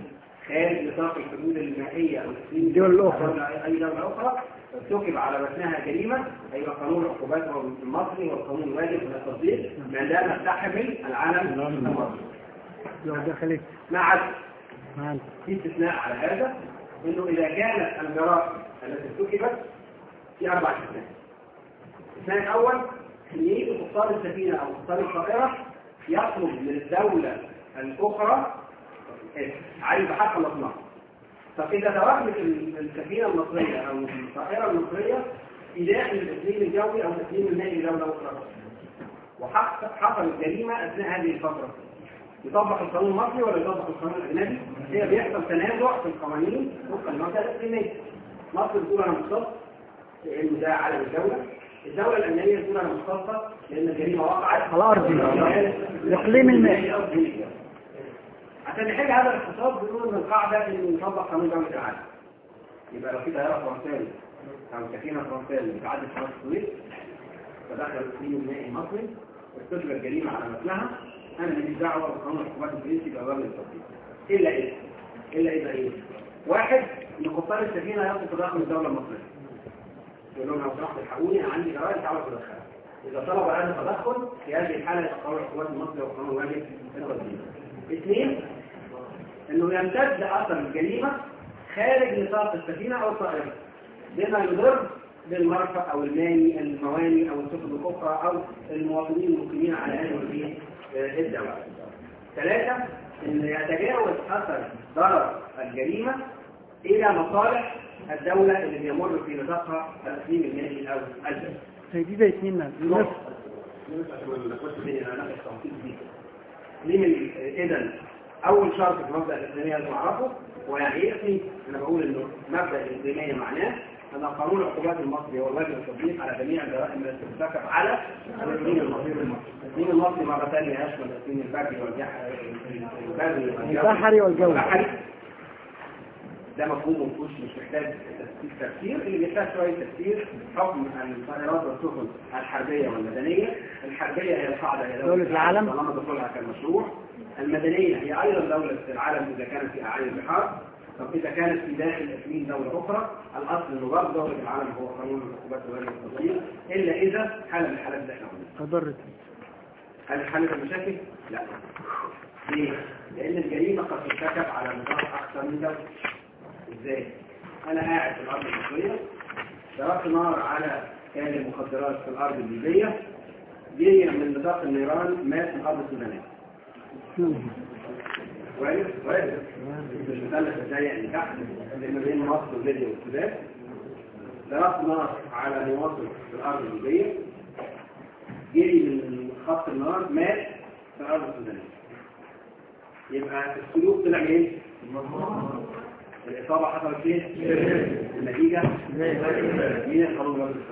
خارج نطاق الحدود المائية أو التسليم الدول الأخرى. دولة- أي دولة أخرى ارتكب على متنها جريمة أيضا قانون العقوبات المصري والقانون الواجب من التطبيق ما دام تحمل العالم المصري لو دخلت ما عدا معانا في استثناء على هذا انه اذا كانت الجرائم التي ارتكبت في اربع استثناء الاستثناء الاول ان يجي قبطان السفينه او قبطان الطائره يطلب من الدوله الاخرى إيه؟ عايز حق الاطلاق طب اذا تواجدت ال- السفينه المصريه او الطائره المصريه في داخل الاقليم الجوي او الاقليم المائي لدوله اخرى وحصلت جريمه اثناء هذه الفتره يطبق القانون المصري ولا يطبق القانون الاجنبي هي بيحصل تنازع في القوانين وفقا للمنطقه الاقليميه مصر بتقول انا مختص لانه ده علم الدوله الدوله الاجنبيه بتقول انا مختصه لان الجريمه وقعت على أرضي. الإقليم المائي. عشان نحل هذا الاختصاص بنقول ان القاعده انه يطبق قانون دوله العالم يبقى لو في طياره فرنساوي او سفينه فرنساوي بتعدي قناه السويس فدخل الاقليم المائي المصري ارتكب الجريمه على مثلها انا ماليش دعوه بقانون الحكومات الفرنسي يبقى واجب التطبيق الا اذا الا اذا ايه واحد ان قبطان السفينه يطلب تدخل الدوله المصريه يقول لهم لو سمحت الحقوني انا عندي جرائم تعالوا تدخلها اذا طلب هذا التدخل في هذه الحاله يبقى قانون الحكومات المصري وقانون واجب التطبيق اثنين انه يمتد اثر الجريمه خارج نطاق السفينه او الطائره بما يضر بالمرفأ او الماني المواني او السفن الاخرى او المواطنين المقيمين على هذه الدوله ثلاثه ان يتجاوز اثر ضرر الجريمه الى مصالح الدوله اللي بيمر في نطاقها الاقليم المائي او البلد هي دي زي اتنين مال ليه اذا اول شرط في مبدا الاسلاميه لازم اعرفه هو يعني ايه اقليم انا بقول انه مبدا الاسلاميه معناه ان قانون العقوبات المصري هو الواجب التطبيق على جميع الجرائم التي ترتكب على الاقليم المصري الاقليم المصري مره ثانيه يشمل الاقليم البري والبحري والجوي البحري والجوي. البحري ده مفهوم ومفهوش مش محتاج تفسير تفسير اللي بيحتاج شويه تفسير حكم الطائرات والسفن الحربيه والمدنيه الحربيه هي القاعده هي دولة العالم. طالما دخولها كان مشروع المدنيه هي ايضا دوله العالم اذا كانت في اعالي البحار طب اذا كانت في داخل اقليم دوله اخرى الاصل انه برضه دوله العالم هو قانون العقوبات والواجب التطبيق الا اذا حاله من الحالات اللي احنا قلناها فضرت هل حلت المشاكل؟ لا ليه؟ لأن الجريمة قد ترتكب على نطاق أكثر من دولة إزاي؟ أنا قاعد في الأرض المصرية ضربت نار على كان مخدرات في الأرض الليبية جري من نطاق النيران مات من الأرض السودانية وارد؟ وارد مش مثلث الضيق اللي تحت اللي ما بين مصر وليبيا والسودان ضربت نار على مواطن في الأرض الليبية جري من خط النار مات في الارض السودانيه يبقى السلوك طلع ايه؟ الاصابه حصلت فين؟ النتيجه مين القانون الوضع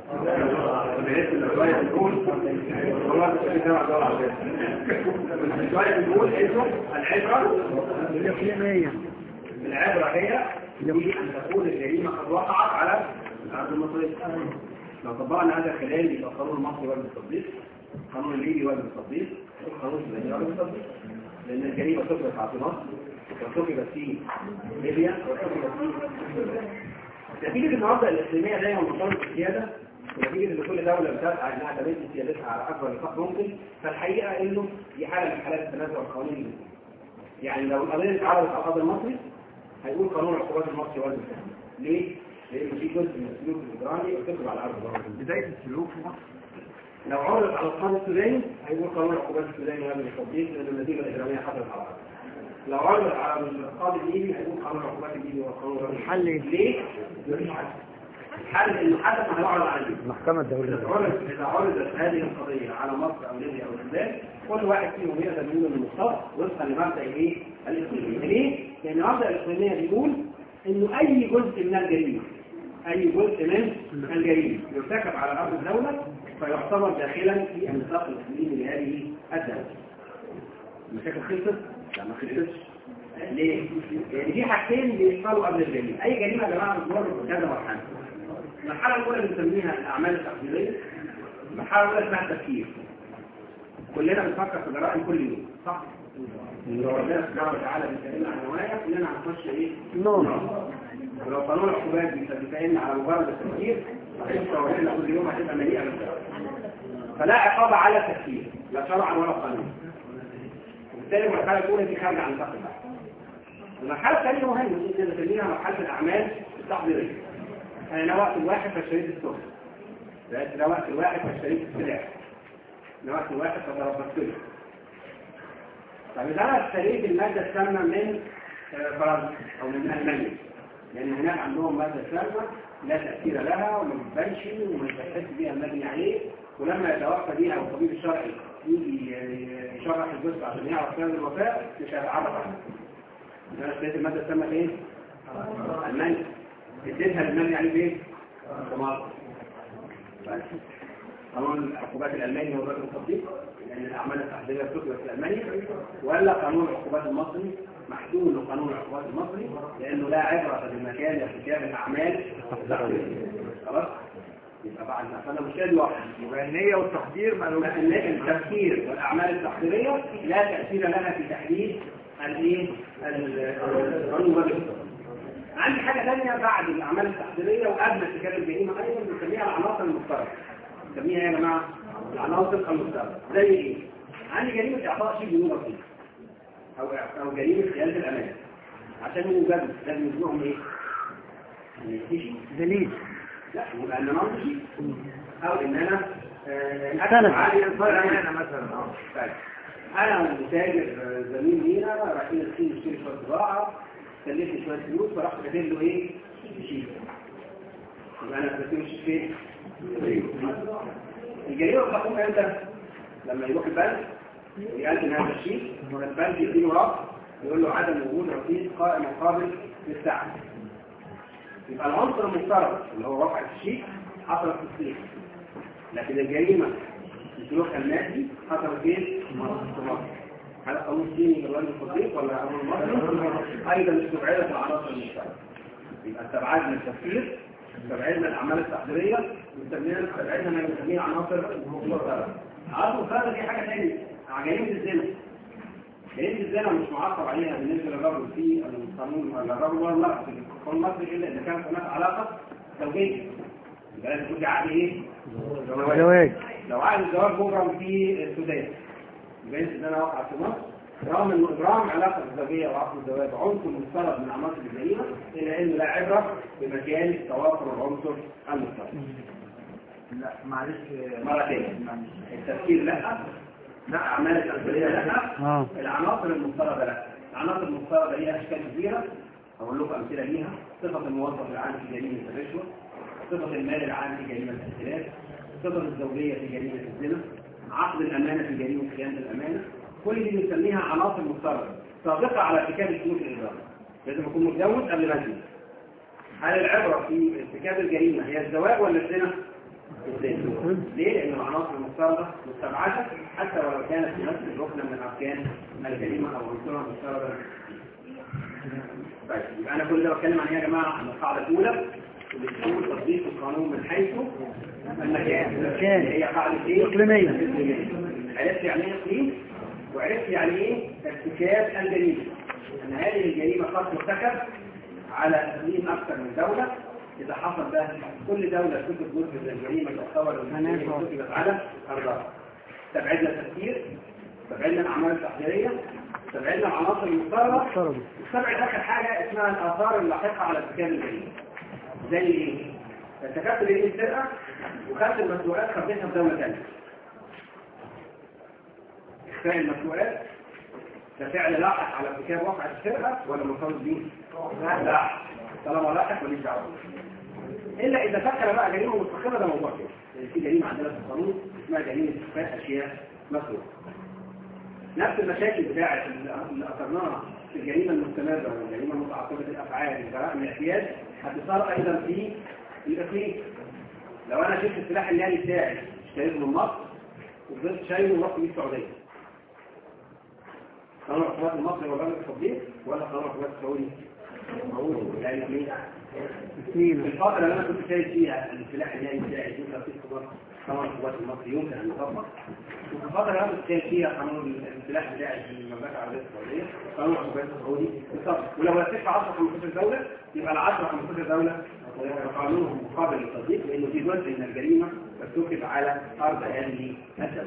الصديق؟ الروايه بتقول والله مش فاكر كام دولار على الروايه بتقول انه العبره الإقليمية العبره هي في ان تكون الجريمه قد وقعت على الارض المصريه لو طبقنا هذا الخلال يبقى القانون المصري واجب التطبيق القانون الليبي واجب التطبيق القانون السوداني واجب التطبيق لان الجريمه ارتكبت على مصر وارتكبت في ليبيا وارتكبت في نتيجه المبدا الاسلاميه دايما مرتبطه بالسياده ونتيجه ان كل دوله بتسعى انها تمد سيادتها على اكبر نطاق ممكن فالحقيقه انه دي حاله من حالات التنازع القانوني يعني لو القضيه اتعرضت على القاضي المصري هيقول قانون العقوبات المصري واجب التطبيق ليه؟ لأن في جزء من السلوك الإجرامي ارتكب على أرض الواقع. بداية السلوك في مصر لو عرض على القاضي السوداني هيقول قانون العقوبات السوداني واجب التطبيق لأن النتيجة الإجرامية حصلت على الأرض. لو عرض على القاضي الليبي هيقول قانون العقوبات الليبي وقانون واجب الحل إيه؟ ليه؟ مفيش حل. الحل إنه حدث ما هيعرض على الليبي. المحكمة الدولية إذا عرض إذا عرضت هذه القضية على مصر أو ليبيا أو السودان كل واحد فيهم يقدر يقول إنه مختص وفقا لمبدأ إيه؟ الإقليمية. ليه؟ لأن مبدأ الإقليمية بيقول إنه أي جزء من الجريمة أي جزء من الجريمة يرتكب على أرض الدولة فيعتبر داخلا في النطاق الإقليمي لهذه الدولة. المشاكل خلصت؟ لا ما خلصتش. ليه؟ لأن في حاجتين بيحصلوا قبل الجريمة، أي جريمة يا جماعة بتمر بكذا مرحلة. المرحلة الأولى بنسميها الأعمال التقليدية. المرحلة الأولى اسمها التفكير. كلنا بنفكر في جرائم كل يوم، صح؟ لو ربنا سبحانه وتعالى بيسألنا عن نوايا كلنا هنخش ايه؟ نار ولو قانون العقوبات بيسألنا على مجرد التفكير هتبقى توحيدنا كل يوم هتبقى مليئة بالشر فلا عقاب على التفكير لا شرعا ولا قانونا وبالتالي المرحلة الأولى دي خارجة عن نطاق البحث المرحلة الثانية مهمة جدا نسميها مرحلة الأعمال التحضيرية أنا ده وقت الواحد فاشتريت السوق ده ده وقت الواحد فاشتريت السلاح ده وقت الواحد فتربصت له طب إذا أنا اشتريت المادة السامة من آه، فرنسا أو من ألمانيا لأن هناك عندهم مادة سامة لا تأثير لها وما بتبانش وما يتحس بيها المبني عليه ولما يتوفى بيها الطبيب الشرعي يجي يشرح الجثة عشان يعرف سبب الوفاة مش هيتعرف عنها. أنا اشتريت المادة السامة فين؟ ألمانيا اديتها للمبني عليه فين؟ في مصر. طيب. قانون العقوبات الألماني هو الرجل التطبيق لأن الأعمال التحضيرية بتدرس في ألمانيا ولا قانون العقوبات المصري محدود لقانون العقوبات المصري لأنه لا عبرة بالمكان لارتكاب الأعمال التحضيرية خلاص؟ يبقى بعد ما فأنا مش كده واحد يبقى النية والتحضير ما لهمش لأن التفكير والأعمال التحضيرية لا تأثير لها في تحديد الإيه؟ القانون والإقتصاد. عندي حاجة ثانية بعد الأعمال التحضيرية وقبل ارتكاب الجريمة أيضا بنسميها العناصر المشتركة. نسميها إيه يا جماعة؟ العناصر المشتركة. زي إيه؟ عندي جريمة إعطاء شيء بدون رصيد. أو أو جريمة خيانة الأمان. عشان يوجدوا لازم يجيبهم إيه؟ إن يختشي دليل لا يبقى ان انا امشي او ان انا آه، سند. أكتب عالي انا الفرق مثلا اه طيب. انا ومتاجر آه، زميل لينا رايحين الصين نشتري شويه بضاعه كلفني شويه فلوس فرحت كاتب له ايه؟ شيك يبقى انا كاتب له شيك فين؟ الجريمه بتقوم امتى؟ لما يروح البنك يقدم هذا الشيك والبنك يديله رفض يقول له عدم وجود رصيد قائم مقابل للسعر يبقى العنصر المفترض اللي هو رفع الشيك حصلت في الصين لكن الجريمه السلوك المادي حصلت فين؟ في مصر هل قانون الصيني بالوالد الصديق ولا قانون المصري؟ ايضا استبعدت العناصر المشتركه يبقى استبعدنا التفكير استبعدنا الاعمال التحضيريه واستبعدنا استبعدنا ما بنسميه عناصر مشتركه العناصر المشتركه دي حاجه ثانيه جريمه الزنا جريمه الزنا مش معاقب عليها بالنسبه للرجل في القانون ولا الرجل ولا المراه في القانون المصري الا اذا كانت هناك علاقه زوجيه يبقى لازم يكون في عقد ايه؟ زواج لو عقد الزواج مبرم في السودان يبقى ان انا واقع في مصر رغم انه ابرام علاقه الزوجيه وعقد الزواج عنصر مفترض من عناصر الجريمه الا انه لا عبره بمكان توافر العنصر المفترض لا معلش مره ثانيه التفكير لا لا اعمال التفكيريه لا اه العناصر المفترضه لا العناصر المفترضه ليها اشكال كثيره اقول لكم امثله ليها صفه الموظف العام في جريمه الرشوه صفه المال العام في جريمه الاختلاف صفه الزوجيه في جريمه الزنا عقد الامانه في جريمه خيانه الامانه كل دي بنسميها عناصر مفترضه سابقه على ارتكاب السلوك الاداري لازم اكون متجوز قبل ما اتجوز هل العبره في ارتكاب الجريمه هي الزواج ولا الزنا؟ الزنا ليه؟ لان العناصر المفترضه مستبعده حتى ولو كانت تمثل ركنا من اركان الجريمه او عنصرها مفترضا طيب يبقى انا كل ده بتكلم عن ايه يا جماعه؟ عن القاعده الاولى اللي بتقول تطبيق القانون من حيث المكان المكان. اللي هي قاعده ايه؟ إقليمية. عرفت يعني ايه اقليم وعرفت يعني ايه ارتكاب الجريمه ان هذه الجريمه قد ترتكب على اقليم اكثر من دوله اذا حصل ده كل دوله تثبت جزء من الجريمه تعتبر الجريمه كتبت على ارضها استبعدنا التفكير استبعدنا الاعمال التحضيريه استبعدنا العناصر المفترضه افترضوا استبعد اخر حاجه اسمها الاثار اللاحقه على ارتكاب الجريمه زي ايه؟ ارتكبت جريمه سرقه وخدت المسؤوليات خبيتها في دوله ثانيه اخفاء المسؤوليات ده فعل لاحق على ارتكاب واقع السرقه ولا مرتبط بيه؟ لاحق طالما لاحق ماليش دعوه الا اذا فكر بقى جريمه مستقله ده موضوع كده يعني في جريمه عندنا في القانون اسمها جريمه اخفاء اشياء مسروقه نفس المشاكل بتاعت اللي اثرناها في الجريمه المستمره والجريمه المتعاقبه الافعال جرائم الاعتياد هتصار ايضا في الاقليم لو انا شفت السلاح الناري بتاعي اشتريته من مصر وفضلت شايله ورحت بيه السعوديه قانون العقوبات المصري ولا قانون التطبيق ولا قانون العقوبات السعودي؟ معقول يعني ليه؟ في اثنين الفترة اللي أنا كنت شايف فيها السلاح الناري بتاعي دي ترتيب في مصر قانون القوات المصري يمكن ان يطبق وفي الفتره اللي كان فيها قانون السلاح بتاع المملكه العربيه السعوديه قانون العقوبات السعودي بالظبط ولو رتبت 10 15 دوله يبقى ال 10 15 دوله قانونهم مقابل للتطبيق لانه في جزء من الجريمه ارتكب على ارض هذه الدوله.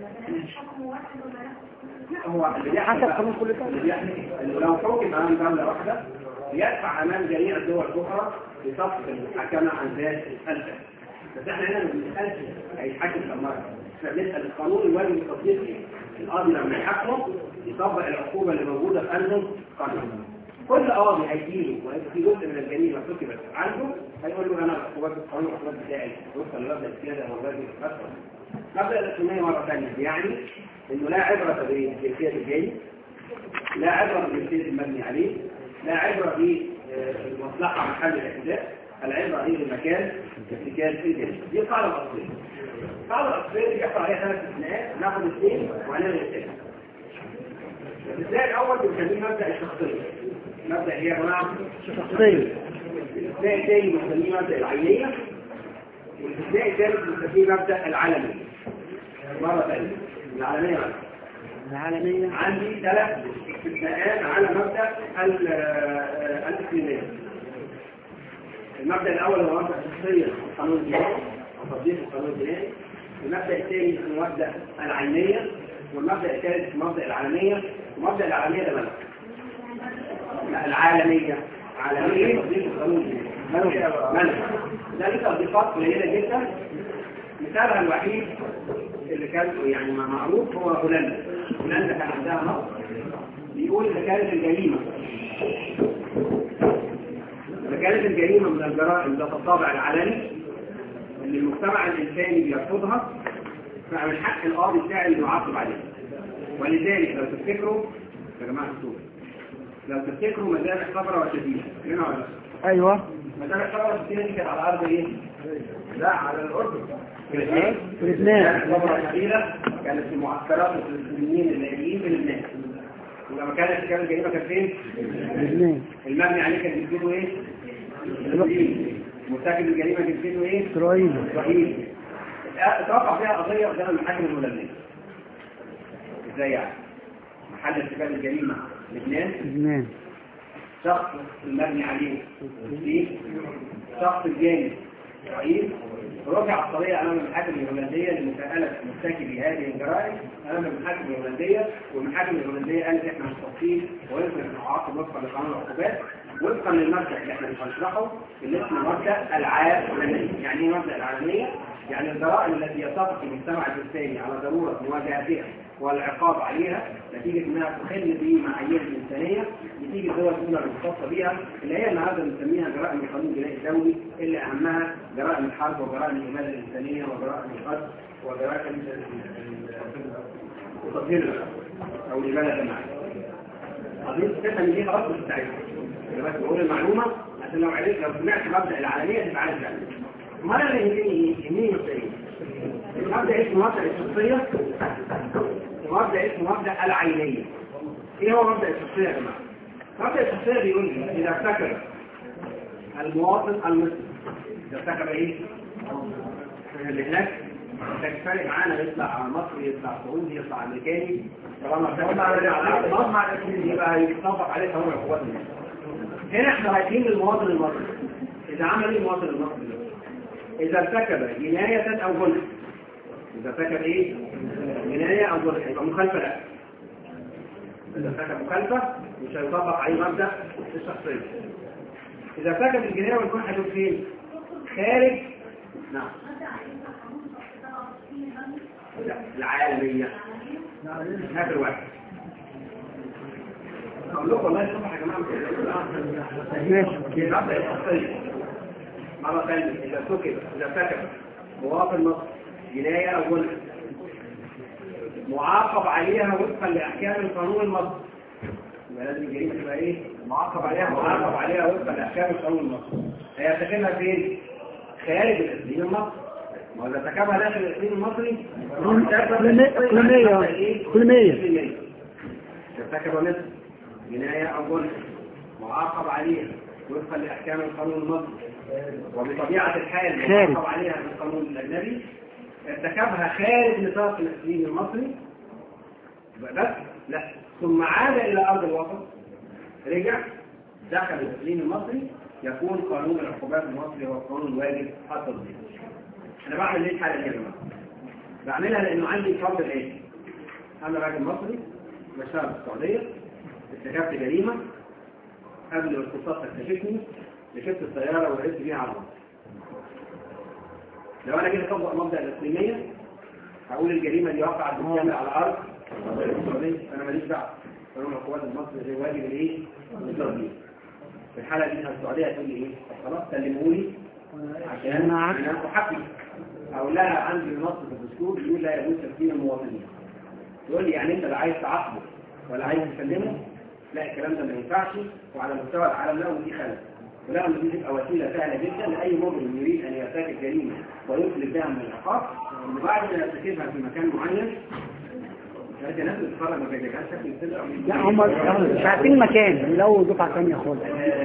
هو اللي بيحصل حسب بقى- قانون كل دولة. اللي بيحصل إنه لو حكم امام دوله واحده يدفع امام جميع الدول الاخرى لصفق المحاكمه عن ذات الفئه. بس احنا هنا ما بنسالش هيتحاكم كم مره احنا بنسال القانون الواجب التطبيق ايه؟ القاضي لما يحكمه يطبق العقوبه اللي موجوده في انهم قانون كل قاضي هيجيله وهيبقى في جزء من الجريمه ارتكبت عنده هيقول له انا العقوبات القانون العقوبات بتاعي وفقا لمبدا السياده او الواجب الاكثر مبدا الاسلاميه مره ثانيه يعني انه لا عبره بجنسيه الجاني لا عبره بجنسيه المبني عليه لا عبره بالمصلحه محل الاعتداء العبره هي بمكان ارتكاب الجاني دي القاعده الاصليه القاعده الاصليه دي بيحصل عليها ثلاث استثناءات ناخد اثنين وهنعمل الثالث الاستثناء الاول بنسميه مبدا الشخصيه مبدا ايه يا جماعه شخصية الاستثناء الثاني بنسميه مبدا العينيه والاستثناء الثالث بنسميه مبدا العلمي مره ثانيه العلميه بقى. العالمية عندي ثلاث استثناءات على مبدا ال- آه، الاثنينيه المبدا الاول هو مبدا الشخصيه في القانون الجنائي او تطبيق القانون الجنائي المبدا الثاني هو مبدا العينيه والمبدا الثالث مبدا العالميه ومبدا العالميه ده ملك لا العالميه عالميه تطبيق القانون الجنائي ملك ده ليه تطبيقات قليله جدا مثالها الوحيد اللي كان يعني ما معروف هو هولندا هولندا كان عندها نص بيقول إذا كانت الجريمة إذا كانت الجريمة من الجرائم ذات الطابع العلني اللي المجتمع الإنساني بيرفضها فمن حق القاضي بتاعي إنه يعاقب عليها ولذلك لو تفتكروا يا جماعة الصوت لو تفتكروا مدامع صبرة وشديدة هنا ولا لا؟ أيوة مدامع صبرة وشديدة دي كانت على أرض إيه؟ لا على الأردن في كانت لبنان ثورة كبيرة كانت في معسكرات الفلسطينيين اللاجئين في لبنان ولما كانت كانت الجريمة كانت فين؟ لبنان المبني عليه كان جنسيته ايه؟ فلسطين مرتكب الجريمة جنسيته ايه؟ إسرائيل إسرائيل اتوقع فيها قضية قدام المحاكم الهولندية ازاي يعني؟ محل ارتكاب الجريمة لبنان لبنان شخص المبني عليه فلسطين شخص الجاني إسرائيل رفع القضية أمام المحاكم الهولندية لمساءلة مرتكبي هذه الجرائم أمام المحاكم الهولندية والمحاكم الهولندية قالت إحنا مستوصين ويمكن أن نعاقب وفقا لقانون العقوبات وفقا للمبدأ اللي إحنا مش هنشرحه اللي اسمه مبدأ العالمية يعني إيه مبدأ العالمية؟ يعني الجرائم التي يتفق المجتمع الإنساني على ضرورة مواجهتها والعقاب عليها نتيجة انها تخل بمعايير الإنسانية نتيجة دول الأولى المختصة بها اللي هي النهارده بنسميها جرائم القانون الجنائي الدولي اللي أهمها جرائم الحرب وجرائم الإمالة الإنسانية وجرائم القتل وجرائم وتطهير الأرض أو الإمالة الجماعية. قضية تفهم دي خلاص مش بتاعتها. أنا بس بقول المعلومة عشان لو عرفت لو سمعت مبدأ العالمية تبقى عارف يعني. أمال أنا اللي يهمني إيه؟ يهمني مبدئيا. المبدأ اسمه مبدأ الشخصية ومبدأ اسمه مبدأ العينية ايه هو مبدأ الشخصية يا جماعة مبدأ الشخصية بيقول لي اذا ارتكب المواطن المصري اذا ارتكب ايه احنا اللي هناك كان فارق معانا يطلع مصري يطلع سعودي يطلع امريكاني طالما ارتكب على مصنع يبقى يطبق عليه قانون العقوبات هنا احنا رايحين للمواطن المصري اذا عمل ايه المواطن المصري ده؟ اذا ارتكب جناية او جنح إذا ارتكب إيه؟ جناية أو جرح يبقى مخالفة لا إذا ارتكب مخالفة مش هيطبق عليه مبدأ الشخصية إذا ارتكب الجناية والجرح هيكون فين؟ خارج نعم لا العالمية آخر واحد أقول لكم والله الصبح يا جماعة ماشي مبدأ الشخصية مرة ثانية إذا ارتكب إذا ارتكب مواطن مصر جناية أو جنح معاقب عليها وفقا لأحكام القانون المصري يبقى لازم الجريمة تبقى إيه؟ معاقب عليها معاقب عليها وفقا لأحكام القانون المصري هي ارتكبها فين؟ خارج الإقليم المصري ما إذا ارتكبها داخل الإقليم المصري إقليمية إقليمية ارتكب مثل جناية أو جنح معاقب عليها وفقا لأحكام القانون المصري وبطبيعة الحال خارج. معاقب عليها في القانون الأجنبي ارتكبها خارج نطاق الاقليم المصري بس لا ثم عاد الى ارض الوطن رجع دخل الاقليم المصري يكون قانون العقوبات المصري هو القانون الواجب التطبيق انا بعمل ليه الحاله دي يا جماعه بعملها لانه عندي فرض ايه انا راجل مصري بشتغل في السعوديه ارتكبت جريمه قبل الاختصاص اكتشفني ركبت السياره وقعدت بيها على مصر لو انا جيت اطبق مبدا الاقليميه هقول الجريمه دي وقعت بالكامل على ارض السعوديه انا ماليش دعوه قانون العقوبات المصري زي واجب الايه؟ التطبيق في الحاله دي السعوديه هتقول لي ايه؟ طب خلاص سلموني عشان معك. انا احكم اقول لها عندي نص في الدستور بيقول لا يجوز تسليم المواطنين تقول لي يعني انت لا عايز تعاقبه ولا عايز تسلمه لا الكلام ده ما ينفعش وعلى مستوى العالم لا ودي خلل ولا ان دي تبقى وسيله سهله جدا لاي مجرم يريد ان يرتكب جريمه ويفلت بها من العقاب ان بعد ما يرتكبها في مكان معين هذه ناس بتتفرج ما بيجيبهاش شكل كده لا هم مش عارفين المكان لو دفعة ثانية خالص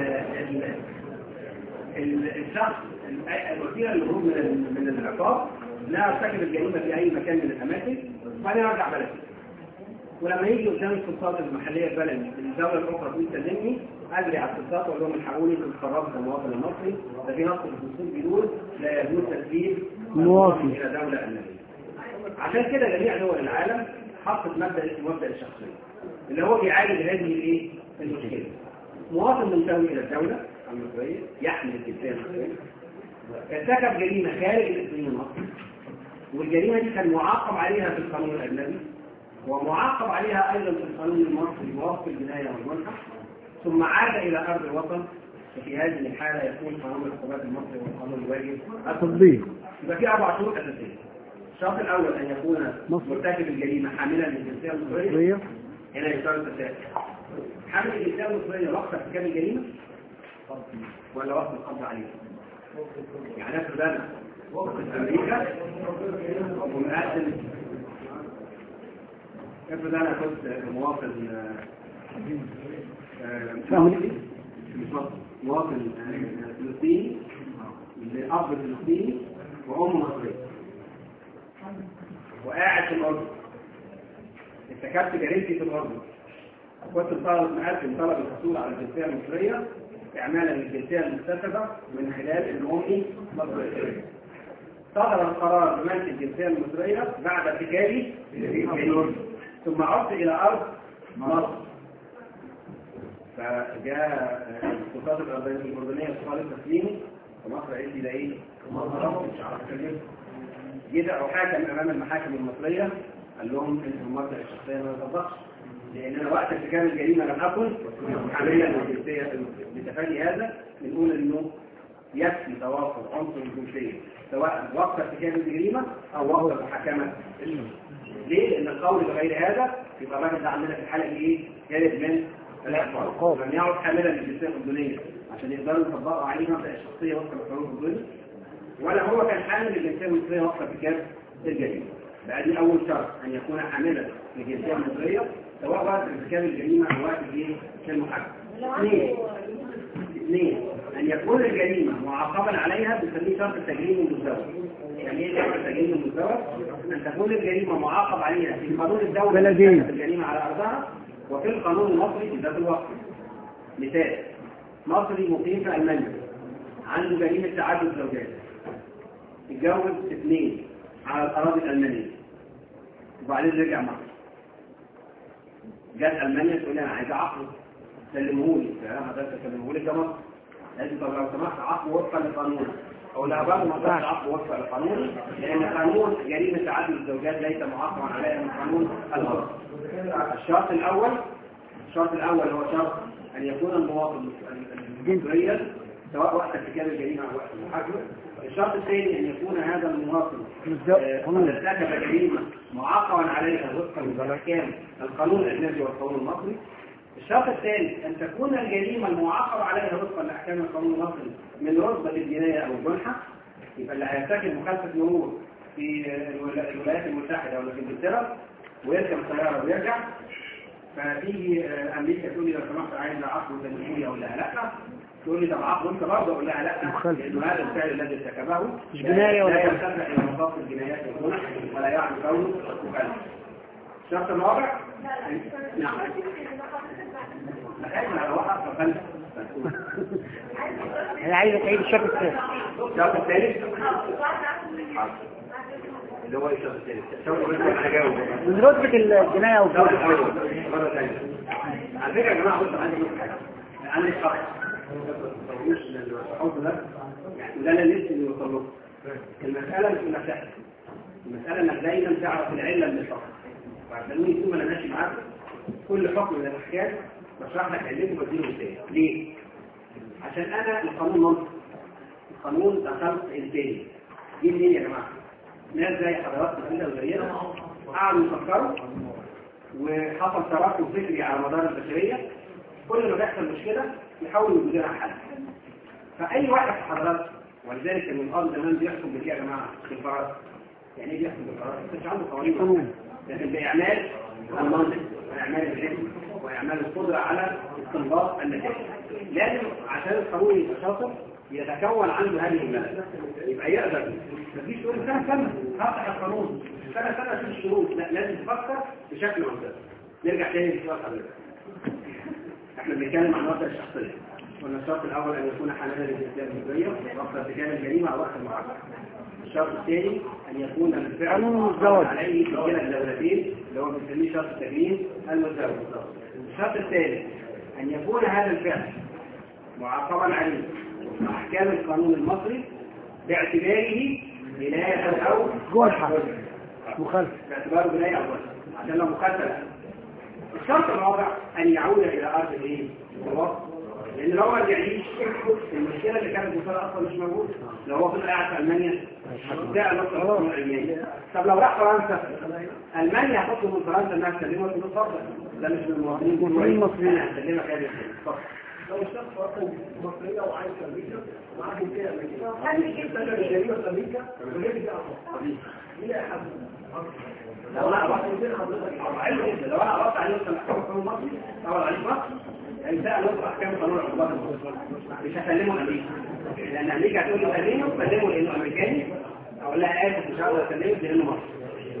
ال- الشخص ال- الوسيله للهروب من ال- من العقاب لا يرتكب الجريمه في اي مكان من الاماكن وبعدين يرجع بلده ولما يجي قدام السلطات المحليه في بلدي الدوله الاخرى تقول سلمني اجري على السلطات واقول لهم الحقوني في القرار كمواطن المصري ده في نص في الدستور بيقول لا يجوز تسليم مواطن. الى دوله اجنبيه عشان كده جميع دول العالم حطت مبدا اسمه مبدا الشخصيه اللي هو بيعالج هذه الايه المشكله مواطن منتمي الى الدوله المصريه يحمل الجنسيه المصريه ارتكب جريمه خارج الاقليم المصري والجريمه دي كان معاقب عليها في القانون الاجنبي ومعاقب عليها ايضا في القانون المصري بوصف الجنايه والمنحه ثم عاد الى ارض الوطن ففي هذه الحاله يكون قانون العقوبات المصري والقانون الواجب تطبيق يبقى في اربع شروط اساسيه الشرط الاول ان يكون مصر. مرتكب الجريمه حاملا للجنسيه المصريه مصرية هنا يشترط التساؤل حامل الجنسيه المصريه وقت ارتكاب الجريمه ولا وقت القبض عليها يعني افرض انا في امريكا ومقدم افرض انا كنت مواطن آه، آه، مصري مش مصري مواطن آه، فلسطيني لأب فلسطيني وأم مصرية وقاعد في الأردن ارتكبت جريمتي في الأردن وكنت طالب مقدم طلب الحصول على الجنسية المصرية إعمالا للجنسية المكتسبة من خلال إن أمي مصرية صدر القرار بمنع الجنسية المصرية بعد ارتكابي للجريمة ثم عدت إلى أرض مصر فجاء السلطات الأردنية تطالب تسليمه فمصر قالت لي ده إيه؟ مصر مش عارف أكلمه جيت أو حاكم أمام المحاكم المصرية قال لهم أنتم المبدأ الشخصية ما يطبقش لأن أنا وقت ارتكاب الجريمة لم أكن حاملا للجنسية لتفادي هذا بنقول إنه يكفي توافر عنصر الجنسية سواء وقت ارتكاب الجريمة أو وقت محاكمة الشخص. ليه؟ لأن القول بغير هذا يبقى الراجل ده عندنا في الحالة دي إيه؟ جانب من العقاب لم يعد حاملا للجنسية الأردنية عشان يقدروا يطبقوا عليه مبدأ الشخصية وفق القانون الأردني ولا هو كان حامل للجنسية المصرية وقت ارتكاب الجريمة بقى دي أول شرط أن يكون حاملا للجنسية المصرية سواء وقت ارتكاب الجريمة أو وقت الإيه؟ في المحاكمة. اثنين اثنين أن يكون الجريمة معاقبا عليها بنسميه شرط التجريم المزدوج. يعني ايه شرط التجريم المزدوج؟ أن تكون الجريمة معاقب عليها في قانون الدولة بلدية. التي ارتكبت الجريمة على أرضها وفي القانون المصري في ذات الوقت. مثال مصري مقيم في ألمانيا عنده جريمة تعدد زوجات اتجوز اثنين على الأراضي الألمانية وبعدين رجع مصر جت ألمانيا تقول لي أنا عايز عقله سلمهولي يا حضرتك سلمهولي ده مصر قالت لي طب لو سمحت عقله وفقا للقانون أو لا برضه ما تقدرش عقله وفقا للقانون لأن قانون جريمة تعدد الزوجات ليس معاقبا عليها من قانون الوضع الشرط الأول الشرط الأول هو شرط أن يكون المواطن المصريا سواء وقت ارتكاب الجريمة أو وقت المحاكمة الشرط الثاني أن يكون هذا المواطن آه، قد ارتكب جريمة معاقبا عليها وفقا لأحكام القانون الأجنبي والقانون المصري الشرط الثالث أن تكون الجريمة المعاقب عليها وفقا لأحكام القانون المصري من رتبة الجناية أو الجنحة يبقى اللي هيرتكب مخالفة مرور في آه، الولا- الولايات المتحدة ولا في إنجلترا ويركب السيارة ويرجع فتيجي آه، أمريكا تقول لي لو سمحت عايز عقد تنمية ولا لا تقول لي طب عقد انت برضه اقول لها لا مخالف. لانه هذا الفعل الذي ارتكبه مش جناية ولا لا كذب. يرتفع الى مصاف الجنايات والجنح ولا يعني كونه مخالف الشرط الرابع نعم لكن على واحد فخلف انا عايزك تعيد الشرط الثاني الشرط الثالث اللي هو الشرط الثاني الشرط الثاني انا جاوب من رتبة الجناية او الشرط الجرم الاول مره ثانيه على فكره يا جماعه بص عندي نقطه حاجه عندي شرط مش الحب ده يعني ده اللي نفسي انه يوصل له المساله مش انك تحكي المساله انك دايما تعرف العله من الحكم فخلوني طول ما انا ماشي معاك كل حكم من الاحكام بشرح لك علته وبديله مثال ليه؟ عشان انا القانون منطق القانون ده خلق انساني دي منين يا جماعه؟ ناس زي حضراتكم كده وزينا قعدوا يفكروا وحصل تراكم فكري على مدار البشريه كل ما بيحصل مشكله يحاولوا يوجدوا لها حل فاي واحد في حضراتكم ولذلك كان القاضي زمان بيحكم بايه يا جماعه؟ بالقرار يعني ايه بيحكم بالقرار؟ ما كانش عنده قوانين قانون. لكن باعمال المنطق واعمال العلم واعمال القدره على استنباط النتائج لازم عشان القانون يبقى شاطر يتكون عنده هذه الملكه يبقى يقدر مفيش تقول سنه سنه هفتح القانون سنه سنه اشوف الشروط لا لازم تفكر بشكل منطقي نرجع تاني لسؤال حضرتك احنا بنتكلم عن الوقت الشخصيه قلنا الشرط الاول ان يكون حلالا للاسلام الحريه وقت ارتكاب الجريمه او وقت المحاكمه الشرط الثاني ان يكون الفعل قانون الزواج. عليه في كلا الدولتين اللي هو بنسميه شرط التجريم المزدوج الشرط الثالث ان يكون هذا الفعل معاقبا عليه احكام القانون المصري باعتباره جنايه او جرحة مخالف باعتباره جنايه او جرحة. عشان لو مخالفه الشرط الرابع ان يعود الى ارض الايه؟ الوسط لان لو ما رجعليش المشكله اللي كانت بتوصل اصلا مش موجوده لو هو فضل قاعد في المانيا هتبدا نقطه الحكم الالماني طب لو راح فرنسا المانيا هتطلب من فرنسا انها تسلمه تقول له اتفضل ده مش من المواطنين المواطنين المصريين. هسلمك هذه اتفضل لو الشخص رقم مصرية وعايش في أمريكا ومعاه جنسية أمريكية هل يسجل الجريمة في أمريكا ويجب دي أصلا؟ مين يحدد؟ لو انا عرفت حلو جدا لو انا عرفت عليه مثلا احكام القانون المصري او عليه مصر هيسال له احكام قانون العقوبات المصري مش هسلمه لامريكا لان امريكا هتقول لي سلمه سلمه لانه امريكاني اقول لها اسف مش هقدر اسلمه لانه مصري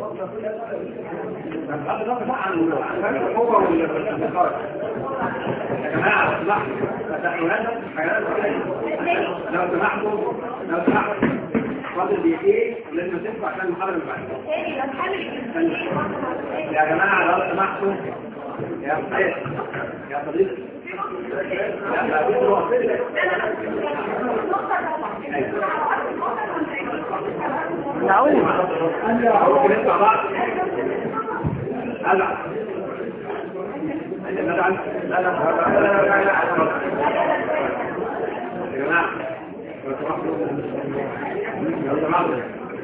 بغض النظر بقى عن عن الحقوق والاستقرار يا جماعه لو سمحتوا فتحوا هذا الحياه لو سمحتوا لو سمحتوا فاضل دقيقتين لازم تدفع عشان المحاضره اللي بعدها يا جماعة لو سمحتوا يا أستاذ يا صديقي يا صديقي نعود ممكن نسمع بعض هلا لا لا لا لا لا لا يا جماعة لو سمحتوا لو سمحتوا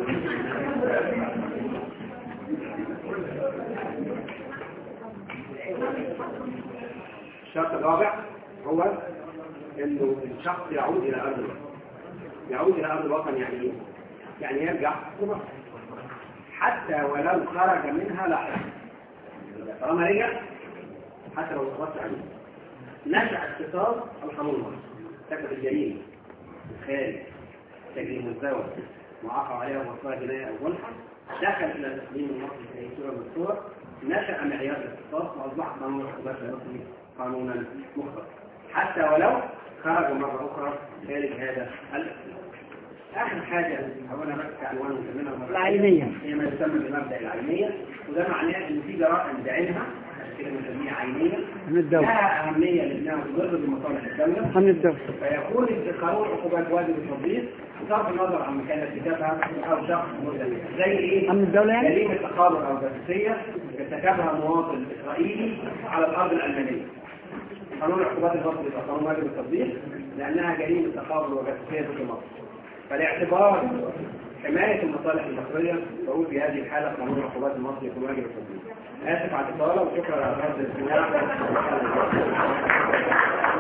الشرط الرابع هو انه الشخص يعود الى ارض الوطن يعود الى ارض الوطن يعني ايه؟ يعني يرجع لمصر حتى ولو خرج منها لاحقا طالما رجع حتى لو ضغطت عليه نشأ اختصاص القانون المصري ارتكب الجريمه الخارج تجريم الزواج معاقب عليها وصلها جنايه او ملحق دخل الى التقديم المصري في اي صوره من الصور نشأ معيار الاختصاص واصبح قانون العقوبات المصري قانونا مختص حتى ولو خرج مرة أخرى خارج هذا الاختلاف آخر حاجة حاولنا بس عنوان نسميها مرة العينية. هي ما يسمى بمبدأ العينية وده معناه إن في جرائم بعينها عشان كده بنسميها عينية من الدولة لها أهمية لأنها تضر بمصالح الدولة من الدولة فيكون قانون عقوبات واجب التطبيق بصرف النظر عن مكان ارتكابها او شخص مسلم زي ايه؟ أمن الدولة يعني؟ جريمه تخابر او جاسوسيه ارتكبها مواطن اسرائيلي على الارض الالمانيه. قانون العقوبات المصري يبقى قانون واجب التطبيق لانها جريمه تخابر وجاسوسيه ضد مصر. فالاعتبار حمايه المصالح المصريه فهو في هذه الحاله قانون العقوبات المصري يكون واجب التطبيق. اسف على الاطاله وشكرا على هذا الاستماع